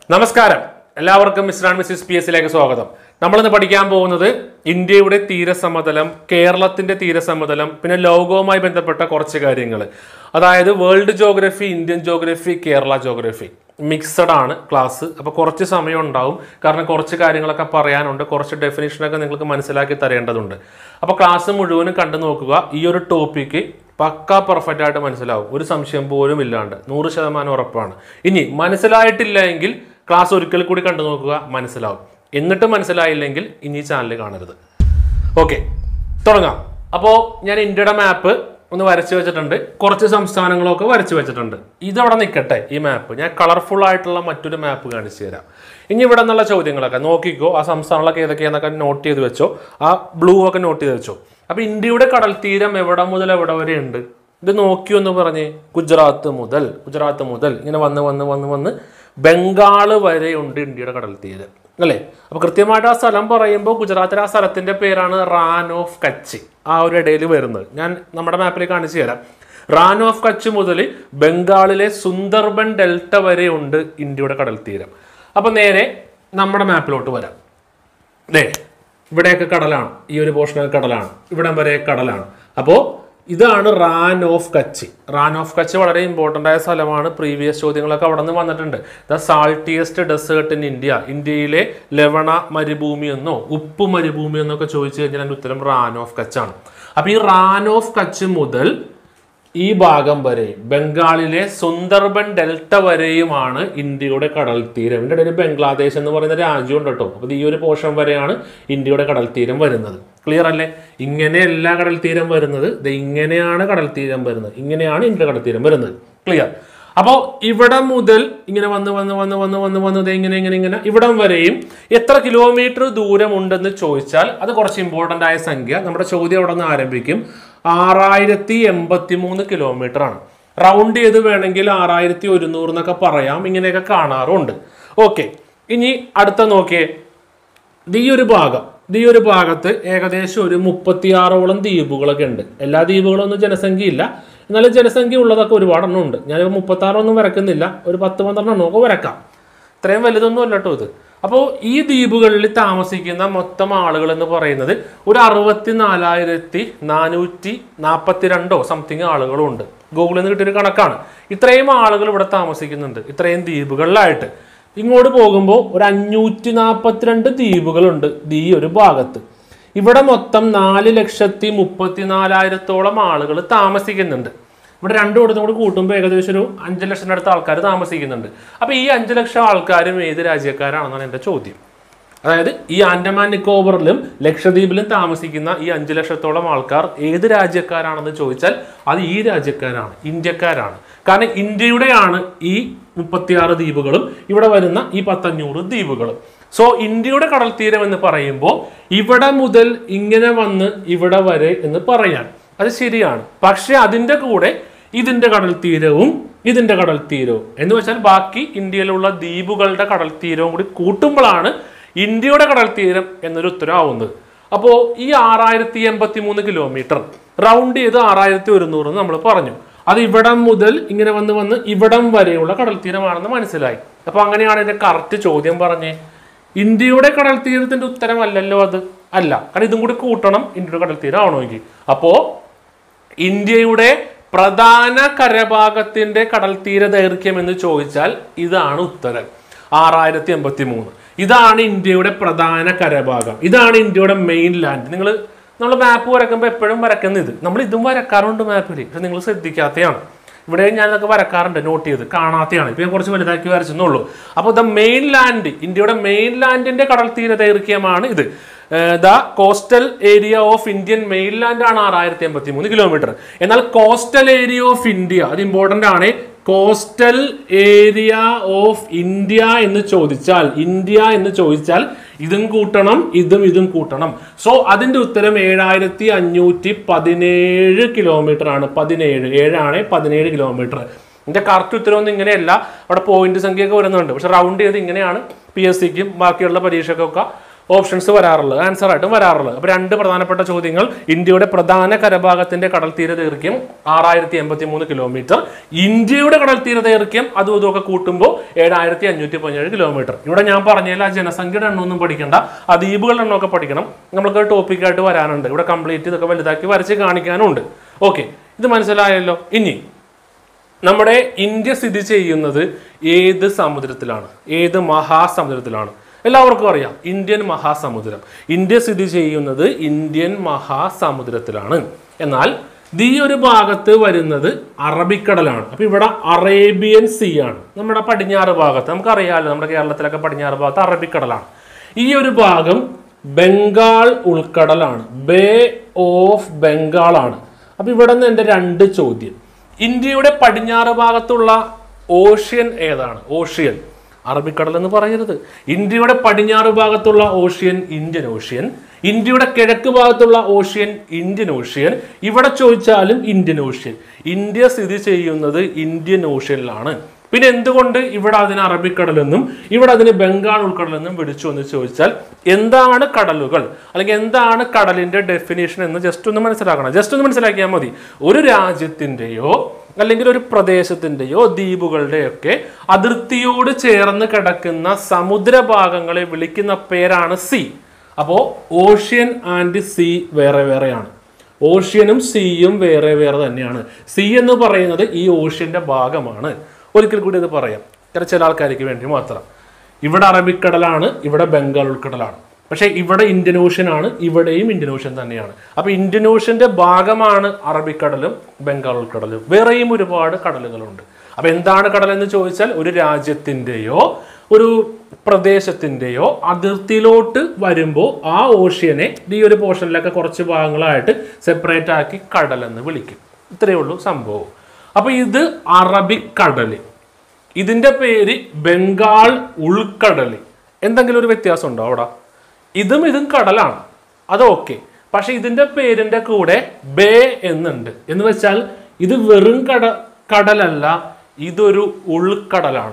നമസ്കാരം എല്ലാവർക്കും mister and Mrs P എസിലേക്ക് സ്വാഗതം നമ്മളിന്ന് പഠിക്കാൻ പോകുന്നത് ഇന്ത്യയുടെ തീരസമതലം കേരളത്തിന്റെ തീരസമതലം പിന്നെ ലോകവുമായി ബന്ധപ്പെട്ട കുറച്ച് കാര്യങ്ങൾ അതായത് world geography Indian geography Kerala geography mixed ആണ് ക്ലാസ് അപ്പോൾ കുറച്ച് സമയം ഉണ്ടാവും കാരണം കുറച്ച് കാര്യങ്ങളൊക്കെ പറയാനുണ്ട് കുറച്ച് ഡെഫിനേഷനൊക്കെ നിങ്ങൾക്ക് മനസ്സിലാക്കി തരേണ്ടതുണ്ട് അപ്പോൾ ക്ലാസ് മുഴുവനും കണ്ടു നോക്കുക ഈ ഒരു ടോപ്പിക്ക് പക്ക പെർഫെക്റ്റ് ആയിട്ട് മനസ്സിലാവും ഒരു സംശയം പോലും ഇല്ലാണ്ട് നൂറ് ശതമാനം ഉറപ്പാണ് ഇനി മനസ്സിലായിട്ടില്ല എങ്കിൽ ക്ലാസ് ഒരിക്കൽ കൂടി കണ്ടു നോക്കുക മനസ്സിലാവും എന്നിട്ട് മനസ്സിലായില്ലെങ്കിൽ ഇനി ചാനൽ കാണരുത് ഓക്കെ തുടങ്ങാം അപ്പോൾ ഞാൻ ഇന്ത്യയുടെ മാപ്പ് ഒന്ന് വരച്ച് വെച്ചിട്ടുണ്ട് കുറച്ച് സംസ്ഥാനങ്ങളൊക്കെ വരച്ച് വെച്ചിട്ടുണ്ട് ഇതവിടെ നിൽക്കട്ടെ ഈ മാപ്പ് ഞാൻ കളർഫുൾ ആയിട്ടുള്ള മറ്റൊരു മാപ്പ് കാണിച്ചു തരാം ഇനി ഇവിടെ നിന്നുള്ള ചോദ്യങ്ങളൊക്കെ നോക്കിക്കോ ആ സംസ്ഥാനങ്ങളൊക്കെ ഏതൊക്കെയാണെന്നൊക്കെ നോട്ട് ചെയ്ത് വെച്ചോ ആ ബ്ലൂ ഒക്കെ നോട്ട് ചെയ്ത് വെച്ചോ അപ്പോൾ ഇന്ത്യയുടെ കടൽ തീരം എവിടെ മുതൽ എവിടെ വരെ ഉണ്ട് ഇത് നോക്കി ഒന്ന് പറഞ്ഞേ ഗുജറാത്ത് മുതൽ ഗുജറാത്ത് മുതൽ ഇങ്ങനെ വന്ന് വന്ന് വന്ന് വന്ന് ബംഗാൾ വരെ ഉണ്ട് ഇന്ത്യയുടെ കടൽ തീരം അല്ലേ അപ്പോൾ കൃത്യമായിട്ട് ആ സ്ഥലം പറയുമ്പോൾ ഗുജറാത്തിലെ ആ സ്ഥലത്തിന്റെ പേരാണ് റാൻ ഓഫ് കച്ച് ആ ഒരു ഇടയിൽ വരുന്നത് ഞാൻ നമ്മുടെ മാപ്പിൽ കാണിച്ചു തരാം റാൻ ഓഫ് കച്ച് മുതൽ ബംഗാളിലെ സുന്ദർബൻ ഡെൽറ്റ വരെ ഉണ്ട് ഇന്ത്യയുടെ കടൽ തീരം അപ്പോൾ നേരെ നമ്മുടെ മാപ്പിലോട്ട് വരാം ദേ ഇവിടെയൊക്കെ കടലാണ് ഈ ഒരു പോർഷനൊക്കെ കടലാണ് ഇവിടം വരെ കടലാണ് അപ്പോൾ ഇതാണ് റാൻ ഓഫ് കച്ച് റാൻ ഓഫ് കച്ച് വളരെ ഇമ്പോർട്ടൻ്റ് ആയ സ്ഥലമാണ് പ്രീവിയസ് ചോദ്യങ്ങളൊക്കെ അവിടെ നിന്ന് വന്നിട്ടുണ്ട് the saltiest desert in India ഇന്ത്യയിലെ ലവണ മരുഭൂമി എന്നോ ഉപ്പ് മരുഭൂമി എന്നൊക്കെ ചോദിച്ചു കഴിഞ്ഞാൽ അതിൻ്റെ ഉത്തരം റാൻ ഓഫ് കച്ചാണ് അപ്പോൾ ഈ റാൻ ഓഫ് കച്ച് മുതൽ ഈ ഭാഗം വരെ ബംഗാളിലെ സുന്ദർബൻ ഡെൽറ്റ വരെയുമാണ് ഇന്ത്യയുടെ കടൽ തീരം ഇതിൻ്റെ ഇടയിൽ ബംഗ്ലാദേശ് എന്ന് പറയുന്ന രാജ്യമുണ്ട് കേട്ടോ അപ്പോൾ ഈ ഒരു പോർഷൻ വരെയാണ് ഇന്ത്യയുടെ കടൽ തീരം വരുന്നത് ക്ലിയർ അല്ലേ ഇങ്ങനെയല്ല കടൽ തീരം വരുന്നത് ഇത് ഇങ്ങനെയാണ് കടൽ തീരം വരുന്നത് ഇങ്ങനെയാണ് ഇന്ത്യയുടെ കടൽ തീരം വരുന്നത് ക്ലിയർ അപ്പോൾ ഇവിടെ മുതൽ ഇങ്ങനെ വന്ന് വന്ന് വന്ന് വന്ന് വന്ന് വന്ന് ദേ ഇങ്ങനെ ഇങ്ങനെ ഇങ്ങനെ ഇവിടം വരെയും എത്ര കിലോമീറ്റർ ദൂരമുണ്ടെന്ന് ചോദിച്ചാൽ അത് കുറച്ച് ഇമ്പോർട്ടൻ്റ് ആയ സംഖ്യ നമ്മുടെ ചോദ്യം അവിടെ നിന്ന് ആരംഭിക്കും ആറായിരത്തി എൺപത്തി മൂന്ന് കിലോമീറ്റർ ആണ് റൗണ്ട് ചെയ്ത് വേണമെങ്കിൽ ആറായിരത്തി ഒരുന്നൂറ് എന്നൊക്കെ പറയാം ഇങ്ങനെയൊക്കെ കാണാറുണ്ട് ഓക്കെ ഇനി അടുത്ത നോക്കിയേ ഇത് ഈ ഒരു ഭാഗം ഇത് ഈ ഒരു ഭാഗത്ത് ഏകദേശം ഒരു മുപ്പത്തിയാറോളം ദ്വീപുകളൊക്കെ ഉണ്ട് എല്ലാ ദ്വീപുകളൊന്നും ജനസംഖ്യ ഇല്ല എന്നാലും ജനസംഖ്യ ഉള്ളതൊക്കെ ഒരുപാടെണ്ണം ഉണ്ട് ഞാനിപ്പോൾ മുപ്പത്താറൊന്നും വരക്കുന്നില്ല ഒരു പത്ത് പന്ത്രണ്ടെണ്ണം ഒക്കെ വരക്കാം ഇത്രയും വലുതൊന്നും അല്ല കേട്ടോ ഇത് അപ്പോൾ ഈ ദ്വീപുകളിൽ താമസിക്കുന്ന മൊത്തം ആളുകൾ എന്ന് പറയുന്നത് ഒരു അറുപത്തി നാലായിരത്തി നാനൂറ്റി നാൽപ്പത്തി രണ്ടോ സംതിങ് ആളുകളുണ്ട് ഗൂഗിളിൽ നിന്ന് കിട്ടിയൊരു കണക്കാണ് ഇത്രയും ആളുകൾ ഇവിടെ താമസിക്കുന്നുണ്ട് ഇത്രയും ദ്വീപുകളിലായിട്ട് ഇങ്ങോട്ട് പോകുമ്പോൾ ഒരു അഞ്ഞൂറ്റി നാൽപ്പത്തിരണ്ട് ദ്വീപുകളുണ്ട് ഈ ഒരു ഭാഗത്ത് ഇവിടെ മൊത്തം നാല് ലക്ഷത്തി മുപ്പത്തി നാലായിരത്തോളം ആളുകൾ താമസിക്കുന്നുണ്ട് ഇവിടെ രണ്ടു കൊടുത്തും കൂടി കൂട്ടുമ്പോൾ ഏകദേശം ഒരു അഞ്ച് ലക്ഷത്തിൻ്റെ അടുത്ത് ആൾക്കാർ താമസിക്കുന്നുണ്ട് അപ്പോൾ ഈ അഞ്ച് ലക്ഷം ആൾക്കാരും ഏത് രാജ്യക്കാരാണെന്നാണ് എൻ്റെ ചോദ്യം അതായത് ഈ ആൻഡമാൻ നിക്കോബറിലും ലക്ഷദ്വീപിലും താമസിക്കുന്ന ഈ അഞ്ച് ലക്ഷത്തോളം ആൾക്കാർ ഏത് രാജ്യക്കാരാണെന്ന് ചോദിച്ചാൽ അത് ഈ രാജ്യക്കാരാണ് ഇന്ത്യക്കാരാണ് കാരണം ഇന്ത്യയുടെയാണ് ഈ മുപ്പത്തിയാറ് ദ്വീപുകളും ഇവിടെ വരുന്ന ഈ പത്തഞ്ഞൂറ് ദ്വീപുകളും സോ ഇന്ത്യയുടെ കടൽ തീരം എന്ന് പറയുമ്പോൾ ഇവിടെ മുതൽ ഇങ്ങനെ വന്ന് ഇവിടെ വരെ എന്ന് പറയാൻ അത് ശരിയാണ് പക്ഷെ അതിൻ്റെ കൂടെ ഇതിന്റെ കടൽ തീരവും ഇതിന്റെ കടൽ തീരവും എന്ന് വെച്ചാൽ ബാക്കി ഇന്ത്യയിലുള്ള ദ്വീപുകളുടെ കടൽ തീരവും കൂടി കൂട്ടുമ്പോഴാണ് ഇന്ത്യയുടെ കടൽ തീരം എന്നൊരു ഉത്തരവാകുന്നത് അപ്പോൾ ഈ ആറായിരത്തി എൺപത്തി മൂന്ന് കിലോമീറ്റർ റൗണ്ട് ചെയ്ത് ആറായിരത്തി ഒരുന്നൂറ് നമ്മൾ പറഞ്ഞു അത് ഇവിടം മുതൽ ഇങ്ങനെ വന്ന് വന്ന് ഇവിടം വരെയുള്ള കടൽ തീരമാണെന്ന് മനസ്സിലായി അപ്പോൾ അങ്ങനെയാണ് എൻ്റെ കറക്റ്റ് ചോദ്യം പറഞ്ഞേ ഇന്ത്യയുടെ കടൽ തീരത്തിന്റെ ഉത്തരമല്ലല്ലോ അത് അല്ല കാരണം ഇതും കൂടി കൂട്ടണം ഇന്ത്യയുടെ കടൽ തീരം ആവണമെങ്കിൽ അപ്പോൾ ഇന്ത്യയുടെ പ്രധാന കരഭാഗത്തിന്റെ കടൽ തീര ദൈർഘ്യം എന്ന് ചോദിച്ചാൽ ഇതാണ് ഉത്തരം ആറായിരത്തി എൺപത്തി മൂന്ന് ഇതാണ് ഇന്ത്യയുടെ പ്രധാന കരഭാഗം ഇതാണ് ഇന്ത്യയുടെ മെയിൻ ലാൻഡ് നിങ്ങൾ നമ്മൾ മാപ്പ് വരക്കുമ്പോൾ എപ്പോഴും വരക്കുന്ന ഇത് നമ്മൾ ഇതും വരക്കാറുണ്ട് മാപ്പിൽ പക്ഷെ നിങ്ങൾ ശ്രദ്ധിക്കാത്തതാണ് ഇവിടെ ഞാനതൊക്കെ വരക്കാറുണ്ട് നോട്ട് ചെയ്ത് കാണാത്തതാണ് ഇപ്പൊ ഞാൻ കുറച്ച് വലുതാക്കി വരച്ചെന്നുള്ളൂ അപ്പോൾ ദ മെയിൻ ലാൻഡ് ഇന്ത്യയുടെ മെയിൻ ലാൻഡിന്റെ കടൽ തീര ദൈർഘ്യമാണ് ഇത് the coastal area of Indian mainland ആണ് ആറായിരത്തി എൺപത്തി മൂന്ന് കിലോമീറ്റർ എന്നാൽ കോസ്റ്റൽ ഏരിയ ഓഫ് ഇന്ത്യ അത് ഇമ്പോർട്ടന്റ് ആണ് കോസ്റ്റൽ ഏരിയ ഓഫ് ഇന്ത്യ എന്ന് ചോദിച്ചാൽ ഇന്ത്യ എന്ന് ചോദിച്ചാൽ ഇതും കൂട്ടണം ഇതും ഇതും കൂട്ടണം സോ അതിന്റെ ഉത്തരം ഏഴായിരത്തി അഞ്ഞൂറ്റി പതിനേഴ് കിലോമീറ്റർ ആണ് പതിനേഴ് ഏഴാണ് പതിനേഴ് കിലോമീറ്റർ ഇതിന്റെ കറക്റ്റ് ഉത്തരവൊന്നും ഇങ്ങനെയല്ല അവിടെ പോയിന്റ് സംഖ്യയൊക്കെ വരുന്നുണ്ട് പക്ഷെ റൗണ്ട് ചെയ്ത് ഇങ്ങനെയാണ് പി എസ് സിക്കും ബാക്കിയുള്ള പരീക്ഷയ്ക്കൊക്കെ ഓപ്ഷൻസ് വരാറുള്ളത് ആൻസർ ആയിട്ടും വരാറുള്ളത് അപ്പോൾ രണ്ട് പ്രധാനപ്പെട്ട ചോദ്യങ്ങൾ ഇന്ത്യയുടെ പ്രധാന കരഭാഗത്തിന്റെ കടൽ തീര ദൈർഘ്യം ആറായിരത്തി എൺപത്തി മൂന്ന് കിലോമീറ്റർ ഇന്ത്യയുടെ കടൽ തീര ദൈർഘ്യം അതും ഇതുമൊക്കെ കൂട്ടുമ്പോൾ ഏഴായിരത്തി അഞ്ഞൂറ്റി പതിനേഴ് കിലോമീറ്റർ ഇവിടെ ഞാൻ പറഞ്ഞതിൽ ആ ജനസംഖ്യയുടെ എണ്ണമൊന്നും പഠിക്കണ്ട ആ ദ്വീപുകളുടെ എണ്ണമൊക്കെ പഠിക്കണം നമ്മൾക്ക് ടോപ്പിക്കായിട്ട് വരാനുണ്ട് ഇവിടെ കംപ്ലീറ്റ് ഇതൊക്കെ വലുതാക്കി വരച്ച് കാണിക്കാനുണ്ട് ഓക്കെ ഇത് മനസ്സിലായല്ലോ ഇനി നമ്മുടെ ഇന്ത്യ സ്ഥിതി ചെയ്യുന്നത് ഏത് സമുദ്രത്തിലാണ് ഏത് മഹാസമുദ്രത്തിലാണ് എല്ലാവർക്കും അറിയാം ഇന്ത്യൻ മഹാസമുദ്രം ഇന്ത്യ സ്ഥിതി ചെയ്യുന്നത് ഇന്ത്യൻ മഹാസമുദ്രത്തിലാണ് എന്നാൽ ഇത് ഈ ഒരു ഭാഗത്ത് വരുന്നത് അറബിക്കടലാണ് അപ്പൊ ഇവിടെ അറേബ്യൻ സീ ആണ് നമ്മുടെ പടിഞ്ഞാറ് ഭാഗത്ത് നമുക്കറിയാമല്ലോ നമ്മുടെ കേരളത്തിലൊക്കെ പടിഞ്ഞാറ് ഭാഗത്ത് അറബിക്കടലാണ് ഈ ഒരു ഭാഗം ബംഗാൾ ഉൾക്കടലാണ് ബേ ഓഫ് ബംഗാളാണ് അപ്പൊ ഇവിടെ നിന്ന് എൻ്റെ രണ്ട് ചോദ്യം ഇന്ത്യയുടെ പടിഞ്ഞാറ് ഭാഗത്തുള്ള ഓഷ്യൻ ഏതാണ് ഓഷ്യൻ അറബിക്കടൽ എന്ന് പറയരുത് ഇന്ത്യയുടെ പടിഞ്ഞാറ് ഭാഗത്തുള്ള ഓഷ്യൻ ഇന്ത്യൻ ഓഷ്യൻ ഇന്ത്യയുടെ കിഴക്ക് ഭാഗത്തുള്ള ഓഷ്യൻ ഇന്ത്യൻ ഓഷ്യൻ ഇവിടെ ചോദിച്ചാലും ഇന്ത്യൻ ഓഷ്യൻ ഇന്ത്യ സ്ഥിതി ചെയ്യുന്നത് ഇന്ത്യൻ ഓഷ്യനിലാണ് പിന്നെ എന്തുകൊണ്ട് ഇവിടെ അതിന് അറബിക്കടലെന്നും ഇവിടെ അതിന് ബംഗാൾ ഉൾക്കടലെന്നും വിളിച്ചു എന്ന് ചോദിച്ചാൽ എന്താണ് കടലുകൾ അല്ലെങ്കിൽ എന്താണ് കടലിന്റെ ഡെഫിനേഷൻ എന്ന് ജസ്റ്റ് ഒന്ന് മനസ്സിലാക്കണം ജസ്റ്റ് ഒന്ന് മനസ്സിലാക്കിയാൽ മതി ഒരു രാജ്യത്തിന്റെയോ അല്ലെങ്കിൽ ഒരു പ്രദേശത്തിന്റെയോ ദ്വീപുകളുടെയൊക്കെ അതിർത്തിയോട് ചേർന്ന് കിടക്കുന്ന സമുദ്രഭാഗങ്ങളെ വിളിക്കുന്ന പേരാണ് സി അപ്പോൾ ഓഷ്യൻ ആൻഡ് സി വേറെ വേറെയാണ് ഓഷ്യനും സീയും വേറെ വേറെ തന്നെയാണ് സി എന്ന് പറയുന്നത് ഈ ഓഷ്യന്റെ ഭാഗമാണ് ഒരിക്കൽ കൂടി ഇത് പറയാം കാരണം ചില ആൾക്കാർക്ക് വേണ്ടി മാത്രം ഇവിടെ അറബിക്കടലാണ് ഇവിടെ ബംഗാൾ ഉൾക്കടലാണ് പക്ഷേ ഇവിടെ ഇന്ത്യൻ ഓഷ്യൻ ആണ് ഇവിടെയും ഇന്ത്യൻ ഓഷ്യൻ തന്നെയാണ് അപ്പോൾ ഇന്ത്യൻ ഓഷ്യന്റെ ഭാഗമാണ് അറബിക്കടലും ബംഗാൾ ഉൾക്കടലും വേറെയും ഒരുപാട് കടലുകളുണ്ട് അപ്പോൾ എന്താണ് കടൽ എന്ന് ചോദിച്ചാൽ ഒരു രാജ്യത്തിൻ്റെയോ ഒരു പ്രദേശത്തിൻ്റെയോ അതിർത്തിയിലോട്ട് വരുമ്പോൾ ആ ഓഷ്യനെ ഈ ഒരു പോർഷനിലൊക്കെ കുറച്ച് ഭാഗങ്ങളായിട്ട് സെപ്പറേറ്റ് ആക്കി കടൽ എന്ന് വിളിക്കും ഇത്രയേ ഉള്ളൂ സംഭവം അപ്പോൾ ഇത് അറബിക്കടൽ ഇതിന്റെ പേര് ബംഗാൾ ഉൾക്കടൽ എന്തെങ്കിലും ഒരു വ്യത്യാസം ഉണ്ടോ അവിടെ ഇതും ഇതും കടലാണ് അത് ഓക്കെ പക്ഷെ ഇതിന്റെ പേരിന്റെ കൂടെ ബേ എന്നുണ്ട് എന്ന് വെച്ചാൽ ഇത് വെറും കട കടലല്ല ഇതൊരു ഉൾക്കടലാണ്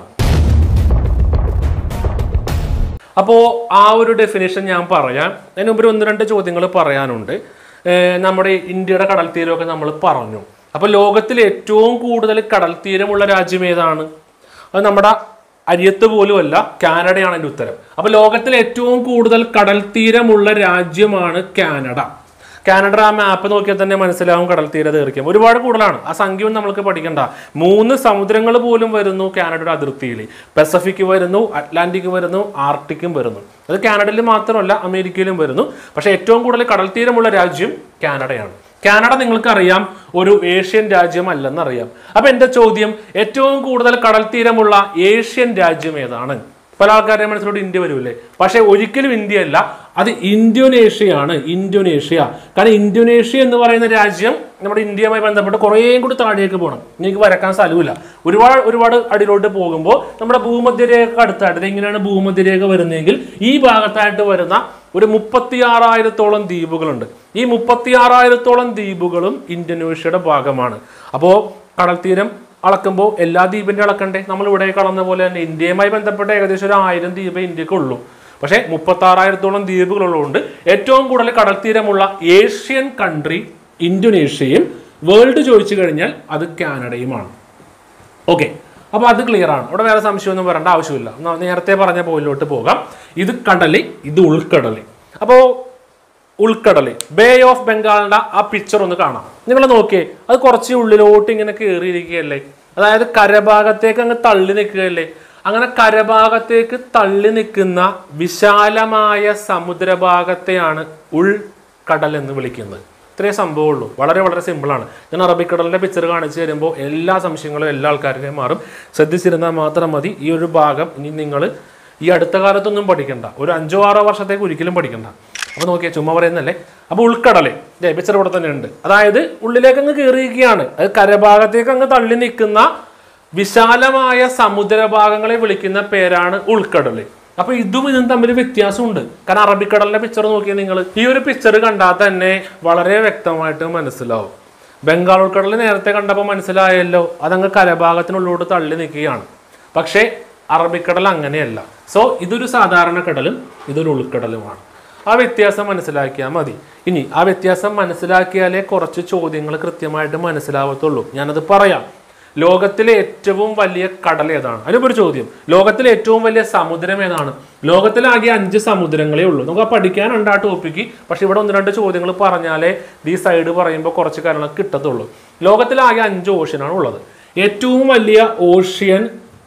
അപ്പോൾ ആ ഒരു ഡെഫിനേഷൻ ഞാൻ പറയാം അതിന് മുമ്പ് ഒന്ന് രണ്ട് ചോദ്യങ്ങൾ പറയാനുണ്ട് ഏർ നമ്മുടെ ഇന്ത്യയുടെ കടൽ തീരമൊക്കെ നമ്മൾ പറഞ്ഞു അപ്പോൾ ലോകത്തിൽ ഏറ്റവും കൂടുതൽ കടൽ തീരമുള്ള രാജ്യം ഏതാണ് അത് നമ്മുടെ അരിയത്ത് പോലുമല്ല കാനഡയാണ് അതിൻ്റെ ഉത്തരം അപ്പോൾ ലോകത്തിൽ ഏറ്റവും കൂടുതൽ കടൽ തീരമുള്ള രാജ്യമാണ് കാനഡ കാനഡ ആ മാപ്പ് നോക്കിയാൽ തന്നെ മനസ്സിലാവും കടൽ തീര ദൈർഘ്യം ഒരുപാട് കൂടുതലാണ് ആ സംഖ്യയും നമ്മൾക്ക് പഠിക്കണ്ട മൂന്ന് സമുദ്രങ്ങൾ പോലും വരുന്നു കാനഡയുടെ അതിർത്തിയിൽ പസഫിക് വരുന്നു അറ്റ്ലാന്റിക് വരുന്നു ആർട്ടിക്കും വരുന്നു അത് കാനഡയിൽ മാത്രമല്ല അമേരിക്കയിലും വരുന്നു പക്ഷേ ഏറ്റവും കൂടുതൽ കടൽ തീരമുള്ള രാജ്യം കാനഡയാണ് കാനഡ നിങ്ങൾക്ക് അറിയാം ഒരു ഏഷ്യൻ രാജ്യമല്ലെന്ന് അറിയാം അപ്പൊ എന്റെ ചോദ്യം ഏറ്റവും കൂടുതൽ കടൽ തീരമുള്ള ഏഷ്യൻ രാജ്യം ഏതാണ് പല ആൾക്കാരുടെ മനസ്സിലോട്ട് ഇന്ത്യ വരൂലേ പക്ഷെ ഒരിക്കലും ഇന്ത്യ അല്ല അത് ഇന്തോനേഷ്യയാണ് ഇന്തോനേഷ്യ കാരണം ഇന്തോനേഷ്യ എന്ന് പറയുന്ന രാജ്യം നമ്മുടെ ഇന്ത്യയുമായി ബന്ധപ്പെട്ട് കുറേയും കൂടി താഴേക്ക് പോകണം എനിക്ക് വരക്കാൻ സ്ഥലമില്ല ഒരുപാട് ഒരുപാട് അടിയിലോട്ട് പോകുമ്പോൾ നമ്മുടെ ഭൂമധ്യരേഖ അടുത്തായിട്ട് ഇത് എങ്ങനെയാണ് ഭൂമധ്യരേഖ വരുന്നതെങ്കിൽ ഈ ഭാഗത്തായിട്ട് വരുന്ന ഒരു മുപ്പത്തി ആറായിരത്തോളം ദ്വീപുകളുണ്ട് ഈ മുപ്പത്തി ആറായിരത്തോളം ദ്വീപുകളും ഇന്തോനേഷ്യയുടെ ഭാഗമാണ് അപ്പോൾ കടൽ തീരം അളക്കുമ്പോൾ എല്ലാ ദ്വീപിന്റെ അളക്കണ്ടേ നമ്മൾ ഇവിടെ കളന്ന പോലെ തന്നെ ഇന്ത്യയുമായി ബന്ധപ്പെട്ട ഏകദേശം ഒരു ആയിരം ദ്വീപ് ഇന്ത്യക്കുള്ളൂ പക്ഷേ മുപ്പത്തി ആറായിരത്തോളം ദ്വീപുകളുള്ളതുകൊണ്ട് ഏറ്റവും കൂടുതൽ കടൽ തീരമുള്ള ഏഷ്യൻ കൺട്രി ഇന്തോനേഷ്യയും വേൾഡ് ചോദിച്ചു കഴിഞ്ഞാൽ അത് കാനഡയുമാണ് ഓക്കെ അപ്പോൾ അത് ക്ലിയർ ആണ് അവിടെ വേറെ സംശയമൊന്നും വരേണ്ട ആവശ്യമില്ല ന- നേരത്തെ പറഞ്ഞ പോയിലോട്ട് പോകാം ഇത് കടല് ഇത് ഉൾക്കടല് അപ്പോൾ ഉൾക്കടല് ബേ ഓഫ് ബംഗാളിന്റെ ആ പിക്ചർ ഒന്ന് കാണാം നിങ്ങൾ നോക്കിയേ അത് കുറച്ച് ഉള്ളിലോട്ട് ഇങ്ങനെ കയറിയിരിക്കുകയല്ലേ അതായത് കരഭാഗത്തേക്ക് അങ്ങ് തള്ളി നിൽക്കുകയല്ലേ അങ്ങനെ കരഭാഗത്തേക്ക് തള്ളി നിൽക്കുന്ന വിശാലമായ സമുദ്രഭാഗത്തെയാണ് ഉൾക്കടൽ എന്ന് വിളിക്കുന്നത് ഇത്രയേ സംഭവമുള്ളൂ വളരെ വളരെ സിമ്പിളാണ് ഞാൻ അറബിക്കടലിന്റെ പിക്ചർ കാണിച്ചു തരുമ്പോൾ എല്ലാ സംശയങ്ങളും എല്ലാ ആൾക്കാരുടെയും മാറും ശ്രദ്ധിച്ചിരുന്നാൽ മാത്രം മതി ഈ ഒരു ഭാഗം ഇനി നിങ്ങൾ ഈ അടുത്ത കാലത്തൊന്നും പഠിക്കണ്ട ഒരു അഞ്ചോ ആറോ വർഷത്തേക്ക് ഒരിക്കലും പഠിക്കണ്ട അപ്പോൾ നോക്കിയാൽ ചുമ്മാ പറയുന്നല്ലേ അപ്പോൾ ഉൾക്കടല് ഇതേ പിക്ചർ ഇവിടെ തന്നെ ഉണ്ട് അതായത് ഉള്ളിലേക്ക് അങ്ങ് കയറിയിരിക്കുകയാണ് അത് കരഭാഗത്തേക്ക് അങ്ങ് തള്ളി നിൽക്കുന്ന വിശാലമായ സമുദ്രഭാഗങ്ങളെ വിളിക്കുന്ന പേരാണ് ഉൾക്കടല് അപ്പൊ ഇതും ഇതും തമ്മിൽ വ്യത്യാസമുണ്ട് കാരണം അറബിക്കടലിന്റെ പിക്ചർ നോക്കിയാൽ നിങ്ങൾ ഈ ഒരു പിക്ചർ കണ്ടാൽ തന്നെ വളരെ വ്യക്തമായിട്ട് മനസ്സിലാവും ബംഗാൾ ഉൾക്കടൽ നേരത്തെ കണ്ടപ്പോൾ മനസ്സിലായല്ലോ അതങ്ങ് കരഭാഗത്തിനുള്ളിലോട്ട് തള്ളി നിൽക്കുകയാണ് പക്ഷേ അറബിക്കടൽ അങ്ങനെയല്ല സോ ഇതൊരു സാധാരണ കടലും ഇതൊരു ഉൾക്കടലുമാണ് ആ വ്യത്യാസം മനസ്സിലാക്കിയാൽ മതി ഇനി ആ വ്യത്യാസം മനസ്സിലാക്കിയാലേ കുറച്ച് ചോദ്യങ്ങൾ കൃത്യമായിട്ട് മനസ്സിലാവത്തുള്ളൂ ഞാനത് പറയാം ലോകത്തിലെ ഏറ്റവും വലിയ കടൽ ഏതാണ് അതിനിപ്പോ ഒരു ചോദ്യം ലോകത്തിലെ ഏറ്റവും വലിയ സമുദ്രം ഏതാണ് ലോകത്തിലാകെ അഞ്ച് സമുദ്രങ്ങളേ ഉള്ളൂ നമുക്ക് ആ പഠിക്കാനുണ്ട് ആ ടോപ്പിക്ക് പക്ഷെ ഇവിടെ ഒന്ന് രണ്ട് ചോദ്യങ്ങൾ പറഞ്ഞാലേ ഈ സൈഡ് പറയുമ്പോൾ കുറച്ച് കാര്യങ്ങൾ കിട്ടത്തുള്ളൂ ലോകത്തിലാകെ അഞ്ച് ഓഷ്യനാണ് ഉള്ളത് ഏറ്റവും വലിയ ഓഷ്യൻ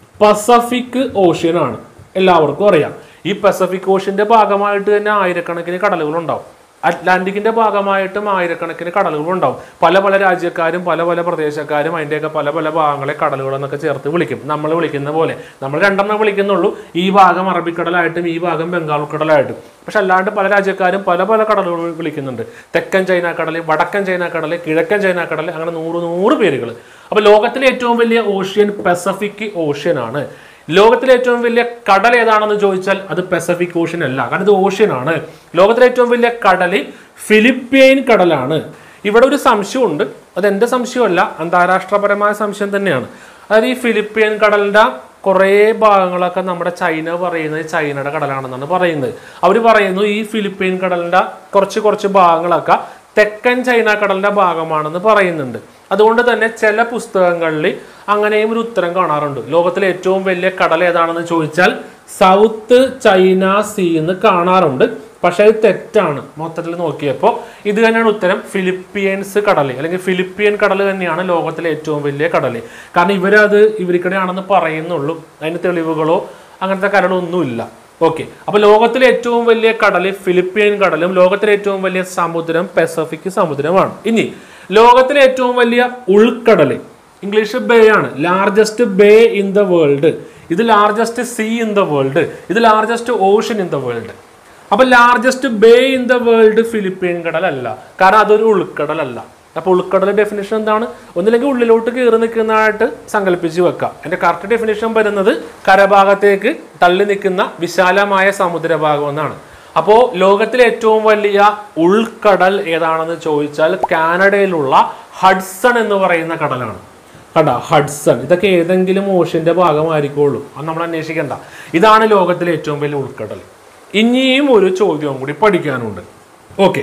പസഫിക് ഓഷ്യൻ ആണ് എല്ലാവർക്കും അറിയാം ഈ പസഫിക് ഓഷ്യന്റെ ഭാഗമായിട്ട് തന്നെ ആയിരക്കണക്കിന് കടലുകൾ ഉണ്ടാവും അറ്റ്ലാന്റിക്കിന്റെ ഭാഗമായിട്ടും ആയിരക്കണക്കിന് കടലുകൾ ഉണ്ടാവും പല പല രാജ്യക്കാരും പല പല പ്രദേശക്കാരും അതിൻ്റെയൊക്കെ പല പല ഭാഗങ്ങളെ കടലുകൾ എന്നൊക്കെ ചേർത്ത് വിളിക്കും നമ്മൾ വിളിക്കുന്ന പോലെ നമ്മൾ രണ്ടെണ്ണം വിളിക്കുന്നുള്ളൂ ഈ ഭാഗം അറബിക്കടലായിട്ടും ഈ ഭാഗം ബംഗാൾ കടലായിട്ടും പക്ഷെ അല്ലാണ്ട് പല രാജ്യക്കാരും പല പല കടലുകൾ വിളിക്കുന്നുണ്ട് തെക്കൻ ചൈന കടൽ വടക്കൻ ചൈന കടൽ കിഴക്കൻ ചൈന കടൽ അങ്ങനെ നൂറ് നൂറ് പേരുകൾ അപ്പോൾ ലോകത്തിലെ ഏറ്റവും വലിയ ഓഷ്യൻ പസഫിക് ഓഷ്യൻ ആണ് ലോകത്തിലെ ഏറ്റവും വലിയ കടൽ ഏതാണെന്ന് ചോദിച്ചാൽ അത് പസഫിക് ഓഷ്യൻ അല്ല കാരണം ഇത് ഓഷ്യൻ ആണ് ലോകത്തിലെ ഏറ്റവും വലിയ കടൽ ഫിലിപ്പൈൻ കടലാണ് ഇവിടെ ഒരു സംശയമുണ്ട് അത് എൻ്റെ സംശയമല്ല അന്താരാഷ്ട്രപരമായ സംശയം തന്നെയാണ് അതായത് ഈ ഫിലിപ്പൈൻ കടലിൻ്റെ കുറേ ഭാഗങ്ങളൊക്കെ നമ്മുടെ ചൈന പറയുന്നത് ചൈനയുടെ കടലാണെന്നാണ് പറയുന്നത് അവർ പറയുന്നു ഈ ഫിലിപ്പൈൻ കടലിൻ്റെ കുറച്ച് കുറച്ച് ഭാഗങ്ങളൊക്കെ തെക്കൻ ചൈന കടലിന്റെ ഭാഗമാണെന്ന് പറയുന്നുണ്ട് അതുകൊണ്ട് തന്നെ ചില പുസ്തകങ്ങളിൽ അങ്ങനെയും ഒരു ഉത്തരം കാണാറുണ്ട് ലോകത്തിലെ ഏറ്റവും വലിയ കടൽ ഏതാണെന്ന് ചോദിച്ചാൽ സൗത്ത് ചൈന സീ എന്ന് കാണാറുണ്ട് പക്ഷെ അത് തെറ്റാണ് മൊത്തത്തിൽ നോക്കിയപ്പോൾ ഇത് തന്നെയാണ് ഉത്തരം ഫിലിപ്പീൻസ് കടൽ അല്ലെങ്കിൽ ഫിലിപ്പിയൻ കടൽ തന്നെയാണ് ലോകത്തിലെ ഏറ്റവും വലിയ കടൽ കാരണം ഇവരത് ഇവർക്കിടെയാണെന്ന് പറയുന്നുള്ളൂ അതിന് തെളിവുകളോ അങ്ങനത്തെ കരളൊന്നുമില്ല ഓക്കെ അപ്പൊ ലോകത്തിലെ ഏറ്റവും വലിയ കടൽ ഫിലിപ്പീൻ കടലും ലോകത്തിലെ ഏറ്റവും വലിയ സമുദ്രം പസഫിക് സമുദ്രമാണ് ഇനി ലോകത്തിലെ ഏറ്റവും വലിയ ഉൾക്കടൽ ഇംഗ്ലീഷ് ബേ ആണ് largest bay in the world ഇത് largest sea in the world ഇത് largest ocean in the world അപ്പൊ largest bay in the world Philippine കടലല്ല കാരണം അതൊരു ഉൾക്കടലല്ല അപ്പോൾ ഉൾക്കടൽ ഡെഫിനേഷൻ എന്താണ് ഒന്നില്ലെങ്കിൽ ഉള്ളിലോട്ട് കയറി നിൽക്കുന്നതായിട്ട് സങ്കല്പിച്ച് വെക്കാം എൻ്റെ കറക്റ്റ് ഡെഫിനേഷൻ വരുന്നത് കരഭാഗത്തേക്ക് തള്ളി നിൽക്കുന്ന വിശാലമായ സമുദ്രഭാഗം എന്നാണ് അപ്പോൾ ലോകത്തിലെ ഏറ്റവും വലിയ ഉൾക്കടൽ ഏതാണെന്ന് ചോദിച്ചാൽ കാനഡയിലുള്ള ഹഡ്സൺ എന്ന് പറയുന്ന കടലാണ് കണ്ട ഹഡ്സൺ ഇതൊക്കെ ഏതെങ്കിലും ഓഷ്യന്റെ ഭാഗമായിരിക്കുള്ളൂ അത് നമ്മൾ അന്വേഷിക്കണ്ട ഇതാണ് ലോകത്തിലെ ഏറ്റവും വലിയ ഉൾക്കടൽ ഇനിയും ഒരു ചോദ്യവും കൂടി പഠിക്കാനുണ്ട് ഓക്കെ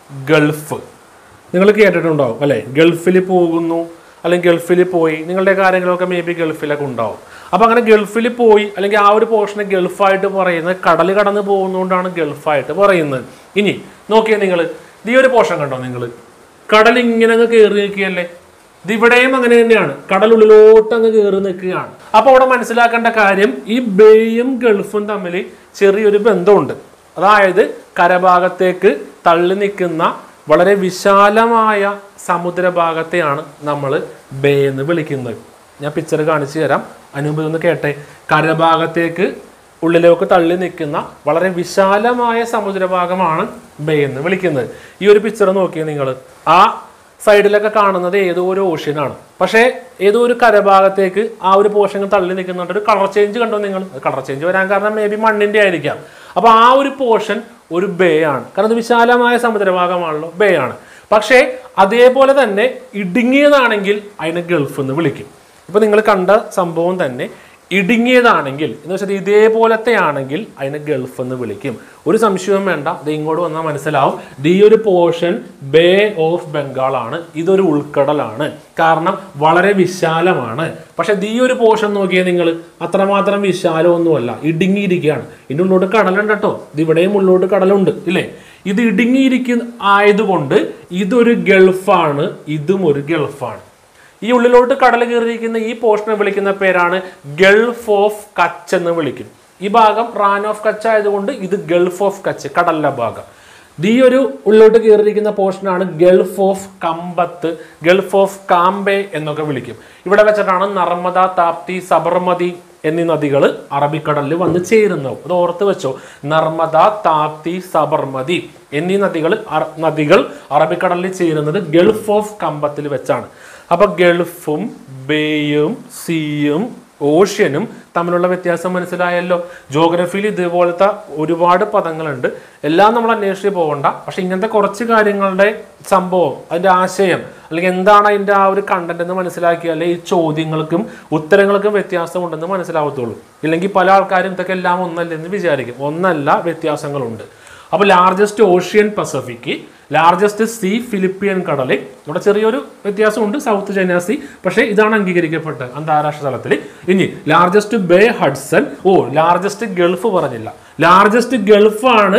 ഗൾഫ് നിങ്ങൾ കേട്ടിട്ടുണ്ടാവും അല്ലെ ഗൾഫിൽ പോകുന്നു അല്ലെങ്കിൽ ഗൾഫിൽ പോയി നിങ്ങളുടെ കാര്യങ്ങളൊക്കെ മേ ബി ഗൾഫിലൊക്കെ ഉണ്ടാവും അപ്പോൾ അങ്ങനെ ഗൾഫിൽ പോയി അല്ലെങ്കിൽ ആ ഒരു പോർഷനെ ഗൾഫായിട്ട് പറയുന്നത് കടൽ കടന്ന് പോകുന്നതുകൊണ്ടാണ് ഗൾഫായിട്ട് പറയുന്നത് ഇനി നോക്കിയേ നിങ്ങൾ ഈ ഒരു പോർഷൻ കണ്ടോ നിങ്ങൾ കടൽ ഇങ്ങനെ അങ്ങ് കയറി നിൽക്കുകയല്ലേ ഇത് ഇവിടെയും അങ്ങനെ തന്നെയാണ് കടലുള്ളിലോട്ട് അങ്ങ് കയറി നിൽക്കുകയാണ് അപ്പോൾ അവിടെ മനസ്സിലാക്കേണ്ട കാര്യം ഈ ബേയും ഗൾഫും തമ്മിൽ ചെറിയൊരു ബന്ധമുണ്ട് അതായത് കരഭാഗത്തേക്ക് തള്ളി നിൽക്കുന്ന വളരെ വിശാലമായ സമുദ്രഭാഗത്തെയാണ് നമ്മൾ ബേ എന്ന് വിളിക്കുന്നത് ഞാൻ പിക്ചർ കാണിച്ചു തരാം അനുഭവം ഒന്ന് കേട്ടെ കരഭാഗത്തേക്ക് ഉള്ളിലേക്ക് തള്ളി നിൽക്കുന്ന വളരെ വിശാലമായ സമുദ്രഭാഗമാണ് ബേ എന്ന് വിളിക്കുന്നത് ഈ ഒരു പിക്ചർ നോക്കിയാൽ നിങ്ങൾ ആ സൈഡിലൊക്കെ കാണുന്നത് ഏതോ ഒരു ഓഷ്യനാണ് പക്ഷേ ഏതോ ഒരു കരഭാഗത്തേക്ക് ആ ഒരു പോർഷൻ തള്ളി നിൽക്കുന്നുണ്ട് ഒരു കളർ ചേഞ്ച് കണ്ടോ നിങ്ങൾ കളർ ചേഞ്ച് വരാൻ കാരണം മേ ബി മണ്ണിന്റെ ആയിരിക്കാം അപ്പൊ ആ ഒരു പോർഷൻ ഒരു ബേ ആണ് കാരണം അത് വിശാലമായ സമുദ്രഭാഗമാണല്ലോ ബേ ആണ് പക്ഷേ അതേപോലെ തന്നെ ഇടുങ്ങിയതാണെങ്കിൽ അതിനെ ഗൾഫ് എന്ന് വിളിക്കും ഇപ്പൊ നിങ്ങൾ കണ്ട സംഭവം തന്നെ ഇടുങ്ങിയതാണെങ്കിൽ എന്ന് വെച്ചാൽ ഇതേപോലത്തെ ആണെങ്കിൽ അതിനെ ഗൾഫ് എന്ന് വിളിക്കും ഒരു സംശയവും വേണ്ട ഇത് ഇങ്ങോട്ട് വന്നാൽ മനസ്സിലാവും ഇത് ഈ ഒരു പോർഷൻ ബേ ഓഫ് ബംഗാൾ ആണ് ഇതൊരു ഉൾക്കടലാണ് കാരണം വളരെ വിശാലമാണ് പക്ഷെ ഇത് ഈ ഒരു പോർഷൻ നോക്കിയാൽ നിങ്ങൾ അത്രമാത്രം വിശാലമൊന്നുമല്ല ഇടുങ്ങിയിരിക്കുകയാണ് ഇതിൻ്റെ ഉള്ളോട്ട് കടലുണ്ട് കേട്ടോ ഇത് ഇവിടെയും ഉള്ളോട്ട് കടലുണ്ട് ഇല്ലേ ഇത് ഇടുങ്ങിയിരിക്കുന്ന ആയതുകൊണ്ട് ഇതൊരു ഗൾഫാണ് ഇതും ഒരു ഗൾഫാണ് ഈ ഉള്ളിലോട്ട് കടൽ കയറിയിരിക്കുന്ന ഈ പോർഷനെ വിളിക്കുന്ന പേരാണ് ഗൾഫ് ഓഫ് കച്ച് എന്ന് വിളിക്കും ഈ ഭാഗം റാൻ ഓഫ് കച്ച് ആയതുകൊണ്ട് ഇത് ഗൾഫ് ഓഫ് കച്ച് കടലിന്റെ ഭാഗം ഇത് ഈ ഒരു ഉള്ളിലോട്ട് കയറിയിരിക്കുന്ന പോർഷനാണ് gulf of Khambhat gulf of Cambay എന്നൊക്കെ വിളിക്കും ഇവിടെ വെച്ചിട്ടാണ് നർമ്മദ താപ്തി സബർമതി എന്നീ നദികൾ അറബിക്കടലിൽ വന്ന് ചേരുന്നത് അത് ഓർത്ത് വെച്ചോ നർമ്മദ താപ്തി സബർമതി എന്നീ നദികൾ അറ- നദികൾ അറബിക്കടലിൽ ചേരുന്നത് ഗൾഫ് ഓഫ് കമ്പത്തിൽ വെച്ചാണ് അപ്പൊ ഗൾഫും ബേയും സീയും ഓഷ്യനും തമ്മിലുള്ള വ്യത്യാസം മനസ്സിലായല്ലോ ജോഗ്രഫിയിൽ ഇതുപോലത്തെ ഒരുപാട് പദങ്ങളുണ്ട് എല്ലാം നമ്മൾ അന്വേഷിച്ച് പോകണ്ട പക്ഷെ ഇങ്ങനത്തെ കുറച്ച് കാര്യങ്ങളുടെ സംഭവം അതിന്റെ ആശയം അല്ലെങ്കിൽ എന്താണ് അതിന്റെ ആ ഒരു കണ്ടന്റ് എന്ന് മനസ്സിലാക്കിയാലേ ഈ ചോദ്യങ്ങൾക്കും ഉത്തരങ്ങൾക്കും വ്യത്യാസമുണ്ടെന്ന് മനസ്സിലാവത്തുള്ളൂ ഇല്ലെങ്കിൽ പല ആൾക്കാരും ഇതൊക്കെ എല്ലാം ഒന്നല്ല എന്ന് വിചാരിക്കും ഒന്നല്ല വ്യത്യാസങ്ങളുണ്ട് അപ്പോൾ largest ocean Pacific largest sea Philippine കടൽ ഇവിടെ ചെറിയൊരു വ്യത്യാസമുണ്ട് സൗത്ത് ചൈന സീ പക്ഷേ ഇതാണ് അംഗീകരിക്കപ്പെട്ടത് അന്താരാഷ്ട്ര തലത്തിൽ ഇനി largest bay Hudson oh largest gulf പറഞ്ഞില്ല ലാർജസ്റ്റ് ഗൾഫാണ്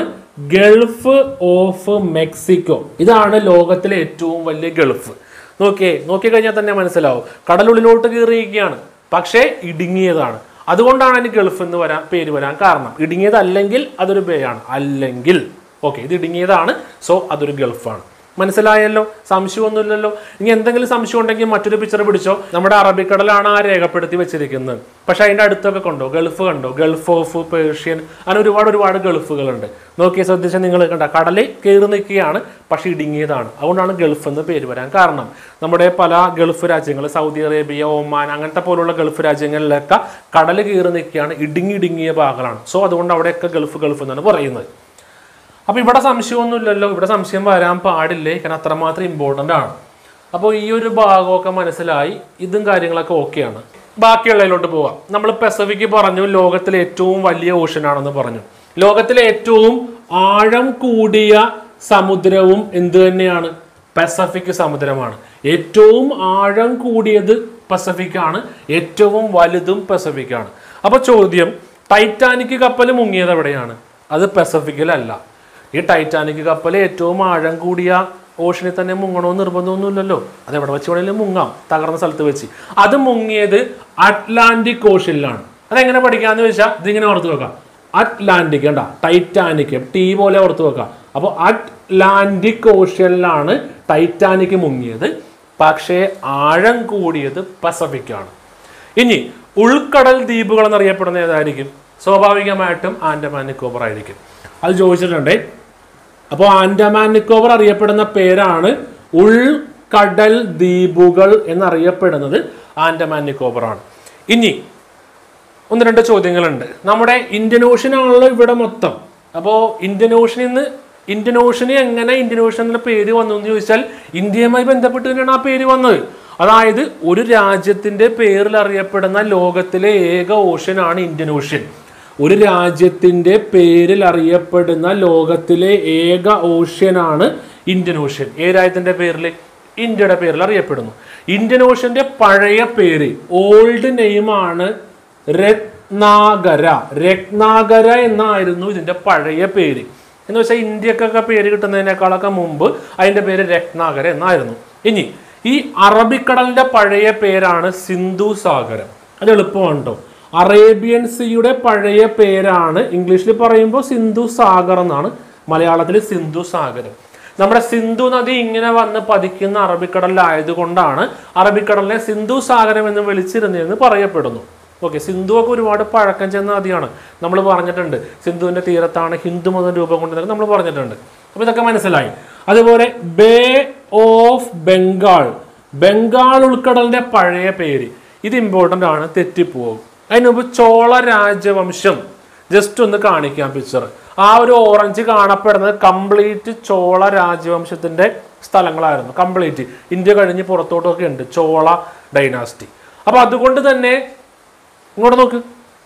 ഗൾഫ് ഓഫ് മെക്സിക്കോ ഇതാണ് ലോകത്തിലെ ഏറ്റവും വലിയ ഗൾഫ് നോക്കിയേ നോക്കി കഴിഞ്ഞാൽ തന്നെ മനസ്സിലാവും കടലുള്ളിലോട്ട് കയറിയിരിക്കുകയാണ് പക്ഷേ ഇടുങ്ങിയതാണ് അതുകൊണ്ടാണ് അതിന് ഗൾഫ് എന്ന് വരാൻ പേര് വരാൻ കാരണം ഇടുങ്ങിയതല്ലെങ്കിൽ അതൊരു ബേ ആണ് അല്ലെങ്കിൽ ഓക്കെ ഇത് ഇടുങ്ങിയതാണ് സോ അതൊരു ഗൾഫാണ് മനസ്സിലായല്ലോ സംശയമൊന്നുമില്ലല്ലോ ഇനി എന്തെങ്കിലും സംശയം ഉണ്ടെങ്കിൽ മറ്റൊരു പിക്ചർ പിടിച്ചോ നമ്മുടെ അറബിക്കടലാണ് ആ രേഖപ്പെടുത്തി വെച്ചിരിക്കുന്നത് പക്ഷെ അതിന്റെ അടുത്തൊക്കെ കണ്ടോ ഗൾഫ് കണ്ടോ ഗൾഫ് ഓഫ് പേർഷ്യൻ അങ്ങനെ ഒരുപാട് ഒരുപാട് ഗൾഫുകളുണ്ട് നോക്കിയ ശ്രദ്ധിച്ചാൽ നിങ്ങൾ കണ്ട കടലിൽ കയറി നിൽക്കുകയാണ് പക്ഷെ ഇടുങ്ങിയതാണ് അതുകൊണ്ടാണ് ഗൾഫ് എന്ന് പേര് വരാൻ കാരണം നമ്മുടെ പല ഗൾഫ് രാജ്യങ്ങൾ സൗദി അറേബ്യ ഒമാൻ അങ്ങനത്തെ പോലുള്ള ഗൾഫ് രാജ്യങ്ങളിലൊക്കെ കടൽ കയറി നിൽക്കുകയാണ് ഇടുങ്ങി ഇടുങ്ങിയ ഭാഗങ്ങളാണ് സോ അതുകൊണ്ട് അവിടെയൊക്കെ ഗൾഫ് ഗൾഫ് എന്നാണ് പറയുന്നത് അപ്പോൾ ഇവിടെ സംശയമൊന്നുമില്ലല്ലോ ഇവിടെ സംശയം വരാൻ പാടില്ലേ കാരണം അത്രമാത്രം ഇമ്പോർട്ടൻ്റ് ആണ് അപ്പോൾ ഈ ഒരു ഭാഗമൊക്കെ മനസ്സിലായി ഇതും കാര്യങ്ങളൊക്കെ ഓക്കെയാണ് ബാക്കിയുള്ളതിലോട്ട് പോവാം നമ്മൾ പെസഫിക് പറഞ്ഞു ലോകത്തിലെ ഏറ്റവും വലിയ ഓഷൻ ആണെന്ന് പറഞ്ഞു ലോകത്തിലെ ഏറ്റവും ആഴം കൂടിയ സമുദ്രവും എന്ത് തന്നെയാണ് പസഫിക് സമുദ്രമാണ് ഏറ്റവും ആഴം കൂടിയത് പസഫിക് ആണ് ഏറ്റവും വലുതും പസഫിക് ആണ് അപ്പോൾ ചോദ്യം ടൈറ്റാനിക് കപ്പൽ മുങ്ങിയത് എവിടെയാണ് അത് പസഫിക്കിലല്ല ഈ ടൈറ്റാനിക് കപ്പൽ ഏറ്റവും ആഴം കൂടിയ ഓഷനിൽ തന്നെ മുങ്ങണമെന്ന് നിർബന്ധമൊന്നുമില്ലല്ലോ അത് എവിടെ വെച്ച് വേണമെങ്കിലും മുങ്ങാം തകർന്ന സ്ഥലത്ത് വെച്ച് അത് മുങ്ങിയത് അറ്റ്ലാന്റിക് ഓഷനിലാണ് അതെങ്ങനെ പഠിക്കാന്ന് വെച്ചാൽ ഇതിങ്ങനെ ഓർത്ത് വെക്കാം അറ്റ്ലാന്റിക് കണ്ട ടൈറ്റാനിക് ടീ പോലെ ഓർത്ത് വെക്കാം അപ്പോൾ അറ്റ്ലാന്റിക് ഓഷ്യനിലാണ് ടൈറ്റാനിക് മുങ്ങിയത് പക്ഷേ ആഴം കൂടിയത് പസഫിക് ആണ് ഇനി ഉൾക്കടൽ ദ്വീപുകൾ എന്നറിയപ്പെടുന്ന ഏതായിരിക്കും സ്വാഭാവികമായിട്ടും ആൻഡമാൻ നിക്കോബർ ആയിരിക്കും അത് ചോദിച്ചിട്ടുണ്ടേ അപ്പോൾ ആൻഡമാൻ നിക്കോബർ അറിയപ്പെടുന്ന പേരാണ് ഉൾക്കടൽ ദ്വീപുകൾ എന്നറിയപ്പെടുന്നത് ആൻഡമാൻ നിക്കോബർ ആണ് ഇനി ഒന്ന് രണ്ട് ചോദ്യങ്ങളുണ്ട് നമ്മുടെ ഇന്ത്യൻ ഓഷ്യൻ ആണല്ലോ ഇവിടെ മൊത്തം അപ്പോൾ ഇന്ത്യൻ ഓഷ്യനിൽ നിന്ന് ഇന്ത്യൻ ഓഷ്യന് എങ്ങനെ ഇന്ത്യൻ ഓഷ്യൻ എന്നുള്ള പേര് വന്നു എന്ന് ചോദിച്ചാൽ ഇന്ത്യയുമായി ബന്ധപ്പെട്ട് തന്നെയാണ് ആ പേര് വന്നത് അതായത് ഒരു രാജ്യത്തിന്റെ പേരിൽ അറിയപ്പെടുന്ന ലോകത്തിലെ ഏക ഓഷ്യനാണ് ഇന്ത്യൻ ഓഷ്യൻ ഒരു രാജ്യത്തിന്റെ പേരിൽ അറിയപ്പെടുന്ന ലോകത്തിലെ ഏക ഓഷ്യനാണ് ഇന്ത്യൻ ഓഷ്യൻ ഏ രാജ്യത്തിന്റെ പേരിൽ ഇന്ത്യയുടെ പേരിൽ അറിയപ്പെടുന്നു ഇന്ത്യൻ ഓഷ്യന്റെ പഴയ പേര് ഓൾഡ് നെയിമാണ് രത്നാകര രത്നാകര എന്നായിരുന്നു ഇതിന്റെ പഴയ പേര് എന്ന് വെച്ചാൽ ഇന്ത്യക്കൊക്കെ പേര് കിട്ടുന്നതിനേക്കാളൊക്കെ മുമ്പ് അതിന്റെ പേര് രത്നാകര എന്നായിരുന്നു ഇനി ഈ അറബിക്കടലിന്റെ പഴയ പേരാണ് സിന്ധു സാഗരം അത് എളുപ്പമാണ് കേട്ടോ അറേബ്യൻ സീയുടെ പഴയ പേരാണ് ഇംഗ്ലീഷിൽ പറയുമ്പോൾ സിന്ധു സാഗർ എന്നാണ് മലയാളത്തിൽ സിന്ധു സാഗരം നമ്മുടെ സിന്ധു നദി ഇങ്ങനെ വന്ന് പതിക്കുന്ന അറബിക്കടലിലായതുകൊണ്ടാണ് അറബിക്കടലിനെ സിന്ധു സാഗരം എന്ന് വിളിച്ചിരുന്നതെന്ന് പറയപ്പെടുന്നു ഓക്കെ സിന്ധു ഒക്കെ ഒരുപാട് പഴക്കം ചെന്ന നദിയാണ് നമ്മൾ പറഞ്ഞിട്ടുണ്ട് സിന്ധുവിന്റെ തീരത്താണ് ഹിന്ദു മതം രൂപം കൊണ്ടുവരുന്നത് നമ്മൾ പറഞ്ഞിട്ടുണ്ട് അപ്പോൾ ഇതൊക്കെ മനസ്സിലായി അതുപോലെ ബേ ഓഫ് ബംഗാൾ ബംഗാൾ ഉൾക്കടലിന്റെ പഴയ പേര് ഇത് ഇമ്പോർട്ടൻ്റ് ആണ് തെറ്റിപ്പോകും അതിന് മുമ്പ് ചോള രാജവംശം ജസ്റ്റ് ഒന്ന് കാണിക്കാം പിക്ചർ ആ ഒരു ഓറഞ്ച് കാണപ്പെടുന്നത് കംപ്ലീറ്റ് ചോള രാജവംശത്തിന്റെ സ്ഥലങ്ങളായിരുന്നു കംപ്ലീറ്റ് ഇന്ത്യ കഴിഞ്ഞ് പുറത്തോട്ടൊക്കെ ഉണ്ട് ചോള ഡൈനാസ്റ്റി അപ്പൊ അതുകൊണ്ട് തന്നെ ഇങ്ങോട്ട് നോക്ക്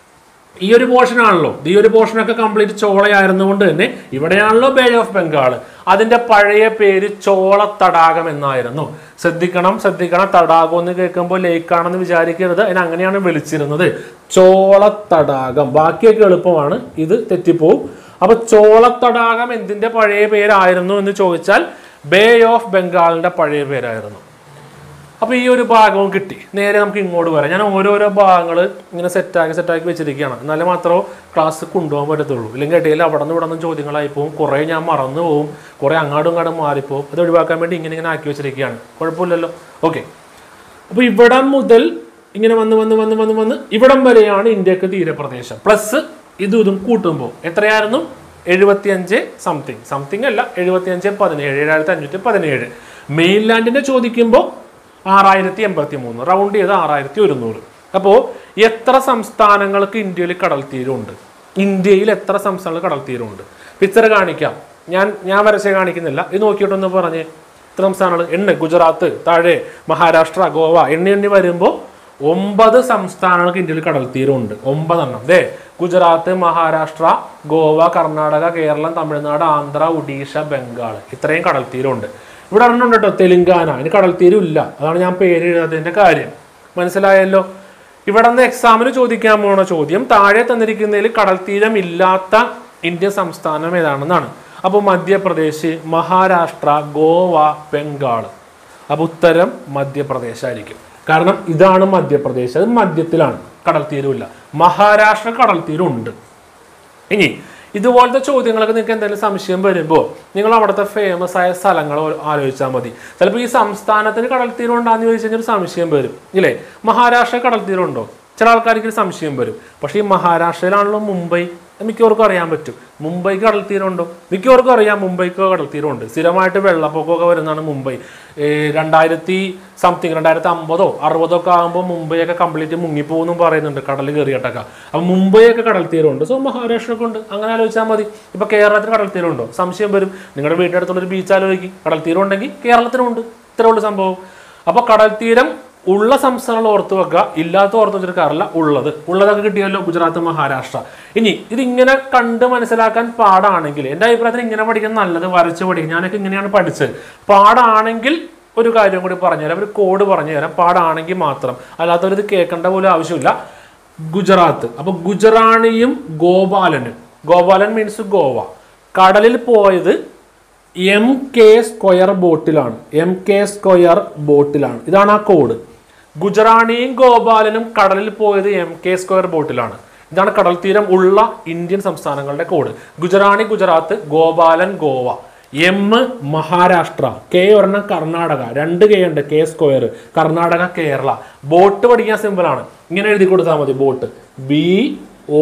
ഈ ഒരു പോർഷൻ ആണല്ലോ ഈ ഒരു പോർഷനൊക്കെ കംപ്ലീറ്റ് ചോളയായിരുന്നുകൊണ്ട് തന്നെ ഇവിടെയാണല്ലോ ബേ ഓഫ് ബംഗാൾ അതിന്റെ പഴയ പേര് ചോള തടാകം എന്നായിരുന്നു ശ്രദ്ധിക്കണം ശ്രദ്ധിക്കണം തടാകം എന്ന് കേൾക്കുമ്പോൾ ലേക്കാണെന്ന് വിചാരിക്കരുത് അതിന് അങ്ങനെയാണ് വിളിച്ചിരുന്നത് ചോള തടാകം ബാക്കിയൊക്കെ എളുപ്പമാണ് ഇത് തെറ്റിപ്പോവും അപ്പൊ ചോള തടാകം എന്തിന്റെ പഴയ പേരായിരുന്നു എന്ന് ചോദിച്ചാൽ ബേ ഓഫ് ബംഗാളിന്റെ പഴയ പേരായിരുന്നു അപ്പോൾ ഈ ഒരു ഭാഗവും കിട്ടി നേരെ നമുക്ക് ഇങ്ങോട്ട് വരാം ഞാൻ ഓരോരോ ഭാഗങ്ങൾ ഇങ്ങനെ സെറ്റാക്കി സെറ്റാക്കി വെച്ചിരിക്കുകയാണ് എന്നാലേ മാത്രമേ ക്ലാസ് കൊണ്ടുപോകാൻ പറ്റത്തുള്ളൂ ഇല്ലെങ്കിൽ ഇടയിൽ അവിടെ നിന്ന് ഇവിടെ നിന്ന് ചോദ്യങ്ങളായി പോകും കുറേ ഞാൻ മറന്നു പോകും കുറേ അങ്ങാടും ഇങ്ങോട്ടും മാറിപ്പോകും അത് ഒഴിവാക്കാൻ വേണ്ടി ഇങ്ങനെ ഇങ്ങനെ ആക്കി വെച്ചിരിക്കുകയാണ് കുഴപ്പമില്ലല്ലോ ഓക്കെ അപ്പോൾ ഇവിടം മുതൽ ഇങ്ങനെ വന്ന് വന്ന് വന്ന് വന്ന് വന്ന് ഇവിടം വരെയാണ് ഇന്ത്യക്ക് തീരപ്രദേശം പ്ലസ് ഇതും ഇതും കൂട്ടുമ്പോൾ എത്രയായിരുന്നു എഴുപത്തിയഞ്ച് സംതിങ് സംതിങ് അല്ല എഴുപത്തിയഞ്ച് പതിനേഴ് ഏഴായിരത്തി അഞ്ഞൂറ്റി പതിനേഴ് മെയിൻലാൻഡിനെ ചോദിക്കുമ്പോൾ ആറായിരത്തി എൺപത്തി മൂന്ന് റൗണ്ട് ചെയ്ത് ആറായിരത്തി ഒരുന്നൂറ് അപ്പോൾ എത്ര സംസ്ഥാനങ്ങൾക്ക് ഇന്ത്യയിൽ കടൽ തീരമുണ്ട് ഇന്ത്യയിൽ എത്ര സംസ്ഥാനങ്ങൾ കടൽ തീരമുണ്ട് പിക്ചർ കാണിക്കാം ഞാൻ ഞാൻ വരച്ച് കാണിക്കുന്നില്ല ഇത് നോക്കിയിട്ടൊന്ന് പറഞ്ഞ് എത്ര സംസ്ഥാനങ്ങൾ എണ്ണ ഗുജറാത്ത് താഴെ മഹാരാഷ്ട്ര ഗോവ എണ്ണി എണ്ണി വരുമ്പോൾ ഒമ്പത് സംസ്ഥാനങ്ങൾക്ക് ഇന്ത്യയിൽ കടൽ തീരമുണ്ട് ഒമ്പതെണ്ണം ദേ ഗുജറാത്ത് മഹാരാഷ്ട്ര ഗോവ കർണാടക കേരളം തമിഴ്നാട് ആന്ധ്ര ഒഡീഷ ബംഗാൾ ഇത്രയും കടൽ തീരമുണ്ട് ഇവിടെ ഒരെണ്ണം കേട്ടോ തെലുങ്കാന അതിന് കടൽ തീരം ഇല്ല അതാണ് ഞാൻ പേര് എഴുതാത്തതിന്റെ കാര്യം മനസ്സിലായല്ലോ ഇവിടെ നിന്ന് എക്സാമിന് ചോദിക്കാൻ പോണ ചോദ്യം താഴെ തന്നിരിക്കുന്നതിൽ കടൽ തീരം ഇല്ലാത്ത ഇന്ത്യൻ സംസ്ഥാനം ഏതാണെന്നാണ് അപ്പോൾ മധ്യപ്രദേശ് മഹാരാഷ്ട്ര ഗോവ ബംഗാൾ അപ്പോൾ ഉത്തരം മധ്യപ്രദേശ് ആയിരിക്കും കാരണം ഇതാണ് മധ്യപ്രദേശ് അത് മധ്യത്തിലാണ് കടൽ തീരമില്ല മഹാരാഷ്ട്ര കടൽ തീരം ഉണ്ട് ഇനി ഇതുപോലത്തെ ചോദ്യങ്ങളൊക്കെ നിങ്ങൾക്ക് എന്തെങ്കിലും സംശയം വരുമ്പോൾ നിങ്ങൾ അവിടുത്തെ ഫേമസ് ആയ സ്ഥലങ്ങൾ ഓ- ആലോചിച്ചാൽ മതി ചിലപ്പോൾ ഈ സംസ്ഥാനത്തിന് കടൽ തീരം ഉണ്ടാന്ന് ചോദിച്ചു കഴിഞ്ഞാൽ ഒരു സംശയം വരും ഇല്ലേ മഹാരാഷ്ട്ര കടൽ തീരം ഉണ്ടോ ചില ആൾക്കാർക്ക് ഒരു സംശയം വരും പക്ഷേ ഈ മഹാരാഷ്ട്രയിലാണല്ലോ മുംബൈ മിക്കവർക്കും അറിയാൻ പറ്റും മുംബൈക്ക് കടൽ തീരമുണ്ടോ മിക്കവർക്കും അറിയാം മുംബൈക്ക് കടൽ തീരമുണ്ട് സ്ഥിരമായിട്ട് വെള്ളപ്പൊക്കമൊക്കെ വരുന്നതാണ് മുംബൈ ഏ, രണ്ടായിരത്തി സംതിങ് രണ്ടായിരത്തി അമ്പതോ അറുപതോ ഒക്കെ ആകുമ്പോൾ മുംബൈ ഒക്കെ കംപ്ലീറ്റ് മുങ്ങിപ്പോകുന്നും പറയുന്നുണ്ട് കടൽ കയറിയിട്ടൊക്കെ അപ്പം മുംബൈ ഒക്കെ കടൽ തീരമുണ്ട് സോ മഹാരാഷ്ട്രക്ക് ഉണ്ട് അങ്ങനെ ആലോചിച്ചാൽ മതി ഇപ്പൊ കേരളത്തിന് കടൽ തീരമുണ്ടോ സംശയം വരും നിങ്ങളുടെ വീടിന്റെ അടുത്തുള്ള ഒരു ബീച്ച് ആലോചിക്കും കടൽ തീരം ഉണ്ടെങ്കിൽ കേരളത്തിനുണ്ട് ഇത്രേ ഉള്ളൂ സംഭവം അപ്പൊ കടൽ തീരം ഉള്ള സംസ്ഥാനങ്ങൾ ഓർത്ത് വെക്കുക ഇല്ലാത്ത ഓർത്ത് വെച്ചിരിക്കാറില്ല ഉള്ളത് ഉള്ളതൊക്കെ കിട്ടിയല്ലോ ഗുജറാത്ത് മഹാരാഷ്ട്ര ഇനി ഇതിങ്ങനെ കണ്ട് മനസ്സിലാക്കാൻ പാടാണെങ്കിൽ എൻ്റെ അഭിപ്രായത്തിൽ ഇങ്ങനെ പഠിക്കുന്നത് നല്ലത് വരച്ച് പഠിക്കും ഞാനൊക്കെ ഇങ്ങനെയാണ് പഠിച്ചത് പാടാണെങ്കിൽ ഒരു കാര്യം കൂടി പറഞ്ഞുതരാം ഒരു കോഡ് പറഞ്ഞുതരാം പാടാണെങ്കിൽ മാത്രം അല്ലാത്തവരിത് കേൾക്കേണ്ട പോലും ആവശ്യമില്ല ഗുജറാത്ത് അപ്പൊ ഗുജറാണിയും ഗോപാലനും ഗോപാലൻ മീൻസ് ഗോവ കടലിൽ പോയത് എം കെ സ്ക്വയർ ബോട്ടിലാണ് എം കെ സ്ക്വയർ ബോട്ടിലാണ് ഇതാണ് ആ കോഡ് ഗുജറാണിയും ഗോപാലനും കടലിൽ പോയത് എം കെ സ്ക്വയർ ബോട്ടിലാണ് ഇതാണ് കടൽ തീരം ഉള്ള ഇന്ത്യൻ സംസ്ഥാനങ്ങളുടെ code Gujarani Gujarat Gopalan Goa M Maharashtra K ഒരെണ്ണം കർണാടക രണ്ട് കെ ഉണ്ട് K square Karnataka Kerala boat പഠിക്കാൻ സിമ്പിളാണ് ഇങ്ങനെ എഴുതി കൊടുത്താൽ മതി boat B O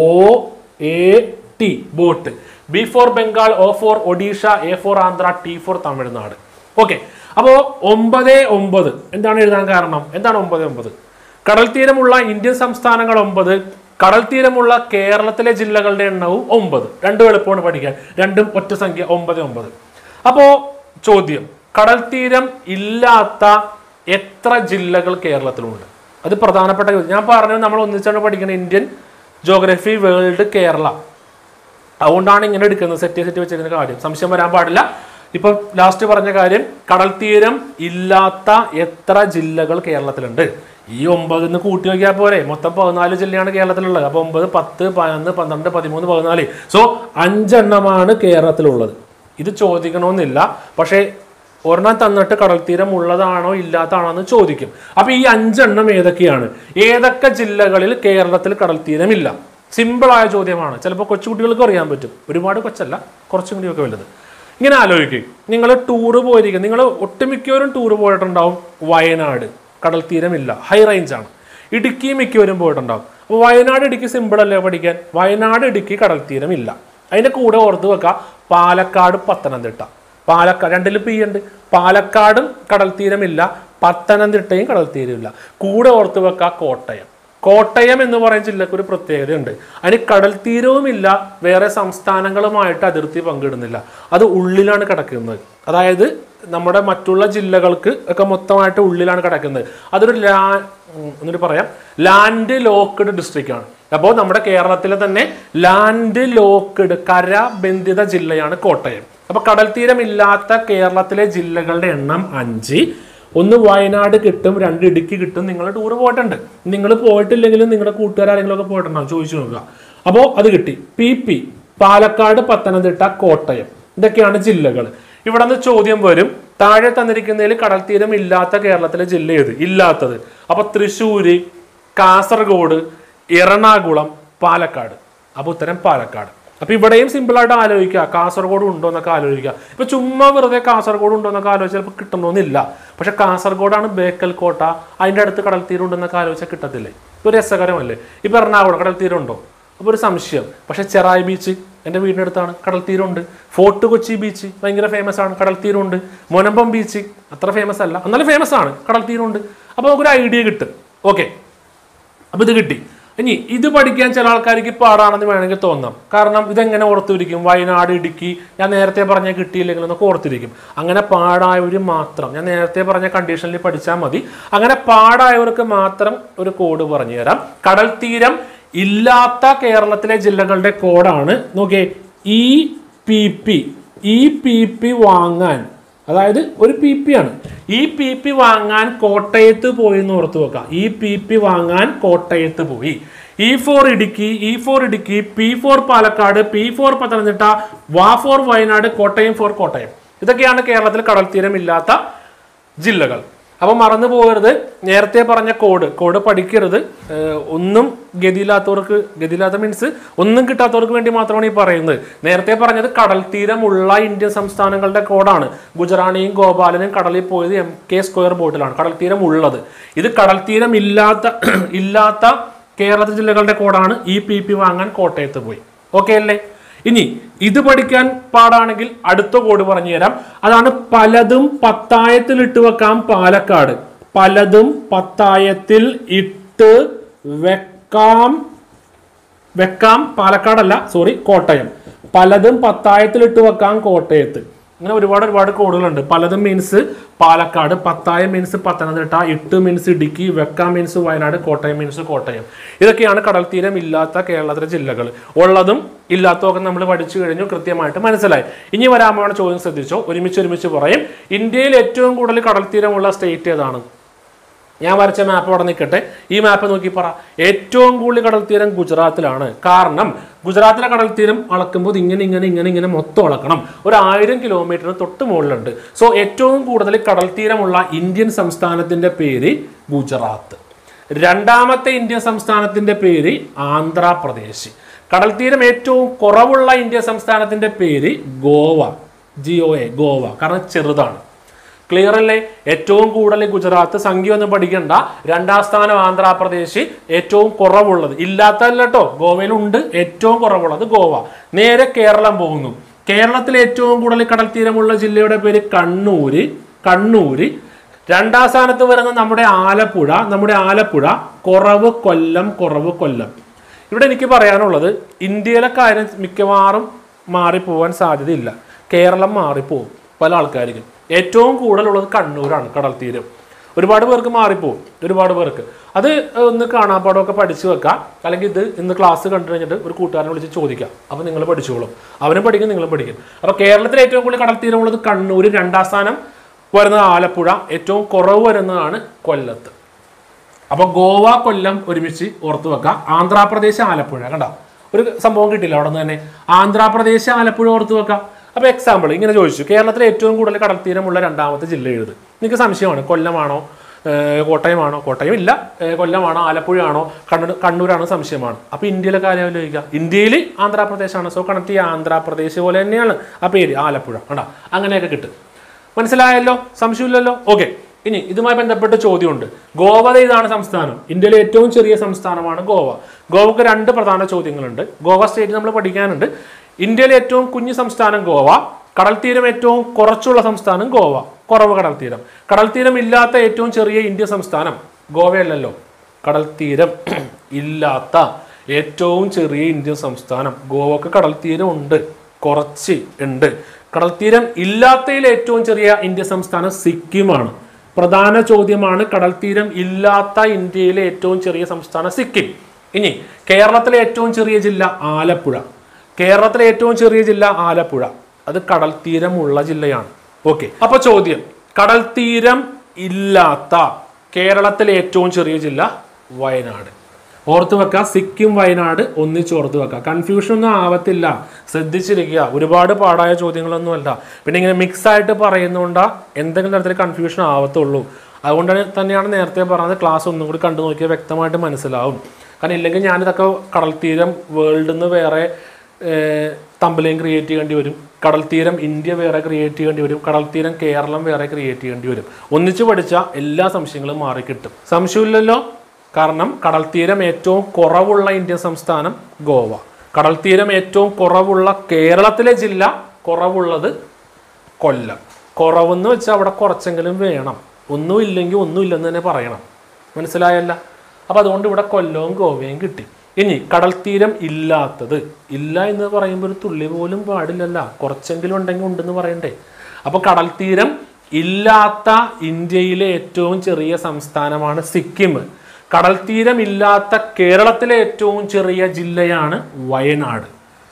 A T boat B for Bengal O for Odisha A for Andhra T for Tamil Nadu okay അപ്പോ ഒമ്പത് ഒമ്പത് എന്താണ് എഴുതാൻ കാരണം എന്താണ് ഒമ്പത് ഒമ്പത് കടൽ തീരമുള്ള ഇന്ത്യൻ സംസ്ഥാനങ്ങൾ ഒമ്പത് കടൽ തീരമുള്ള കേരളത്തിലെ ജില്ലകളുടെ എണ്ണവും ഒമ്പത് രണ്ടും എളുപ്പമാണ് പഠിക്കാൻ രണ്ടും ഒറ്റ സംഖ്യ ഒമ്പത് ഒമ്പത് അപ്പോ ചോദ്യം കടൽ തീരം ഇല്ലാത്ത എത്ര ജില്ലകൾ കേരളത്തിലുണ്ട് അത് പ്രധാനപ്പെട്ട ചോദ്യം ഞാൻ പറഞ്ഞു നമ്മൾ ഒന്നിച്ചാണ് പഠിക്കുന്നത് ഇന്ത്യൻ ജോഗ്രഫി വേൾഡ് കേരള അതുകൊണ്ടാണ് ഇങ്ങനെ എടുക്കുന്നത് സെറ്റ് സെറ്റ് വെച്ചിരുന്ന കാര്യം സംശയം വരാൻ പാടില്ല ഇപ്പൊ ലാസ്റ്റ് പറഞ്ഞ കാര്യം കടൽ തീരം ഇല്ലാത്ത എത്ര ജില്ലകൾ കേരളത്തിലുണ്ട് ഈ ഒമ്പതിന്ന് കൂട്ടി നോക്കിയാൽ പോരെ മൊത്തം പതിനാല് ജില്ലയാണ് കേരളത്തിലുള്ളത് അപ്പൊ ഒമ്പത് പത്ത് പതിനൊന്ന് പന്ത്രണ്ട് പതിമൂന്ന് പതിനാല് സോ അഞ്ചെണ്ണമാണ് കേരളത്തിലുള്ളത് ഇത് ചോദിക്കണമെന്നില്ല പക്ഷേ ഒരെണ്ണം തന്നിട്ട് കടൽ തീരം ഉള്ളതാണോ ഇല്ലാത്തതാണോ എന്ന് ചോദിക്കും അപ്പൊ ഈ അഞ്ചെണ്ണം ഏതൊക്കെയാണ് ഏതൊക്കെ ജില്ലകളിൽ കേരളത്തിൽ കടൽ തീരമില്ല സിമ്പിളായ ചോദ്യമാണ് ചിലപ്പോൾ കൊച്ചുകുട്ടികൾക്ക് അറിയാൻ പറ്റും ഒരുപാട് കൊച്ചല്ല കുറച്ചും കൂടിയൊക്കെ വലുത് ഇങ്ങനെ ആലോചിക്കും നിങ്ങൾ ടൂറ് പോയിരിക്കും നിങ്ങൾ ഒട്ടുമിക്കവരും ടൂറ് പോയിട്ടുണ്ടാവും വയനാട് കടൽ തീരമില്ല ഹൈ റേഞ്ച് ആണ് ഇടുക്കി മിക്കവരും പോയിട്ടുണ്ടാവും അപ്പോൾ വയനാട് ഇടുക്കി സിമ്പിൾ അല്ലേ പഠിക്കാൻ വയനാട് ഇടുക്കി കടൽ തീരമില്ല അതിന്റെ കൂടെ ഓർത്ത് വെക്കുക പാലക്കാട് പത്തനംതിട്ട പാലക്കാട് രണ്ടിലും പി ഉണ്ട് പാലക്കാടും കടൽ തീരമില്ല പത്തനംതിട്ടയും കടൽ തീരമില്ല കൂടെ ഓർത്ത് വെക്കുക കോട്ടയം കോട്ടയം എന്ന് പറയുന്ന ജില്ലക്ക് ഒരു പ്രത്യേകതയുണ്ട് അതിന് കടൽ തീരവുമില്ല വേറെ സംസ്ഥാനങ്ങളുമായിട്ട് അതിർത്തി പങ്കിടുന്നില്ല അത് ഉള്ളിലാണ് കിടക്കുന്നത് അതായത് നമ്മുടെ മറ്റുള്ള ജില്ലകൾക്ക് ഒക്കെ മൊത്തമായിട്ട് ഉള്ളിലാണ് കിടക്കുന്നത് അതൊരു ലാ ഉം, എന്നിട്ട് പറയാം ലാൻഡ് ലോക്ക്ഡ് ഡിസ്ട്രിക്റ്റ് ആണ് അപ്പോൾ നമ്മുടെ കേരളത്തിലെ തന്നെ ലാൻഡ് ലോക്ക്ഡ് കര ബന്ധിത ജില്ലയാണ് കോട്ടയം അപ്പൊ കടൽ തീരമില്ലാത്ത കേരളത്തിലെ ജില്ലകളുടെ എണ്ണം അഞ്ച് ഒന്ന് വയനാട് കിട്ടും രണ്ട് ഇടുക്കി കിട്ടും നിങ്ങൾ ടൂർ പോയിട്ടുണ്ട് നിങ്ങൾ പോയിട്ടില്ലെങ്കിലും നിങ്ങളുടെ കൂട്ടുകാരെങ്കിലും ഒക്കെ പോയിട്ടുണ്ടാവും ചോദിച്ചു നോക്കുക അപ്പോൾ അത് കിട്ടി പി പി പാലക്കാട് പത്തനംതിട്ട കോട്ടയം ഇതൊക്കെയാണ് ജില്ലകൾ ഇവിടെ നിന്ന് ചോദ്യം വരും താഴെ തന്നിരിക്കുന്നതിൽ കടൽ തീരം ഇല്ലാത്ത കേരളത്തിലെ ജില്ല ഏത് ഇല്ലാത്തത് അപ്പൊ തൃശ്ശൂര് കാസർഗോഡ് എറണാകുളം പാലക്കാട് അപ്പൊ ഉത്തരം പാലക്കാട് അപ്പൊ ഇവിടെയും സിമ്പിൾ ആയിട്ട് ആലോചിക്കുക കാസർഗോഡ് ഉണ്ടോ എന്നൊക്കെ ആലോചിക്കുക ഇപ്പൊ ചുമ്മാ വെറുതെ കാസർഗോഡ് ഉണ്ടോ എന്നൊക്കെ ആലോചിച്ചാൽ ചിലപ്പോൾ കിട്ടണമെന്നില്ല പക്ഷെ കാസർഗോഡാണ് ബേക്കൽ കോട്ട അതിന്റെ അടുത്ത് കടൽ തീരം ഉണ്ടെന്നൊക്കെ ആലോചിച്ചാൽ കിട്ടത്തില്ലേ ഇപ്പൊ രസകരമല്ലേ ഇപ്പൊ എറണാകുളം കടൽ തീരം ഉണ്ടോ അപ്പൊ ഒരു സംശയം പക്ഷെ ചെറായി ബീച്ച് എൻ്റെ വീടിൻ്റെ അടുത്താണ് കടൽ തീരമുണ്ട് ഫോർട്ട് കൊച്ചി ബീച്ച് ഭയങ്കര ഫേമസ് ആണ് കടൽ തീരമുണ്ട് മൊനമ്പം ബീച്ച് അത്ര ഫേമസ് അല്ല എന്നാലും ഫേമസ് ആണ് കടൽ തീരമുണ്ട് അപ്പോൾ നമുക്കൊരു ഐഡിയ കിട്ടും ഓക്കെ അപ്പൊ ഇത് കിട്ടി ഇനി ഇത് പഠിക്കാൻ ചില ആൾക്കാർക്ക് പാടാണെന്ന് വേണമെങ്കിൽ തോന്നാം കാരണം ഇതെങ്ങനെ ഓർത്തിരിക്കും വയനാട് ഇടുക്കി ഞാൻ നേരത്തെ പറഞ്ഞ കിട്ടിയില്ലെങ്കിൽ എന്നൊക്കെ ഓർത്തിരിക്കും അങ്ങനെ പാടായവർ മാത്രം ഞാൻ നേരത്തെ പറഞ്ഞ കണ്ടീഷനിൽ പഠിച്ചാൽ മതി അങ്ങനെ പാടായവർക്ക് മാത്രം ഒരു കോഡ് പറഞ്ഞു തരാം കടൽ തീരം ഇല്ലാത്ത കേരളത്തിലെ ജില്ലകളുടെ കോഡാണ് നോക്കിയേ E P P E P P വാങ്ങാൻ അതായത് ഒരു പി പി ആണ് ഈ പി പി വാങ്ങാൻ കോട്ടയത്ത് പോയി എന്ന് ഓർത്ത് വെക്കാം ഈ പി പി വാങ്ങാൻ കോട്ടയത്ത് പോയി E for Idukki E for Idukki P for Palakkad P for Pathanamthitta വാ ഫോർ വയനാട് കോട്ടയം ഫോർ കോട്ടയം ഇതൊക്കെയാണ് കേരളത്തിൽ കടൽ തീരമില്ലാത്ത ജില്ലകൾ അപ്പൊ മറന്നു പോകരുത് നേരത്തെ പറഞ്ഞ കോഡ് കോഡ് പഠിക്കരുത് ഏഹ് ഒന്നും ഗതിയില്ലാത്തവർക്ക് ഗതിയില്ലാത്ത മീൻസ് ഒന്നും കിട്ടാത്തവർക്ക് വേണ്ടി മാത്രമാണ് ഈ പറയുന്നത് നേരത്തെ പറഞ്ഞത് കടൽ തീരമുള്ള ഇന്ത്യൻ സംസ്ഥാനങ്ങളുടെ കോഡാണ് ഗുജറാണിയും ഗോപാലനും കടലിൽ പോയത് എം കെ സ്ക്വയർ ബോട്ടിലാണ് കടൽ തീരം ഉള്ളത് ഇത് കടൽ തീരം ഇല്ലാത്ത ഇല്ലാത്ത കേരള ജില്ലകളുടെ കോഡാണ് ഈ പി പി വാങ്ങാൻ കോട്ടയത്ത് പോയി ഓക്കെ അല്ലേ ഇനി ഇത് പഠിക്കാൻ പാടാണെങ്കിൽ അടുത്ത കോഡ് പറഞ്ഞു തരാം അതാണ് പലതും പത്തായത്തിൽ ഇട്ട് വെക്കാം പാലക്കാട് പലതും പത്തായത്തിൽ ഇട്ട് വെക്കാം വെക്കാം പാലക്കാടല്ല സോറി കോട്ടയം പലതും പത്തായത്തിൽ ഇട്ട് വെക്കാം കോട്ടയത്ത് ഇങ്ങനെ ഒരുപാട് ഒരുപാട് കോഡുകളുണ്ട് പലതും മീൻസ് പാലക്കാട് പത്തായം മീൻസ് പത്തനംതിട്ട ഇട്ട് മീൻസ് ഇടുക്കി വെക്കാം മീൻസ് വയനാട് കോട്ടയം മീൻസ് കോട്ടയം ഇതൊക്കെയാണ് കടൽ തീരം ഇല്ലാത്ത കേരളത്തിലെ ജില്ലകൾ ഉള്ളതും ഇല്ലാത്തതൊക്കെ നമ്മൾ പഠിച്ചു കഴിഞ്ഞു കൃത്യമായിട്ട് മനസ്സിലായി ഇനി വരാൻ പോണ ചോദ്യം ശ്രദ്ധിച്ചോ ഒരുമിച്ച് ഒരുമിച്ച് പറയും ഇന്ത്യയിൽ ഏറ്റവും കൂടുതൽ കടൽ തീരമുള്ള സ്റ്റേറ്റ് ഏതാണ് ഞാൻ വരച്ച മാപ്പ് അവിടെ നിൽക്കട്ടെ ഈ മാപ്പ് നോക്കി പറ ഏറ്റവും കൂടുതൽ കടൽ തീരം ഗുജറാത്തിലാണ് കാരണം ഗുജറാത്തിലെ കടൽ തീരം അളക്കുമ്പോൾ ഇത് ഇങ്ങനെ ഇങ്ങനെ ഇങ്ങനെ ഇങ്ങനെ മൊത്തം അളക്കണം ഒരു ആയിരം കിലോമീറ്ററിന് തൊട്ട് മുകളിലുണ്ട് സോ ഏറ്റവും കൂടുതൽ കടൽ തീരമുള്ള ഇന്ത്യൻ സംസ്ഥാനത്തിന്റെ പേര് ഗുജറാത്ത് രണ്ടാമത്തെ ഇന്ത്യൻ സംസ്ഥാനത്തിന്റെ പേര് ആന്ധ്രാപ്രദേശ് കടൽ തീരം ഏറ്റവും കുറവുള്ള ഇന്ത്യൻ സംസ്ഥാനത്തിന്റെ പേര് Goa G O A Goa കാരണം ചെറുതാണ് ക്ലിയർ അല്ലേ ഏറ്റവും കൂടുതൽ ഗുജറാത്ത് സംഖ്യ ഒന്നും പഠിക്കണ്ട രണ്ടാം സ്ഥാനം ആന്ധ്രാപ്രദേശ് ഏറ്റവും കുറവുള്ളത് ഇല്ലാത്തല്ല കേട്ടോ ഗോവയിലുണ്ട് ഏറ്റവും കുറവുള്ളത് ഗോവ നേരെ കേരളം പോകുന്നു കേരളത്തിൽ ഏറ്റവും കൂടുതൽ കടൽ തീരമുള്ള ജില്ലയുടെ പേര് കണ്ണൂര് കണ്ണൂര് രണ്ടാം സ്ഥാനത്ത് വരുന്ന നമ്മുടെ ആലപ്പുഴ നമ്മുടെ ആലപ്പുഴ കുറവ് കൊല്ലം കുറവ് കൊല്ലം ഇവിടെ എനിക്ക് പറയാനുള്ളത് ഇന്ത്യയിലെ കാര്യം മിക്കവാറും മാറിപ്പോവാൻ സാധ്യതയില്ല കേരളം മാറിപ്പോവും പല ആൾക്കാർക്കും ഏറ്റവും കൂടുതലുള്ളത് കണ്ണൂരാണ് കടൽ തീരം ഒരുപാട് പേർക്ക് മാറിപ്പോവും ഒരുപാട് പേർക്ക് അത് ഒന്ന് കാണാപ്പാടമൊക്കെ പഠിച്ചു വെക്കാം അല്ലെങ്കിൽ ഇത് ഇന്ന് ക്ലാസ് കണ്ടു കഴിഞ്ഞിട്ട് ഒരു കൂട്ടുകാരനെ വിളിച്ച് ചോദിക്കാം അപ്പോൾ നിങ്ങൾ പഠിച്ചോളും അവനും പഠിക്കും നിങ്ങളും പഠിക്കും അപ്പോൾ കേരളത്തിൽ ഏറ്റവും കൂടുതൽ കടൽ തീരമുള്ളത് കണ്ണൂർ രണ്ടാം സ്ഥാനം വരുന്നത് ആലപ്പുഴ ഏറ്റവും കുറവ് വരുന്നതാണ് കൊല്ലത്ത് അപ്പൊ ഗോവ കൊല്ലം ഒരുമിച്ച് ഓർത്തു വെക്കാം ആന്ധ്രാപ്രദേശ് ആലപ്പുഴ കണ്ട ഒരു സംഭവം കിട്ടില്ല അവിടെ നിന്ന് തന്നെ ആന്ധ്രാപ്രദേശ് ആലപ്പുഴ ഓർത്തു വെക്കാം അപ്പൊ എക്സാമ്പിൾ ഇങ്ങനെ ചോദിച്ചു കേരളത്തിലെ ഏറ്റവും കൂടുതൽ കടൽ തീരമുള്ള രണ്ടാമത്തെ ജില്ല എഴുത് നിങ്ങൾക്ക് സംശയമാണ് കൊല്ലമാണോ ഏഹ് കോട്ടയമാണോ കോട്ടയം ഇല്ല ഏഹ് കൊല്ലമാണോ ആലപ്പുഴയാണോ കണ്ണൂർ കണ്ണൂരാണോ സംശയമാണ് അപ്പൊ ഇന്ത്യയിലെ കാര്യം ആലോചിക്കുക ഇന്ത്യയിൽ ആന്ധ്രാപ്രദേശാണ് സോ കണക്ട് ചെയ്യുക ആന്ധ്രാപ്രദേശ് പോലെ തന്നെയാണ് ആ പേര് ആലപ്പുഴ കണ്ടാ അങ്ങനെയൊക്കെ കിട്ടും മനസ്സിലായല്ലോ സംശയമില്ലല്ലോ ഓക്കെ ഇനി ഇതുമായി ബന്ധപ്പെട്ട ചോദ്യമുണ്ട് ഗോവ ഇതാണ് സംസ്ഥാനം ഇന്ത്യയിലെ ഏറ്റവും ചെറിയ സംസ്ഥാനമാണ് ഗോവ ഗോവക്ക് രണ്ട് പ്രധാന ചോദ്യങ്ങളുണ്ട് ഗോവ സ്റ്റേറ്റ് നമ്മൾ പഠിക്കാനുണ്ട് ഇന്ത്യയിലെ ഏറ്റവും കുഞ്ഞു സംസ്ഥാനം ഗോവ കടൽ തീരം ഏറ്റവും കുറച്ചുള്ള സംസ്ഥാനം ഗോവ കുറവ് കടൽ തീരം കടൽ തീരം ഇല്ലാത്ത ഏറ്റവും ചെറിയ ഇന്ത്യ സംസ്ഥാനം ഗോവയല്ലല്ലോ കടൽ തീരം ഇല്ലാത്ത ഏറ്റവും ചെറിയ ഇന്ത്യൻ സംസ്ഥാനം ഗോവക്ക് കടൽ തീരം ഉണ്ട് കുറച്ച് ഉണ്ട് കടൽ തീരം ഇല്ലാത്തതിൽ ഏറ്റവും ചെറിയ ഇന്ത്യ സംസ്ഥാനം സിക്കിമാണ് പ്രധാന ചോദ്യമാണ് കടൽ തീരം ഇല്ലാത്ത ഇന്ത്യയിലെ ഏറ്റവും ചെറിയ സംസ്ഥാനം സിക്കിം ഇനി കേരളത്തിലെ ഏറ്റവും ചെറിയ ജില്ല ആലപ്പുഴ കേരളത്തിലെ ഏറ്റവും ചെറിയ ജില്ല ആലപ്പുഴ അത് കടൽ തീരമുള്ള ജില്ലയാണ് ഓക്കെ അപ്പൊ ചോദ്യം കടൽ തീരം ഇല്ലാത്ത കേരളത്തിലെ ഏറ്റവും ചെറിയ ജില്ല വയനാട് ഓർത്ത് വെക്കുക സിക്കിം വയനാട് ഒന്നിച്ച് ഓർത്ത് വെക്കുക കൺഫ്യൂഷൻ ഒന്നും ആവത്തില്ല ശ്രദ്ധിച്ചിരിക്കുക ഒരുപാട് പാടായ ചോദ്യങ്ങളൊന്നുമല്ല പിന്നെ ഇങ്ങനെ മിക്സ് ആയിട്ട് പറയുന്നതുകൊണ്ടാ എന്തെങ്കിലും തരത്തിൽ കൺഫ്യൂഷൻ ആവത്തുള്ളൂ അതുകൊണ്ട് തന്നെയാണ് നേരത്തെ പറഞ്ഞത് ക്ലാസ് ഒന്നും കൂടി കണ്ടു നോക്കിയാൽ വ്യക്തമായിട്ട് മനസ്സിലാവും കാരണം ഇല്ലെങ്കിൽ ഞാനിതൊക്കെ കടൽ തീരം വേൾഡിൽ നിന്ന് വേറെ തമ്പലയും ക്രിയേറ്റ് ചെയ്യേണ്ടി വരും കടൽ തീരം ഇന്ത്യ വേറെ ക്രിയേറ്റ് ചെയ്യേണ്ടി വരും കടൽ തീരം കേരളം വേറെ ക്രിയേറ്റ് ചെയ്യേണ്ടി വരും ഒന്നിച്ച് പഠിച്ചാൽ എല്ലാ സംശയങ്ങളും മാറിക്കിട്ടും സംശയമില്ലല്ലോ കാരണം കടൽ തീരം ഏറ്റവും കുറവുള്ള ഇന്ത്യൻ സംസ്ഥാനം ഗോവ കടൽ തീരം ഏറ്റവും കുറവുള്ള കേരളത്തിലെ ജില്ല കുറവുള്ളത് കൊല്ലം കുറവെന്ന് വെച്ചാൽ അവിടെ കുറച്ചെങ്കിലും വേണം ഒന്നും ഇല്ലെങ്കിൽ ഒന്നും ഇല്ലെന്ന് തന്നെ പറയണം മനസ്സിലായല്ല അപ്പം അതുകൊണ്ട് ഇവിടെ കൊല്ലവും ഗോവയും കിട്ടി ഇനി കടൽ തീരം ഇല്ലാത്തത് ഇല്ല എന്ന് പറയുമ്പോൾ ഒരു തുള്ളി പോലും പാടില്ലല്ല കുറച്ചെങ്കിലും ഉണ്ടെങ്കിൽ ഉണ്ടെന്ന് പറയണ്ടേ അപ്പോൾ കടൽ തീരം ഇല്ലാത്ത ഇന്ത്യയിലെ ഏറ്റവും ചെറിയ സംസ്ഥാനമാണ് സിക്കിം കടൽ തീരമില്ലാത്ത കേരളത്തിലെ ഏറ്റവും ചെറിയ ജില്ലയാണ് വയനാട്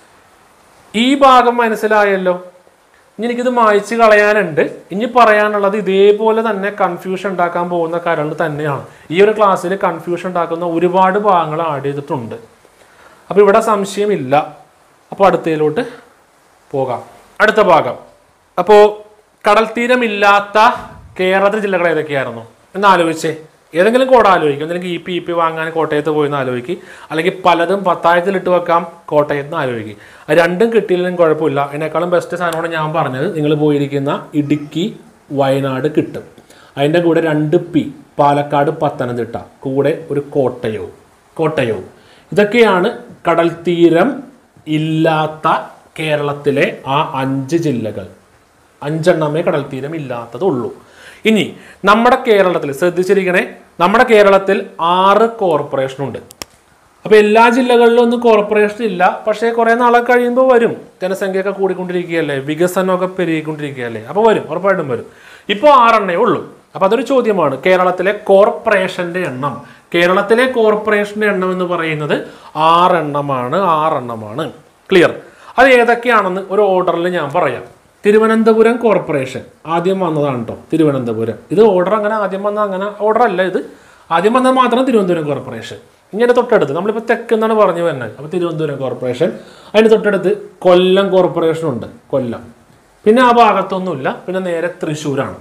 ഈ ഭാഗം മനസ്സിലായല്ലോ ഇനി എനിക്കിത് മായ്ച്ച് കളയാനുണ്ട് ഇനി പറയാനുള്ളത് ഇതേപോലെ തന്നെ കൺഫ്യൂഷൻ ഉണ്ടാക്കാൻ പോകുന്ന കാര്യങ്ങൾ തന്നെയാണ് ഈ ഒരു ക്ലാസ്സിൽ കൺഫ്യൂഷൻ ഉണ്ടാക്കുന്ന ഒരുപാട് ഭാഗങ്ങൾ ആഡ് ചെയ്തിട്ടുണ്ട് അപ്പോൾ ഇവിടെ സംശയമില്ല അപ്പോൾ അടുത്തതിലോട്ട് പോകാം അടുത്ത ഭാഗം അപ്പോൾ കടൽ തീരമില്ലാത്ത കേരളത്തിലെ ജില്ലകൾ ഏതൊക്കെയായിരുന്നു എന്ന് ആലോചിച്ചേ ഏതെങ്കിലും കോട ആലോചിക്കും അല്ലെങ്കിൽ ഇ പി ഇ പി വാങ്ങാൻ കോട്ടയത്ത് പോയി എന്ന് ആലോചിക്കും അല്ലെങ്കിൽ പലതും പത്തായത്തിൽ ഇട്ട് വെക്കാം കോട്ടയത്ത് നിന്ന് ആലോചിക്കും അത് രണ്ടും കിട്ടിയില്ലെങ്കിലും കുഴപ്പമില്ല അതിനേക്കാളും ബെസ്റ്റ് സാധനമാണ് ഞാൻ പറഞ്ഞത് നിങ്ങൾ പോയിരിക്കുന്ന ഇടുക്കി വയനാട് കിട്ടും അതിൻ്റെ കൂടെ രണ്ട് പി പാലക്കാട് പത്തനംതിട്ട കൂടെ ഒരു കോട്ടയവും കോട്ടയവും ഇതൊക്കെയാണ് കടൽ തീരം ഇല്ലാത്ത കേരളത്തിലെ ആ അഞ്ച് ജില്ലകൾ അഞ്ചെണ്ണമേ കടൽ തീരം ഇല്ലാത്തതുള്ളൂ ഇനി നമ്മുടെ കേരളത്തിൽ ശ്രദ്ധിച്ചിരിക്കണേ നമ്മുടെ കേരളത്തിൽ ആറ് കോർപ്പറേഷൻ ഉണ്ട് അപ്പോൾ എല്ലാ ജില്ലകളിലും ഒന്നും കോർപ്പറേഷൻ ഇല്ല പക്ഷേ കുറേ നാളെ കഴിയുമ്പോൾ വരും ജനസംഖ്യയൊക്കെ കൂടിക്കൊണ്ടിരിക്കുകയല്ലേ വികസനമൊക്കെ പെരുകിക്കൊണ്ടിരിക്കുകയല്ലേ അപ്പോൾ വരും ഉറപ്പായിട്ടും വരും ഇപ്പോൾ ആറെണ്ണേ ഉള്ളൂ അപ്പോൾ അതൊരു ചോദ്യമാണ് കേരളത്തിലെ കോർപ്പറേഷൻ്റെ എണ്ണം കേരളത്തിലെ കോർപ്പറേഷൻ്റെ എണ്ണം എന്ന് പറയുന്നത് ആറെണ്ണമാണ് ആറെണ്ണമാണ് ക്ലിയർ അത് ഏതൊക്കെയാണെന്ന് ഒരു ഓർഡറിൽ ഞാൻ പറയാം തിരുവനന്തപുരം കോർപ്പറേഷൻ ആദ്യം വന്നതാണ് കേട്ടോ തിരുവനന്തപുരം ഇത് ഓർഡർ അങ്ങനെ ആദ്യം വന്ന അങ്ങനെ ഓർഡർ അല്ല ഇത് ആദ്യം വന്നത് മാത്രം തിരുവനന്തപുരം കോർപ്പറേഷൻ ഇങ്ങനെ തൊട്ടടുത്ത് നമ്മളിപ്പോൾ തെക്ക് എന്നാണ് പറഞ്ഞു വരുന്നത് അപ്പോൾ തിരുവനന്തപുരം കോർപ്പറേഷൻ അതിന് തൊട്ടടുത്ത് കൊല്ലം കോർപ്പറേഷൻ ഉണ്ട് കൊല്ലം പിന്നെ ആ ഭാഗത്തൊന്നുമില്ല പിന്നെ നേരെ തൃശ്ശൂരാണ്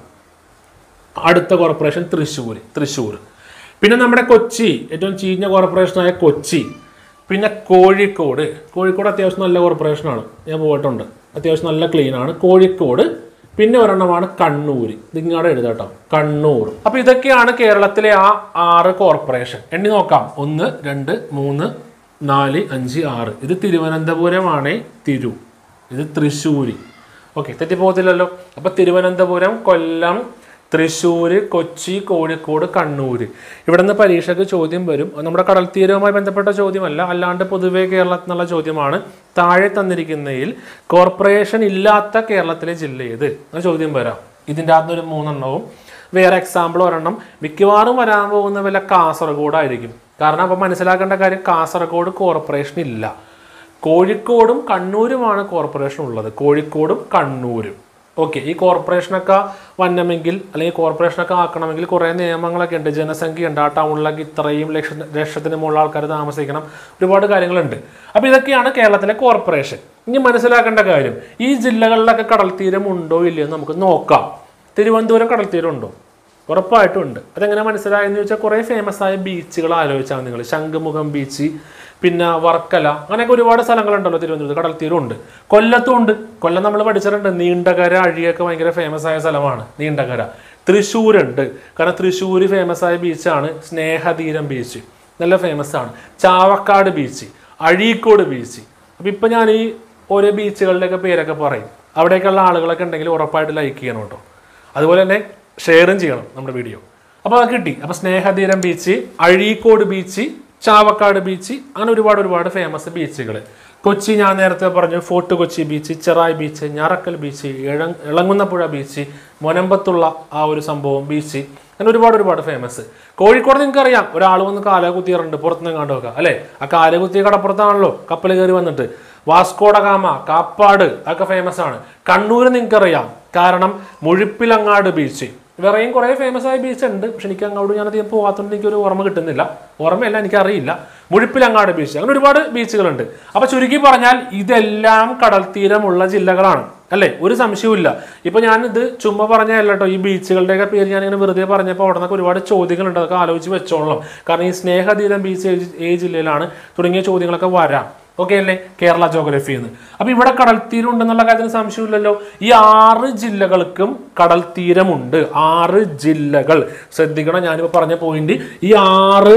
അടുത്ത കോർപ്പറേഷൻ തൃശ്ശൂർ തൃശ്ശൂർ പിന്നെ നമ്മുടെ കൊച്ചി ഏറ്റവും ചീഞ്ഞ കോർപ്പറേഷനായ കൊച്ചി പിന്നെ കോഴിക്കോട് കോഴിക്കോട് അത്യാവശ്യം നല്ല കോർപ്പറേഷനാണ് ഞാൻ പോയിട്ടുണ്ട് അത്യാവശ്യം നല്ല ക്ലീൻ ആണ് കോഴിക്കോട് പിന്നെ ഒരെണ്ണമാണ് കണ്ണൂർ ഇതിങ്ങാടെ എഴുതാട്ടോ കണ്ണൂർ അപ്പൊ ഇതൊക്കെയാണ് കേരളത്തിലെ ആ ആറ് കോർപ്പറേഷൻ എണ്ണി നോക്കാം ഒന്ന് രണ്ട് മൂന്ന് നാല് അഞ്ച് ആറ് ഇത് തിരുവനന്തപുരമാണ് തിരു ഇത് തൃശ്ശൂര് ഓക്കെ തെറ്റിപ്പോകത്തില്ലല്ലോ അപ്പൊ തിരുവനന്തപുരം കൊല്ലം തൃശ്ശൂര് കൊച്ചി കോഴിക്കോട് കണ്ണൂര് ഇവിടെ നിന്ന് പരീക്ഷയ്ക്ക് ചോദ്യം വരും അത് നമ്മുടെ കടൽ തീരവുമായി ബന്ധപ്പെട്ട ചോദ്യമല്ല അല്ലാണ്ട് പൊതുവെ കേരളത്തിൽ നിന്നുള്ള ചോദ്യമാണ് താഴെ തന്നിരിക്കുന്നതിൽ കോർപ്പറേഷൻ ഇല്ലാത്ത കേരളത്തിലെ ജില്ല ഏത് എന്ന ചോദ്യം വരാം ഇതിൻ്റെ അകത്ത് ഒരു മൂന്നെണ്ണവും വേറെ എക്സാമ്പിൾ ഒരെണ്ണം മിക്കവാറും വരാൻ പോകുന്ന വല്ല കാസർഗോഡ് ആയിരിക്കും കാരണം അപ്പം മനസ്സിലാക്കേണ്ട കാര്യം കാസർഗോഡ് കോർപ്പറേഷൻ ഇല്ല കോഴിക്കോടും കണ്ണൂരുമാണ് കോർപ്പറേഷൻ ഉള്ളത് കോഴിക്കോടും കണ്ണൂരും ഓക്കെ ഈ കോർപ്പറേഷനൊക്കെ വന്നമെങ്കിൽ അല്ലെങ്കിൽ കോർപ്പറേഷനൊക്കെ ആക്കണമെങ്കിൽ കുറേ നിയമങ്ങളൊക്കെ ഉണ്ട് ജനസംഖ്യ ഉണ്ട് ആ ടൗണിലൊക്കെ ഇത്രയും ലക്ഷ ലക്ഷത്തിന് മുകളിൽ ആൾക്കാർ താമസിക്കണം ഒരുപാട് കാര്യങ്ങളുണ്ട് അപ്പോൾ ഇതൊക്കെയാണ് കേരളത്തിലെ കോർപ്പറേഷൻ ഇനി മനസ്സിലാക്കേണ്ട കാര്യം ഈ ജില്ലകളിലൊക്കെ കടൽ തീരം ഉണ്ടോ ഇല്ലയോ എന്ന് നമുക്ക് നോക്കാം തിരുവനന്തപുരം കടൽ തീരം ഉണ്ടോ ഉറപ്പായിട്ടും ഉണ്ട് അതെങ്ങനെ മനസ്സിലായെന്ന് ചോദിച്ചാൽ കുറേ ഫേമസ് ആയ ബീച്ചുകൾ ആലോചിച്ചാൽ നിങ്ങൾ ശംഖുമുഖം ബീച്ച് പിന്നെ വർക്കല അങ്ങനെയൊക്കെ ഒരുപാട് സ്ഥലങ്ങളുണ്ടല്ലോ തിരുവനന്തപുരത്ത് കടൽ തീരം ഉണ്ട് കൊല്ലത്തും ഉണ്ട് കൊല്ലം നമ്മൾ പഠിച്ചിട്ടുണ്ട് നീണ്ടകര അഴിയൊക്കെ ഭയങ്കര ഫേമസ് ആയ സ്ഥലമാണ് നീണ്ടകര തൃശ്ശൂരുണ്ട് കാരണം തൃശ്ശൂർ ഫേമസ് ആയ ബീച്ചാണ് സ്നേഹതീരം ബീച്ച് നല്ല ഫേമസ് ആണ് ചാവക്കാട് ബീച്ച് അഴീക്കോട് ബീച്ച് അപ്പം ഇപ്പം ഞാൻ ഈ ഓരോ ബീച്ചുകളുടെയൊക്കെ പേരൊക്കെ പറയും അവിടേക്കുള്ള ആളുകളൊക്കെ ഉണ്ടെങ്കിൽ ഉറപ്പായിട്ട് ലൈക്ക് ചെയ്യണം കേട്ടോ അതുപോലെ തന്നെ ഷെയറും ചെയ്യണം നമ്മുടെ വീഡിയോ അപ്പോൾ അത് കിട്ടി അപ്പോൾ Snehatheeram beach Azhikode beach Chavakkad beach അങ്ങനെ ഒരുപാട് ഒരുപാട് ഫേമസ് ബീച്ചുകൾ കൊച്ചി ഞാൻ നേരത്തെ പറഞ്ഞു Fort Kochi beach Cherai beach Njarakkal beach ഇഴ ഇളങ്ങുന്നപ്പുഴ ബീച്ച് മൊനമ്പത്തുള്ള ആ ഒരു സംഭവം ബീച്ച് അങ്ങനെ ഒരുപാട് ഒരുപാട് ഫേമസ് കോഴിക്കോട് നിങ്ങൾക്ക് അറിയാം ഒരാൾ വന്ന് കാല കുത്തിയറുണ്ട് പുറത്തുനിന്ന് കണ്ടു അല്ലേ ആ കാല കുത്തിയ കടപ്പുറത്താണല്ലോ കപ്പൽ കയറി വന്നിട്ട് വാസ്കോഡ ഗാമ കാപ്പാട് ഒക്കെ ഫേമസ് ആണ് കണ്ണൂർ നിങ്ങൾക്കറിയാം കാരണം മുഴുപ്പിലങ്ങാട് ബീച്ച് വേറെയും കുറേ ഫേമസ് ആയ ബീച്ച് ഉണ്ട് പക്ഷെ എനിക്ക് അങ്ങോട്ട് ഞാൻ അധികം പോകാത്തതുകൊണ്ട് എനിക്കൊരു ഓർമ്മ കിട്ടുന്നില്ല ഓർമ്മയല്ല എനിക്കറിയില്ല മുഴുപ്പിലങ്ങാട് ബീച്ച് അങ്ങനെ ഒരുപാട് ബീച്ചുകളുണ്ട് അപ്പൊ ചുരുക്കി പറഞ്ഞാൽ ഇതെല്ലാം കടൽ തീരമുള്ള ജില്ലകളാണ് അല്ലേ ഒരു സംശയവുമില്ല ഇപ്പൊ ഞാൻ ഇത് ചുമ്മാ പറഞ്ഞല്ല കേട്ടോ ഈ ബീച്ചുകളുടെയൊക്കെ പേര് ഞാൻ ഇങ്ങനെ വെറുതെ പറഞ്ഞപ്പോൾ അവിടെ നിന്നൊക്കെ ഒരുപാട് ചോദ്യങ്ങളുണ്ട് അതൊക്കെ ആലോചിച്ച് വെച്ചോളാം കാരണം ഈ സ്നേഹതീരം ബീച്ച് ഏത് ഏത് ജില്ലയിലാണ് തുടങ്ങിയ ചോദ്യങ്ങളൊക്കെ വരാം ഓക്കെ അല്ലേ കേരള ജോഗ്രഫി എന്ന് അപ്പൊ ഇവിടെ കടൽ തീരം ഉണ്ടെന്നുള്ള കാര്യത്തിന് സംശയമില്ലല്ലോ ഈ ആറ് ജില്ലകൾക്കും കടൽ തീരമുണ്ട് ആറ് ജില്ലകൾ ശ്രദ്ധിക്കണം ഞാനിപ്പോ പറഞ്ഞ പോയിന്റ് ഈ ആറ്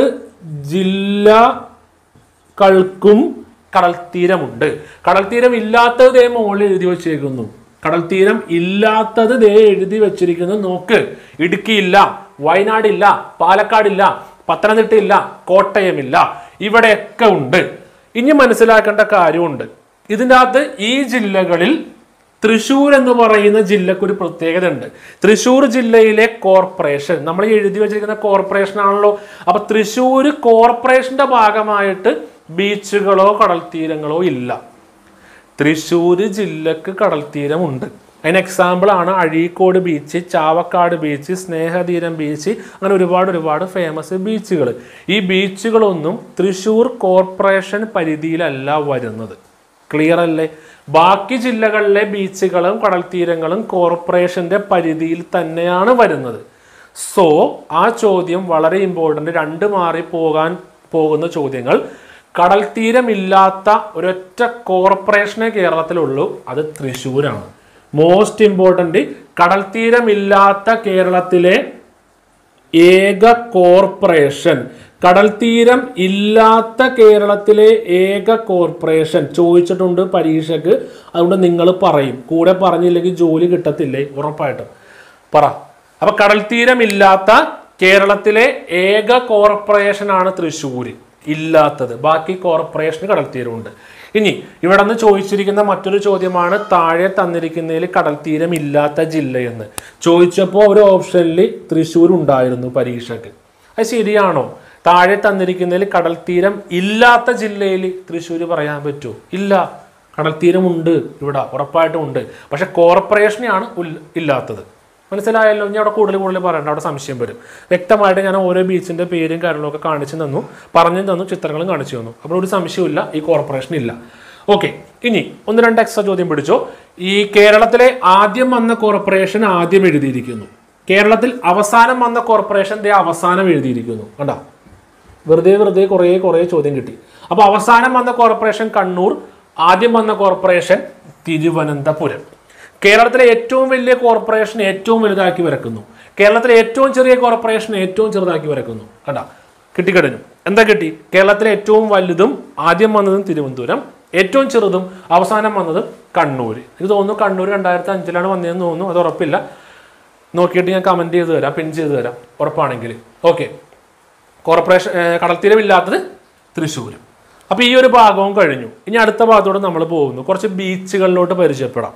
ജില്ലകൾക്കും കടൽ തീരമുണ്ട് കടൽ തീരം ഇല്ലാത്തത് ദേ മുകളിൽ എഴുതി വെച്ചേക്കുന്നു കടൽ തീരം ഇല്ലാത്തത് ദേ എഴുതി വെച്ചിരിക്കുന്നു നോക്ക് ഇടുക്കിയില്ല വയനാടില്ല പാലക്കാടില്ല പത്തനംതിട്ടയില്ല കോട്ടയമില്ല ഇവിടെയൊക്കെ ഉണ്ട് ഇനി മനസ്സിലാക്കേണ്ട കാര്യമുണ്ട് ഇതിൻ്റെ അകത്ത് ഈ ജില്ലകളിൽ തൃശ്ശൂർ എന്ന് പറയുന്ന ജില്ലക്ക് ഒരു പ്രത്യേകത ഉണ്ട് തൃശ്ശൂർ ജില്ലയിലെ കോർപ്പറേഷൻ നമ്മൾ ഈ എഴുതി വെച്ചിരിക്കുന്ന കോർപ്പറേഷൻ ആണല്ലോ അപ്പൊ തൃശ്ശൂർ കോർപ്പറേഷന്റെ ഭാഗമായിട്ട് ബീച്ചുകളോ കടൽ തീരങ്ങളോ ഇല്ല തൃശ്ശൂർ ജില്ലക്ക് കടൽ തീരമുണ്ട് അതിന് എക്സാമ്പിൾ ആണ് Azhikode beach Chavakkad beach Snehatheeram beach അങ്ങനെ ഒരുപാട് ഒരുപാട് ഫേമസ് ബീച്ചുകൾ ഈ ബീച്ചുകളൊന്നും തൃശ്ശൂർ കോർപ്പറേഷൻ പരിധിയിലല്ല വരുന്നത് ക്ലിയർ അല്ലേ ബാക്കി ജില്ലകളിലെ ബീച്ചുകളും കടൽ തീരങ്ങളും കോർപ്പറേഷന്റെ പരിധിയിൽ തന്നെയാണ് വരുന്നത് സോ ആ ചോദ്യം വളരെ ഇമ്പോർട്ടൻ്റ് രണ്ട് മാറി പോകാൻ പോകുന്ന ചോദ്യങ്ങൾ കടൽ തീരമില്ലാത്ത ഒരൊറ്റ കോർപ്പറേഷനെ കേരളത്തിലുള്ളൂ അത് തൃശ്ശൂരാണ് മോസ്റ്റ് ഇമ്പോർട്ടൻ്റ് കടൽ തീരമില്ലാത്ത കേരളത്തിലെ ഏക കോർപ്പറേഷൻ കടൽ തീരം ഇല്ലാത്ത കേരളത്തിലെ ഏക കോർപ്പറേഷൻ ചോദിച്ചിട്ടുണ്ട് പരീക്ഷയ്ക്ക് അതുകൊണ്ട് നിങ്ങൾ പറയും കൂടെ പറഞ്ഞില്ലെങ്കിൽ ജോലി കിട്ടത്തില്ലേ ഉറപ്പായിട്ടും പറ അപ്പൊ കടൽ തീരമില്ലാത്ത കേരളത്തിലെ ഏക കോർപ്പറേഷനാണ് തൃശ്ശൂർ ഇല്ലാത്തത് ബാക്കി കോർപ്പറേഷന് കടൽ തീരമുണ്ട് ഇനി ഇവിടെ നിന്ന് ചോദിച്ചിരിക്കുന്ന മറ്റൊരു ചോദ്യമാണ് താഴെ തന്നിരിക്കുന്നതിൽ കടൽ തീരം ഇല്ലാത്ത ജില്ലയെന്ന് ചോദിച്ചപ്പോൾ ഒരു ഓപ്ഷനിൽ തൃശ്ശൂർ ഉണ്ടായിരുന്നു പരീക്ഷയ്ക്ക് അത് ശരിയാണോ താഴെ തന്നിരിക്കുന്നതിൽ കടൽ തീരം ഇല്ലാത്ത ജില്ലയിൽ തൃശ്ശൂർ പറയാൻ പറ്റുമോ ഇല്ല കടൽ തീരമുണ്ട് ഇവിടെ ഉറപ്പായിട്ടും ഉണ്ട് പക്ഷെ കോർപ്പറേഷനെയാണ് ഉൽ- ഇല്ലാത്തത് മനസ്സിലായല്ലോ ഇനി അവിടെ കൂടുതൽ കൂടുതൽ പറയണ്ട അവിടെ സംശയം വരും വ്യക്തമായിട്ട് ഞാൻ ഓരോ ബീച്ചിന്റെ പേരും കാര്യങ്ങളൊക്കെ കാണിച്ചു തന്നു പറഞ്ഞു തന്നു ചിത്രങ്ങളും കാണിച്ചു തന്നു അപ്പോൾ ഒരു സംശയമില്ല ഈ കോർപ്പറേഷൻ ഇല്ല ഓക്കെ ഇനി ഒന്ന് രണ്ട് എക്സ്ട്രാ ചോദ്യം പിടിച്ചോ ഈ കേരളത്തിലെ ആദ്യം വന്ന കോർപ്പറേഷൻ ആദ്യം എഴുതിയിരിക്കുന്നു കേരളത്തിൽ അവസാനം വന്ന കോർപ്പറേഷൻ ദേ അവസാനം എഴുതിയിരിക്കുന്നു കണ്ടോ വെറുതെ വെറുതെ കുറേ കുറേ ചോദ്യം കിട്ടി അപ്പോൾ അവസാനം വന്ന കോർപ്പറേഷൻ കണ്ണൂർ ആദ്യം വന്ന കോർപ്പറേഷൻ തിരുവനന്തപുരം കേരളത്തിലെ ഏറ്റവും വലിയ കോർപ്പറേഷൻ ഏറ്റവും വലുതാക്കി വരക്കുന്നു കേരളത്തിലെ ഏറ്റവും ചെറിയ കോർപ്പറേഷൻ ഏറ്റവും ചെറുതാക്കി വരക്കുന്നു കണ്ടാ കിട്ടിക്കഴിഞ്ഞു എന്താ കിട്ടി കേരളത്തിലെ ഏറ്റവും വലുതും ആദ്യം വന്നതും തിരുവനന്തപുരം ഏറ്റവും ചെറുതും അവസാനം വന്നതും കണ്ണൂർ എനിക്ക് തോന്നുന്നു കണ്ണൂർ രണ്ടായിരത്തി അഞ്ചിലാണ് വന്നതെന്ന് തോന്നുന്നു അത് ഉറപ്പില്ല നോക്കിയിട്ട് ഞാൻ കമൻറ്റ് ചെയ്ത് തരാം പിൻ ചെയ്ത് തരാം ഉറപ്പാണെങ്കിൽ ഓക്കെ കോർപ്പറേഷൻ ഏർ കടൽത്തീരമില്ലാത്തത് തൃശ്ശൂരും അപ്പോൾ ഈ ഒരു ഭാഗവും കഴിഞ്ഞു ഇനി അടുത്ത ഭാഗത്തോട് നമ്മൾ പോകുന്നു കുറച്ച് ബീച്ചുകളിലോട്ട് പരിചയപ്പെടാം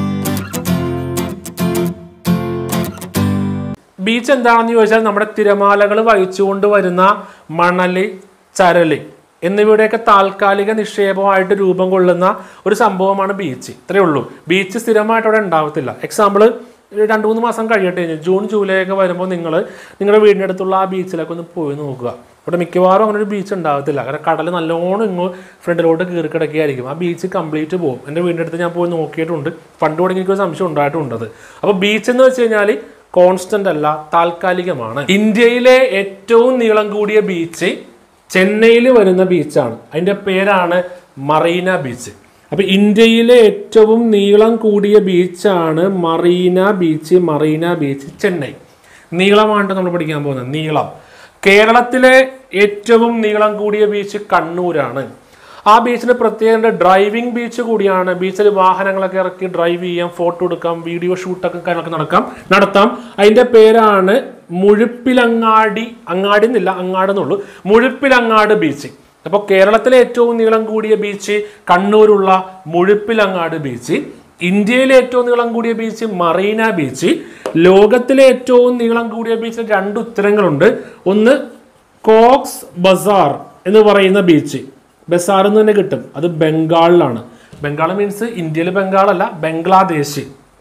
ബീച്ച് എന്താണെന്ന് ചോദിച്ചാൽ നമ്മുടെ തിരമാലകൾ വഹിച്ചുകൊണ്ട് വരുന്ന മണല് ചരല് എന്നിവയുടെയൊക്കെ താൽക്കാലിക നിക്ഷേപമായിട്ട് രൂപം കൊള്ളുന്ന ഒരു സംഭവമാണ് ബീച്ച് ഇത്രയേ ഉള്ളൂ ബീച്ച് സ്ഥിരമായിട്ട് അവിടെ ഉണ്ടാവത്തില്ല എക്സാമ്പിൾ രണ്ട് മൂന്ന് മാസം കഴിയട്ടെ ഇനി ജൂൺ ജൂലൈ ഒക്കെ വരുമ്പോൾ നിങ്ങൾ നിങ്ങളുടെ വീടിൻ്റെ അടുത്തുള്ള ആ ബീച്ചിലൊക്കെ ഒന്ന് പോയി നോക്കുക ഇവിടെ മിക്കവാറും അങ്ങനെ ഒരു ബീച്ച് ഉണ്ടാകത്തില്ല കാരണം കടൽ നല്ലോണം ഇങ്ങ് ഫ്രണ്ടിലോട്ട് കയറി കിടക്കുകയായിരിക്കും ആ ബീച്ച് കംപ്ലീറ്റ് പോകും എൻ്റെ വീടിൻ്റെ അടുത്ത് ഞാൻ പോയി നോക്കിയിട്ടുണ്ട് പണ്ട് തുടങ്ങി എനിക്കൊരു സംശയം ഉണ്ടായിട്ടുണ്ടത് അപ്പോൾ ബീച്ച് എന്ന് വെച്ച് കഴിഞ്ഞാൽ കോൺസ്റ്റന്റ് അല്ല താൽക്കാലികമാണ് ഇന്ത്യയിലെ ഏറ്റവും നീളം കൂടിയ ബീച്ച് ചെന്നൈയിൽ വരുന്ന ബീച്ചാണ് അതിൻ്റെ പേരാണ് മറീന ബീച്ച് അപ്പൊ ഇന്ത്യയിലെ ഏറ്റവും നീളം കൂടിയ ബീച്ചാണ് മറീന ബീച്ച് മറീന ബീച്ച് ചെന്നൈ നീളമാണ് നമ്മൾ പഠിക്കാൻ പോകുന്നത് നീളം കേരളത്തിലെ ഏറ്റവും നീളം കൂടിയ ബീച്ച് കണ്ണൂരാണ് ആ ബീച്ചിന് പ്രത്യേക ഡ്രൈവിംഗ് ബീച്ച് കൂടിയാണ് ബീച്ചിൽ വാഹനങ്ങളൊക്കെ ഇറക്കി ഡ്രൈവ് ചെയ്യാം ഫോട്ടോ എടുക്കാം വീഡിയോ ഷൂട്ടൊക്കെ കാര്യങ്ങളൊക്കെ നടക്കാം നടത്താം അതിന്റെ പേരാണ് മുഴുപ്പിലങ്ങാടി അങ്ങാടി എന്നില്ല അങ്ങാട് എന്നുള്ളൂ മുഴുപ്പിലങ്ങാട് ബീച്ച് അപ്പോൾ കേരളത്തിലെ ഏറ്റവും നീളം കൂടിയ ബീച്ച് കണ്ണൂരുള്ള മുഴുപ്പിലങ്ങാട് ബീച്ച് ഇന്ത്യയിലെ ഏറ്റവും നീളം കൂടിയ ബീച്ച് മറീന ബീച്ച് ലോകത്തിലെ ഏറ്റവും നീളം കൂടിയ ബീച്ചിൽ രണ്ട് ഉത്തരങ്ങളുണ്ട് ഒന്ന് കോക്സ് ബസാർ എന്ന് പറയുന്ന ബീച്ച് ബസാർ എന്ന് തന്നെ കിട്ടും അത് ബംഗാളിലാണ് ബംഗാൾ മീൻസ് ഇന്ത്യയിലെ ബംഗാളല്ല ബംഗ്ലാദേശ്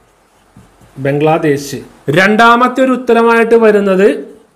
ബംഗ്ലാദേശ് രണ്ടാമത്തെ ഒരു ഉത്തരമായിട്ട് വരുന്നത്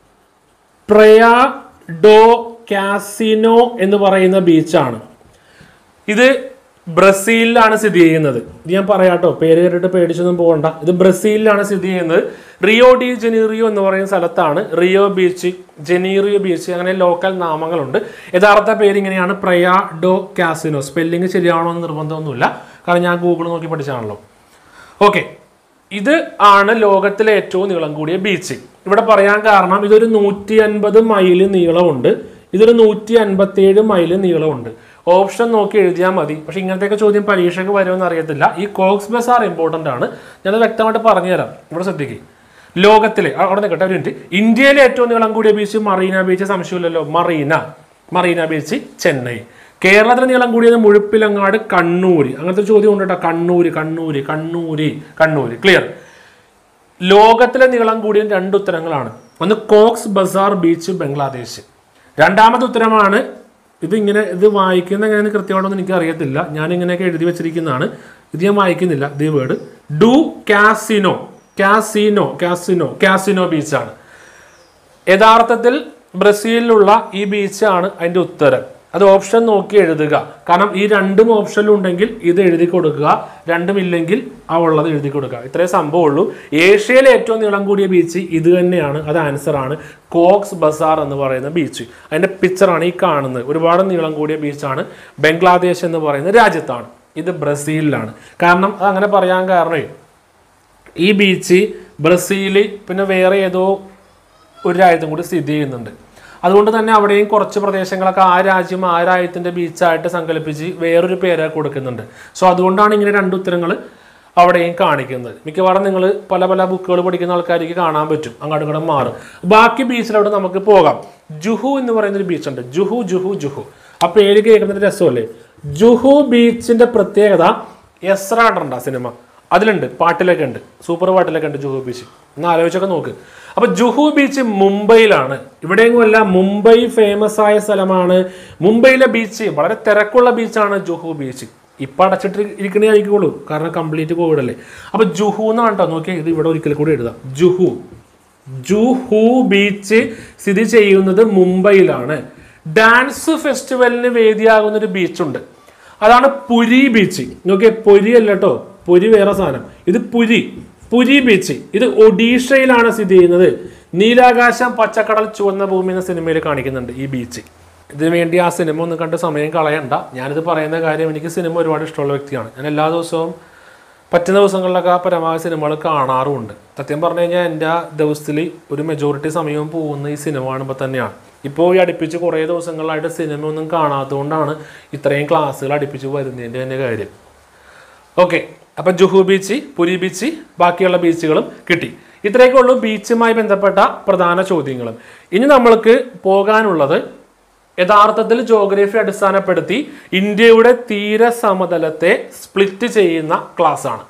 പ്രയാ ഡോ കാസിനോ എന്ന് പറയുന്ന ബീച്ചാണ് ഇത് ബ്രസീലിലാണ് സ്ഥിതി ചെയ്യുന്നത് ഇത് ഞാൻ പറയാട്ടോ പേര് കേട്ടിട്ട് പേടിച്ചൊന്നും പോകണ്ട ഇത് ബ്രസീലിലാണ് സ്ഥിതി ചെയ്യുന്നത് റിയോ ഡി ജനീറിയോ എന്ന് പറയുന്ന സ്ഥലത്താണ് റിയോ ബീച്ച് ജനീറിയോ ബീച്ച് അങ്ങനെ ലോക്കൽ നാമങ്ങളുണ്ട് യഥാർത്ഥ പേര് ഇങ്ങനെയാണ് പ്രയാ ഡോ കാസിനോ സ്പെല്ലിംഗ് ശരിയാണോ എന്ന് നിർബന്ധമൊന്നുമില്ല കാരണം ഞാൻ ഗൂഗിൾ നോക്കി പഠിച്ചാണല്ലോ ഓക്കെ ഇത് ആണ് ലോകത്തിലെ ഏറ്റവും നീളം കൂടിയ ബീച്ച് ഇവിടെ പറയാൻ കാരണം ഇതൊരു നൂറ്റി അൻപത് മൈൽ നീളമുണ്ട് ഇതൊരു നൂറ്റി അൻപത്തി ഏഴ് മൈൽ നീളമുണ്ട് ഓപ്ഷൻ നോക്കി എഴുതിയാൽ മതി പക്ഷെ ഇങ്ങനത്തെയൊക്കെ ചോദ്യം പരീക്ഷയ്ക്ക് വരുമെന്ന് അറിയത്തില്ല ഈ കോക്സ് ബസാർ ഇമ്പോർട്ടൻ്റ് ആണ് ഞാനത് വ്യക്തമായിട്ട് പറഞ്ഞുതരാം ഇവിടെ ശ്രദ്ധിക്കുക ലോകത്തിലെ ആ, അവിടെ നിൽക്കട്ടെ ഒരു മിനിറ്റ് ഇന്ത്യയിലെ ഏറ്റവും നീളം കൂടിയ ബീച്ച് മറീന ബീച്ച് സംശയമില്ലല്ലോ മറീന മറീന ബീച്ച് ചെന്നൈ കേരളത്തിലെ നീളം കൂടിയത് മുഴുപ്പിലങ്ങാട് കണ്ണൂര് അങ്ങനത്തെ ഒരു ചോദ്യം ഉണ്ട് കേട്ടോ കണ്ണൂര് കണ്ണൂര് കണ്ണൂര് കണ്ണൂര് ക്ലിയർ ലോകത്തിലെ നീളം കൂടിയ രണ്ട് ഉത്തരങ്ങളാണ് ഒന്ന് കോക്സ് ബസാർ ബീച്ച് ബംഗ്ലാദേശ് രണ്ടാമത്തെ ഉത്തരമാണ് ഇത് ഇങ്ങനെ ഇത് വായിക്കുന്ന എങ്ങനെയാണ് കൃത്യമായിട്ടൊന്നും എനിക്ക് അറിയത്തില്ല ഞാൻ ഇങ്ങനെയൊക്കെ എഴുതി വെച്ചിരിക്കുന്നതാണ് ഇത് ഞാൻ വായിക്കുന്നില്ല ഇത് ഈ word do Cassino Cassino Cassino Cassino ബീച്ചാണ് യഥാർത്ഥത്തിൽ ബ്രസീലിലുള്ള ഈ ബീച്ചാണ് അതിന്റെ ഉത്തരം അത് ഓപ്ഷൻ നോക്കി എഴുതുക കാരണം ഈ രണ്ടും ഓപ്ഷനിലും ഉണ്ടെങ്കിൽ ഇത് എഴുതി കൊടുക്കുക രണ്ടും ഇല്ലെങ്കിൽ ആ ഉള്ളത് എഴുതി കൊടുക്കുക ഇത്രേ സംഭവമുള്ളൂ ഏഷ്യയിലെ ഏറ്റവും നീളം കൂടിയ ബീച്ച് ഇത് തന്നെയാണ് അത് ആൻസർ ആണ് കോക്സ് ബസാർ എന്ന് പറയുന്ന ബീച്ച് അതിന്റെ പിക്ചറാണ് ഈ കാണുന്നത് ഒരുപാട് നീളം കൂടിയ ബീച്ചാണ് ബംഗ്ലാദേശ് എന്ന് പറയുന്ന രാജ്യത്താണ് ഇത് ബ്രസീലിലാണ് കാരണം അത് അങ്ങനെ പറയാൻ കാരണമേ ഈ ബീച്ച് ബ്രസീല് പിന്നെ വേറെ ഏതോ ഒരു രാജ്യത്തും കൂടി സ്ഥിതി ചെയ്യുന്നുണ്ട് അതുകൊണ്ട് തന്നെ അവിടെയും കുറച്ച് പ്രദേശങ്ങളൊക്കെ ആ രാജ്യം ആ രാജ്യത്തിന്റെ ബീച്ചായിട്ട് സങ്കല്പിച്ച് വേറൊരു പേര് കൊടുക്കുന്നുണ്ട് സോ അതുകൊണ്ടാണ് ഇങ്ങനെ രണ്ട് ഉത്തരങ്ങൾ അവിടെയും കാണിക്കുന്നത് മിക്കവാറും നിങ്ങൾ പല പല ബുക്കുകൾ പഠിക്കുന്ന ആൾക്കാർക്ക് കാണാൻ പറ്റും അങ്ങോട്ടും ഇങ്ങോട്ടും മാറും ബാക്കി ബീച്ചിലവിടെ നമുക്ക് പോകാം ജുഹു എന്ന് പറയുന്ന ഒരു ബീച്ചുണ്ട് ജുഹു ജുഹു ജുഹു ആ പേര് കേൾക്കുന്നത് രസമല്ലേ ജുഹു ബീച്ചിന്റെ പ്രത്യേകത എസ്രാഡുണ്ട് ആ സിനിമ അതിലുണ്ട് പാട്ടിലൊക്കെ ഉണ്ട് സൂപ്പർ പാട്ടിലൊക്കെ ഉണ്ട് ജുഹു ബീച്ച് ഒന്ന് ആലോചിച്ചൊക്കെ നോക്ക് അപ്പൊ ജുഹു ബീച്ച് മുംബൈയിലാണ് ഇവിടെയെങ്ങുമല്ല മുംബൈ ഫേമസ് ആയ സ്ഥലമാണ് മുംബൈയിലെ ബീച്ച് വളരെ തിരക്കുള്ള ബീച്ചാണ് ജുഹു ബീച്ച് ഇപ്പൊ അടച്ചിട്ട് ഇരിക്കണേ ആയിരിക്കുള്ളൂ കാരണം കംപ്ലീറ്റ് കോവിഡ് അല്ലേ അപ്പൊ ജുഹു എന്നാണ് കേട്ടോ നോക്കിയാൽ ഇത് ഇവിടെ ഒരിക്കൽ കൂടി എഴുതാം ജുഹു ജുഹു ബീച്ച് സ്ഥിതി ചെയ്യുന്നത് മുംബൈയിലാണ് ഡാൻസ് ഫെസ്റ്റിവലിന് വേദിയാകുന്ന ഒരു ബീച്ചുണ്ട് അതാണ് പുരി ബീച്ച് നോക്കിയേ പൊരി അല്ല കേട്ടോ പൊരി വേറെ സാധനം ഇത് പുരി പുരി ബീച്ച് ഇത് ഒഡീഷയിലാണ് സ്ഥിതി ചെയ്യുന്നത് നീലാകാശം പച്ചക്കടൽ ചുവന്ന ഭൂമി എന്ന സിനിമയിൽ കാണിക്കുന്നുണ്ട് ഈ ബീച്ച് ഇതിനു വേണ്ടി ആ സിനിമ ഒന്ന് കണ്ട് സമയം കളയണ്ട ഞാനിത് പറയുന്ന കാര്യം എനിക്ക് സിനിമ ഒരുപാട് ഇഷ്ടമുള്ള വ്യക്തിയാണ് ഞാൻ എല്ലാ ദിവസവും പറ്റുന്ന ദിവസങ്ങളിലൊക്കെ ആ പരമാവധി സിനിമകൾ കാണാറുമുണ്ട് സത്യം പറഞ്ഞു കഴിഞ്ഞാൽ എൻ്റെ ദിവസത്തിൽ ഒരു മെജോറിറ്റി സമയവും പോകുന്ന ഈ സിനിമ കാണുമ്പോൾ തന്നെയാണ് ഇപ്പോൾ ഈ അടുപ്പിച്ച് കുറേ ദിവസങ്ങളായിട്ട് സിനിമ ഒന്നും കാണാത്തതുകൊണ്ടാണ് ഇത്രയും ക്ലാസ്സുകൾ അടുപ്പിച്ച് വരുന്നതിൻ്റെ തന്നെ കാര്യം ഓക്കെ അപ്പം ജുഹു ബീച്ച് പുരി ബീച്ച് ബാക്കിയുള്ള ബീച്ചുകളും കിട്ടി ഇത്രയൊക്കെ ഉള്ളൂ ബീച്ചുമായി ബന്ധപ്പെട്ട പ്രധാന ചോദ്യങ്ങളും ഇനി നമ്മൾക്ക് പോകാനുള്ളത് യഥാർത്ഥത്തിൽ ജോഗ്രഫി അടിസ്ഥാനപ്പെടുത്തി ഇന്ത്യയുടെ തീരസമതലത്തെ സ്പ്ലിറ്റ് ചെയ്യുന്ന ക്ലാസ് ആണ്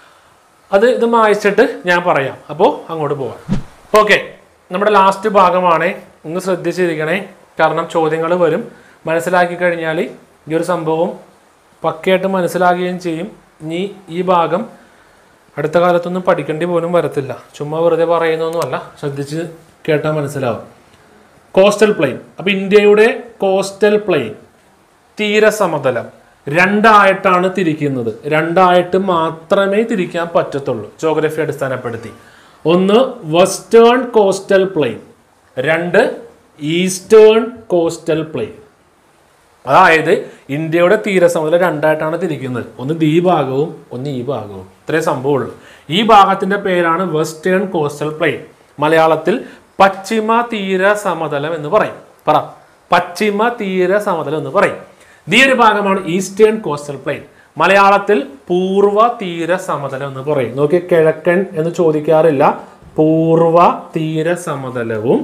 അത് ഇത് വായിച്ചിട്ട് ഞാൻ പറയാം അപ്പോൾ അങ്ങോട്ട് പോവാം ഓക്കെ നമ്മുടെ ലാസ്റ്റ് ഭാഗമാണ് ഒന്ന് ശ്രദ്ധിച്ചിരിക്കണേ കാരണം ചോദ്യങ്ങൾ വരും മനസ്സിലാക്കി കഴിഞ്ഞാൽ ഈ ഒരു സംഭവം പക്കയായിട്ട് മനസ്സിലാകുകയും ചെയ്യും ഇനി ഈ ഭാഗം അടുത്ത കാലത്തൊന്നും പഠിക്കേണ്ടി പോലും വരത്തില്ല ചുമ്മാ വെറുതെ പറയുന്നൊന്നുമല്ല ശ്രദ്ധിച്ച് കേട്ടാൽ മനസ്സിലാവും കോസ്റ്റൽ പ്ലെയിൻ അപ്പൊ ഇന്ത്യയുടെ കോസ്റ്റൽ പ്ലെയിൻ തീരസമതലം രണ്ടായിട്ടാണ് തിരിക്കുന്നത് രണ്ടായിട്ട് മാത്രമേ തിരിക്കാൻ പറ്റത്തുള്ളൂ ജോഗ്രഫി അടിസ്ഥാനപ്പെടുത്തി ഒന്ന് വെസ്റ്റേൺ കോസ്റ്റൽ പ്ലെയിൻ രണ്ട് ഈസ്റ്റേൺ കോസ്റ്റൽ പ്ലെയിൻ അതായത് ഇന്ത്യയുടെ തീരസമതലം രണ്ടായിട്ടാണ് തിരിക്കുന്നത് ഒന്ന് ഈ ഭാഗവും ഒന്ന് ഈ ഭാഗവും ഇത്രേ സംഭവമുള്ളൂ ഈ ഭാഗത്തിന്റെ പേരാണ് വെസ്റ്റേൺ കോസ്റ്റൽ പ്ലെയിൻ മലയാളത്തിൽ പശ്ചിമ തീര സമതലം എന്ന് പറയും പറ പശ്ചിമ തീര സമതലം എന്ന് പറയും ഈ ഒരു ഭാഗമാണ് ഈസ്റ്റേൺ കോസ്റ്റൽ പ്ലെയിൻ മലയാളത്തിൽ പൂർവ്വ തീര സമതലം എന്ന് പറയും നോക്കി കിഴക്കൻ എന്ന് ചോദിക്കാറില്ല പൂർവ്വ തീര സമതലവും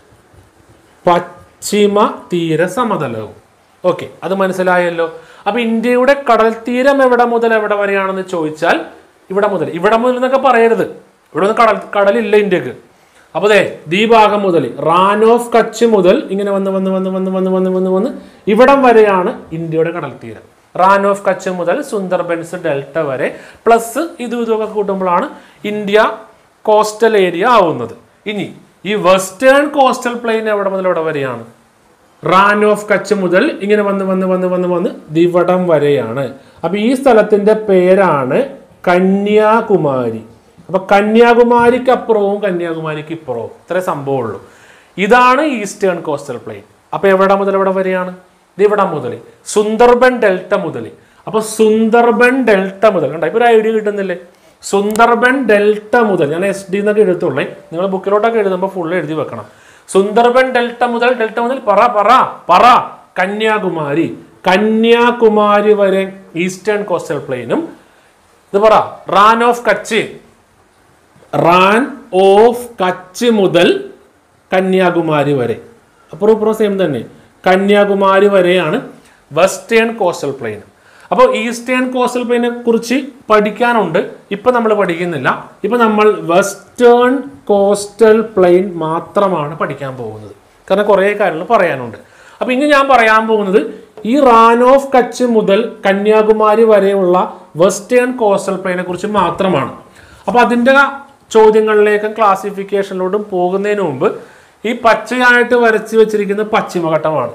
പശ്ചിമ തീര സമതലവും ഓക്കെ അത് മനസ്സിലായല്ലോ അപ്പൊ ഇന്ത്യയുടെ കടൽ തീരം എവിടെ മുതൽ എവിടെ വരെയാണെന്ന് ചോദിച്ചാൽ ഇവിടെ മുതൽ ഇവിടെ മുതൽ എന്നൊക്കെ പറയരുത് ഇവിടെ ഒന്നും കടൽ കടലില്ല ഇന്ത്യക്ക് അപ്പൊ ദേ ഈ ഭാഗം മുതൽ റാൻ ഓഫ് കച്ച് മുതൽ ഇങ്ങനെ വന്ന് വന്ന് വന്ന് വന്ന് വന്ന് വന്ന് വന്ന് വന്ന് ഇവിടം വരെയാണ് ഇന്ത്യയുടെ കടൽ തീരം റാൻ ഓഫ് കച്ച് മുതൽ സുന്ദർബൻസ് ഡെൽറ്റ വരെ പ്ലസ് ഇതും ഇതുമൊക്കെ കൂട്ടുമ്പോഴാണ് ഇന്ത്യ കോസ്റ്റൽ ഏരിയ ആവുന്നത് ഇനി ഈ വെസ്റ്റേൺ കോസ്റ്റൽ പ്ലെയിൻ എവിടെ മുതൽ എവിടെ വരെയാണ് റാൻ ഓഫ് കച്ച് മുതൽ ഇങ്ങനെ വന്ന് വന്ന് വന്ന് വന്ന് വന്ന് ദിവടം വരെയാണ് അപ്പൊ ഈ സ്ഥലത്തിന്റെ പേരാണ് കന്യാകുമാരി അപ്പൊ കന്യാകുമാരിക്ക് അപ്പുറവും കന്യാകുമാരിക്ക് ഇപ്പുറവും ഇത്രേ സംഭവമുള്ളൂ ഇതാണ് ഈസ്റ്റേൺ കോസ്റ്റൽ പ്ലെയിൻ അപ്പൊ എവിടെ മുതൽ എവിടെ വരെയാണ് ദിവടം മുതൽ സുന്ദർബൻ ഡെൽറ്റ മുതൽ അപ്പൊ സുന്ദർബൻ ഡെൽറ്റ മുതൽ കണ്ടോ ഇപ്പൊ ഒരു ഐഡിയ കിട്ടുന്നില്ലേ സുന്ദർബൻ ഡെൽറ്റ മുതൽ ഞാൻ എസ് ഡി എന്നൊക്കെ എഴുത്തുള്ളേ നിങ്ങൾ ബുക്കിലോട്ടൊക്കെ എഴുതുമ്പോൾ ഫുൾ എഴുതി വെക്കണം സുന്ദർബൻ ഡെൽറ്റ മുതൽ ഡെൽറ്റ മുതൽ പറ പറ പറ കന്യാകുമാരി കന്യാകുമാരി വരെ ഈസ്റ്റേൺ കോസ്റ്റൽ പ്ലെയിനും ഇത് പറ റാൻ ഓഫ് കച്ച് റാൻ ഓഫ് കച്ച് മുതൽ കന്യാകുമാരി വരെ അപ്പുറം ഇപ്പുറം സെയിം തന്നെ കന്യാകുമാരി വരെയാണ് വെസ്റ്റേൺ കോസ്റ്റൽ പ്ലെയിൻ അപ്പോൾ ഈസ്റ്റേൺ കോസ്റ്റൽ പ്ലെയിനെ കുറിച്ച് പഠിക്കാനുണ്ട് ഇപ്പം നമ്മൾ പഠിക്കുന്നില്ല ഇപ്പം നമ്മൾ വെസ്റ്റേൺ കോസ്റ്റൽ പ്ലെയിൻ മാത്രമാണ് പഠിക്കാൻ പോകുന്നത് കാരണം കുറേ കാര്യങ്ങൾ പറയാനുണ്ട് അപ്പോൾ ഇനി ഞാൻ പറയാൻ പോകുന്നത് ഈ റാൻ ഓഫ് കച്ച് മുതൽ കന്യാകുമാരി വരെയുള്ള വെസ്റ്റേൺ കോസ്റ്റൽ പ്ലെയിനെ കുറിച്ച് മാത്രമാണ് അപ്പോൾ അതിൻ്റെ ചോദ്യങ്ങളിലേക്കും ക്ലാസിഫിക്കേഷനിലോട്ടും പോകുന്നതിന് മുമ്പ് ഈ പച്ചയായിട്ട് വരച്ച് വെച്ചിരിക്കുന്ന പശ്ചിമഘട്ടമാണ്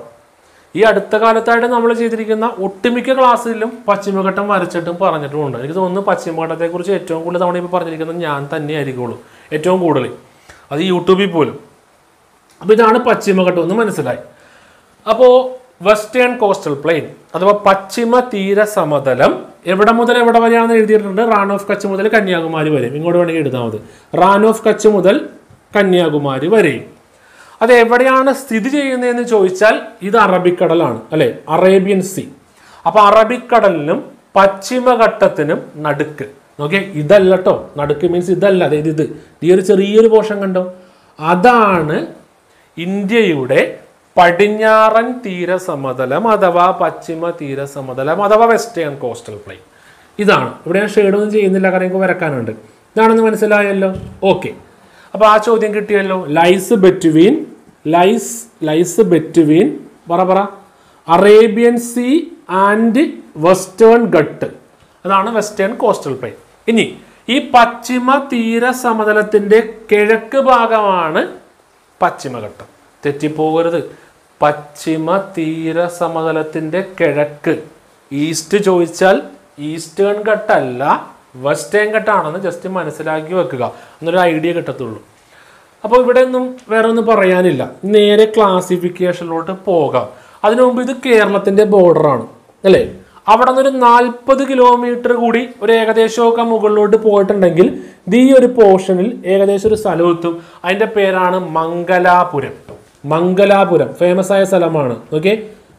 ഈ അടുത്ത കാലത്തായിട്ട് നമ്മൾ ചെയ്തിരിക്കുന്ന ഒട്ടുമിക്ക ക്ലാസ്സിലും പശ്ചിമഘട്ടം വരച്ചിട്ടും പറഞ്ഞിട്ടുമുണ്ട് എനിക്ക് തോന്നുന്നു പശ്ചിമഘട്ടത്തെക്കുറിച്ച് ഏറ്റവും കൂടുതൽ തവണ ഇപ്പോൾ പറഞ്ഞിരിക്കുന്നത് ഞാൻ തന്നെ ആയിരിക്കുള്ളൂ ഏറ്റവും കൂടുതൽ അത് യൂട്യൂബിൽ പോലും അപ്പോൾ ഇതാണ് പശ്ചിമഘട്ടം എന്ന് മനസ്സിലായി അപ്പോൾ വെസ്റ്റേൺ കോസ്റ്റൽ പ്ലെയിൻ അഥവാ പശ്ചിമ തീര സമതലം എവിടെ മുതൽ എവിടെ വരെയാണെന്ന് എഴുതിയിട്ടുണ്ട് റാൻ ഓഫ് കച്ച് മുതൽ കന്യാകുമാരി വരെ ഇങ്ങോട്ട് വേണമെങ്കിൽ എഴുതാൽ മതി റാൻ ഓഫ് കച്ച് മുതൽ കന്യാകുമാരി വരെയും അത് എവിടെയാണ് സ്ഥിതി ചെയ്യുന്നതെന്ന് ചോദിച്ചാൽ ഇത് അറബിക്കടലാണ് അല്ലെ അറേബ്യൻ സീ അപ്പൊ അറബിക്കടലിനും പശ്ചിമഘട്ടത്തിനും നടുക്ക് നോക്കിയേ ഇതല്ല കേട്ടോ നടുക്ക് മീൻസ് ഇതല്ല അതായത് ഇത് ഈ ഒരു ചെറിയൊരു പോർഷൻ കണ്ടോ അതാണ് ഇന്ത്യയുടെ പടിഞ്ഞാറൻ തീരസമതലം അഥവാ പശ്ചിമ തീരസമതലം അഥവാ വെസ്റ്റേൺ കോസ്റ്റൽ പ്ലെയിൻ ഇതാണ് ഇവിടെ ഞാൻ ഷെയ്ഡൊന്നും ചെയ്യുന്നില്ല കാരണം എനിക്ക് വരക്കാനുണ്ട് ഇതാണെന്ന് മനസ്സിലായല്ലോ ഓക്കെ അപ്പോൾ ആ ചോദ്യം കിട്ടിയല്ലോ lies between lies lies between പറ പറ Arabian sea and western ghat അതാണ് വെസ്റ്റേൺ കോസ്റ്റൽ പ്ലെയിൻ ഇനി ഈ പശ്ചിമ തീര സമതലത്തിന്റെ കിഴക്ക് ഭാഗമാണ് പശ്ചിമഘട്ടം തെറ്റിപ്പോകരുത് പശ്ചിമ തീര സമതലത്തിന്റെ കിഴക്ക് ഈസ്റ്റ് ചോദിച്ചാൽ ഈസ്റ്റേൺ ഘട്ടല്ല വെസ്റ്റേൺ ഘട്ടാണെന്ന് ജസ്റ്റ് മനസ്സിലാക്കി വെക്കുക എന്നൊരു ഐഡിയ കിട്ടത്തുള്ളൂ അപ്പോൾ ഇവിടെ ഒന്നും വേറെ ഒന്നും പറയാനില്ല നേരെ ക്ലാസിഫിക്കേഷനിലോട്ട് പോകാം അതിനു മുമ്പ് ഇത് കേരളത്തിന്റെ ബോർഡറാണ് അല്ലേ അവിടെ നിന്ന് ഒരു നാൽപ്പത് കിലോമീറ്റർ കൂടി ഒരു ഏകദേശമൊക്കെ മുകളിലോട്ട് പോയിട്ടുണ്ടെങ്കിൽ ഇത് ഈ ഒരു പോർഷനിൽ ഏകദേശം ഒരു സ്ഥലമെത്തും അതിന്റെ പേരാണ് മംഗലാപുരം മംഗലാപുരം ഫേമസ് ആയ സ്ഥലമാണ് ഓക്കെ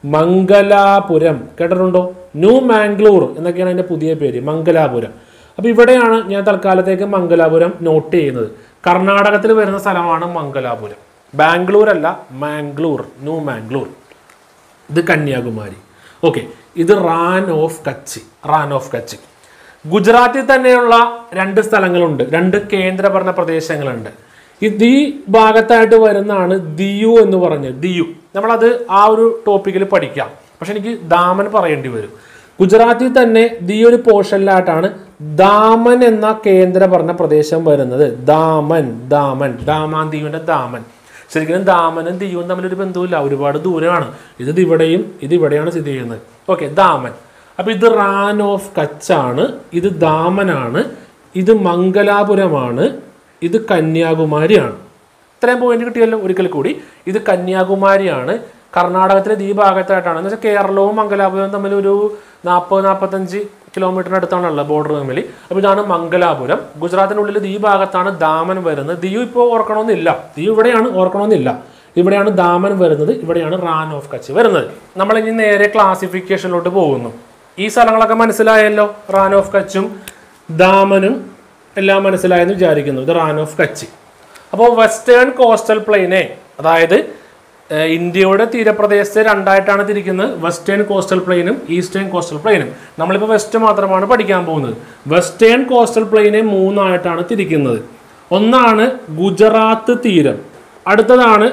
മംഗലാപുരം കേട്ടിട്ടുണ്ടോ ന്യൂ മാംഗ്ലൂർ എന്നൊക്കെയാണ് അതിന്റെ പുതിയ പേര് മംഗലാപുരം അപ്പൊ ഇവിടെയാണ് ഞാൻ തൽക്കാലത്തേക്ക് മംഗലാപുരം നോട്ട് ചെയ്യുന്നത് കർണാടകത്തിൽ വരുന്ന സ്ഥലമാണ് മംഗലാപുരം ബാംഗ്ലൂർ അല്ല മാംഗ്ലൂർ ന്യൂ മാംഗ്ലൂർ ഇത് കന്യാകുമാരി ഓക്കെ ഇത് റാൻ ഓഫ് കച്ച് റാൻ ഓഫ് കച്ച് ഗുജറാത്തിൽ തന്നെയുള്ള രണ്ട് സ്ഥലങ്ങളുണ്ട് രണ്ട് കേന്ദ്രഭരണ പ്രദേശങ്ങളുണ്ട് ഇത് ഈ ഭാഗത്തായിട്ട് വരുന്നതാണ് ദിയു എന്ന് പറഞ്ഞ് ദിയു നമ്മളത് ആ ഒരു ടോപ്പിക്കിൽ പഠിക്കാം പക്ഷെ എനിക്ക് ദാമൻ പറയേണ്ടി വരും ഗുജറാത്തിൽ തന്നെ ദി ഒരു പോർഷനിലായിട്ടാണ് ദാമൻ എന്ന കേന്ദ്രഭരണ പ്രദേശം വരുന്നത് ദാമൻ ദാമൻ ദാമാന്തിയുടെ ദാമൻ ശരിക്കും ദാമനും ദിയുവും തമ്മിലൊരു ബന്ധവുമില്ല ഒരുപാട് ദൂരമാണ് ഇത് ഇവിടെയും ഇത് ഇവിടെയാണ് സ്ഥിതി ചെയ്യുന്നത് ഓക്കെ ദാമൻ അപ്പൊ ഇത് റാൻ ഓഫ് കച്ചാണ് ഇത് ദാമനാണ് ഇത് മംഗലാപുരമാണ് ഇത് കന്യാകുമാരിയാണ് ഇത്രയും പോയിന്റ് കിട്ടിയല്ലോ ഒരിക്കൽ കൂടി ഇത് കന്യാകുമാരിയാണ് കർണാടകത്തിലെ ഈ ഭാഗത്തായിട്ടാണ് എന്ന് വെച്ചാൽ കേരളവും മംഗലാപുരവും തമ്മിൽ ഒരു നാൽപ്പത് നാൽപ്പത്തഞ്ച് കിലോമീറ്ററിന് അടുത്താണുള്ളത് ബോർഡർ തമ്മിൽ അപ്പോൾ ഇതാണ് മംഗലാപുരം ഗുജറാത്തിനുള്ളിൽ ഈ ഭാഗത്താണ് ദാമൻ വരുന്നത് ദിയു ഇപ്പോൾ ഓർക്കണമെന്നില്ല ദിയു ഇവിടെയാണ് ഓർക്കണമെന്നില്ല ഇവിടെയാണ് ദാമൻ വരുന്നത് ഇവിടെയാണ് റാൻ ഓഫ് കച്ച് വരുന്നത് നമ്മൾ ഇനി നേരെ ക്ലാസിഫിക്കേഷനിലോട്ട് പോകുന്നു ഈ സ്ഥലങ്ങളൊക്കെ മനസ്സിലായല്ലോ റാൻ ഓഫ് കച്ചും ദാമനും എല്ലാം മനസ്സിലായെന്ന് വിചാരിക്കുന്നു ഇത് റാൻ ഓഫ് കച്ച് അപ്പോൾ വെസ്റ്റേൺ കോസ്റ്റൽ പ്ലെയിനെ അതായത് ഏഹ്, ഇന്ത്യയുടെ തീരപ്രദേശത്തെ രണ്ടായിട്ടാണ് തിരിക്കുന്നത് വെസ്റ്റേൺ കോസ്റ്റൽ പ്ലെയിനും ഈസ്റ്റേൺ കോസ്റ്റൽ പ്ലെയിനും നമ്മളിപ്പോൾ വെസ്റ്റ് മാത്രമാണ് പഠിക്കാൻ പോകുന്നത് വെസ്റ്റേൺ കോസ്റ്റൽ പ്ലെയിനെ മൂന്നായിട്ടാണ് തിരിക്കുന്നത് ഒന്നാണ് ഗുജറാത്ത് തീരം അടുത്തതാണ്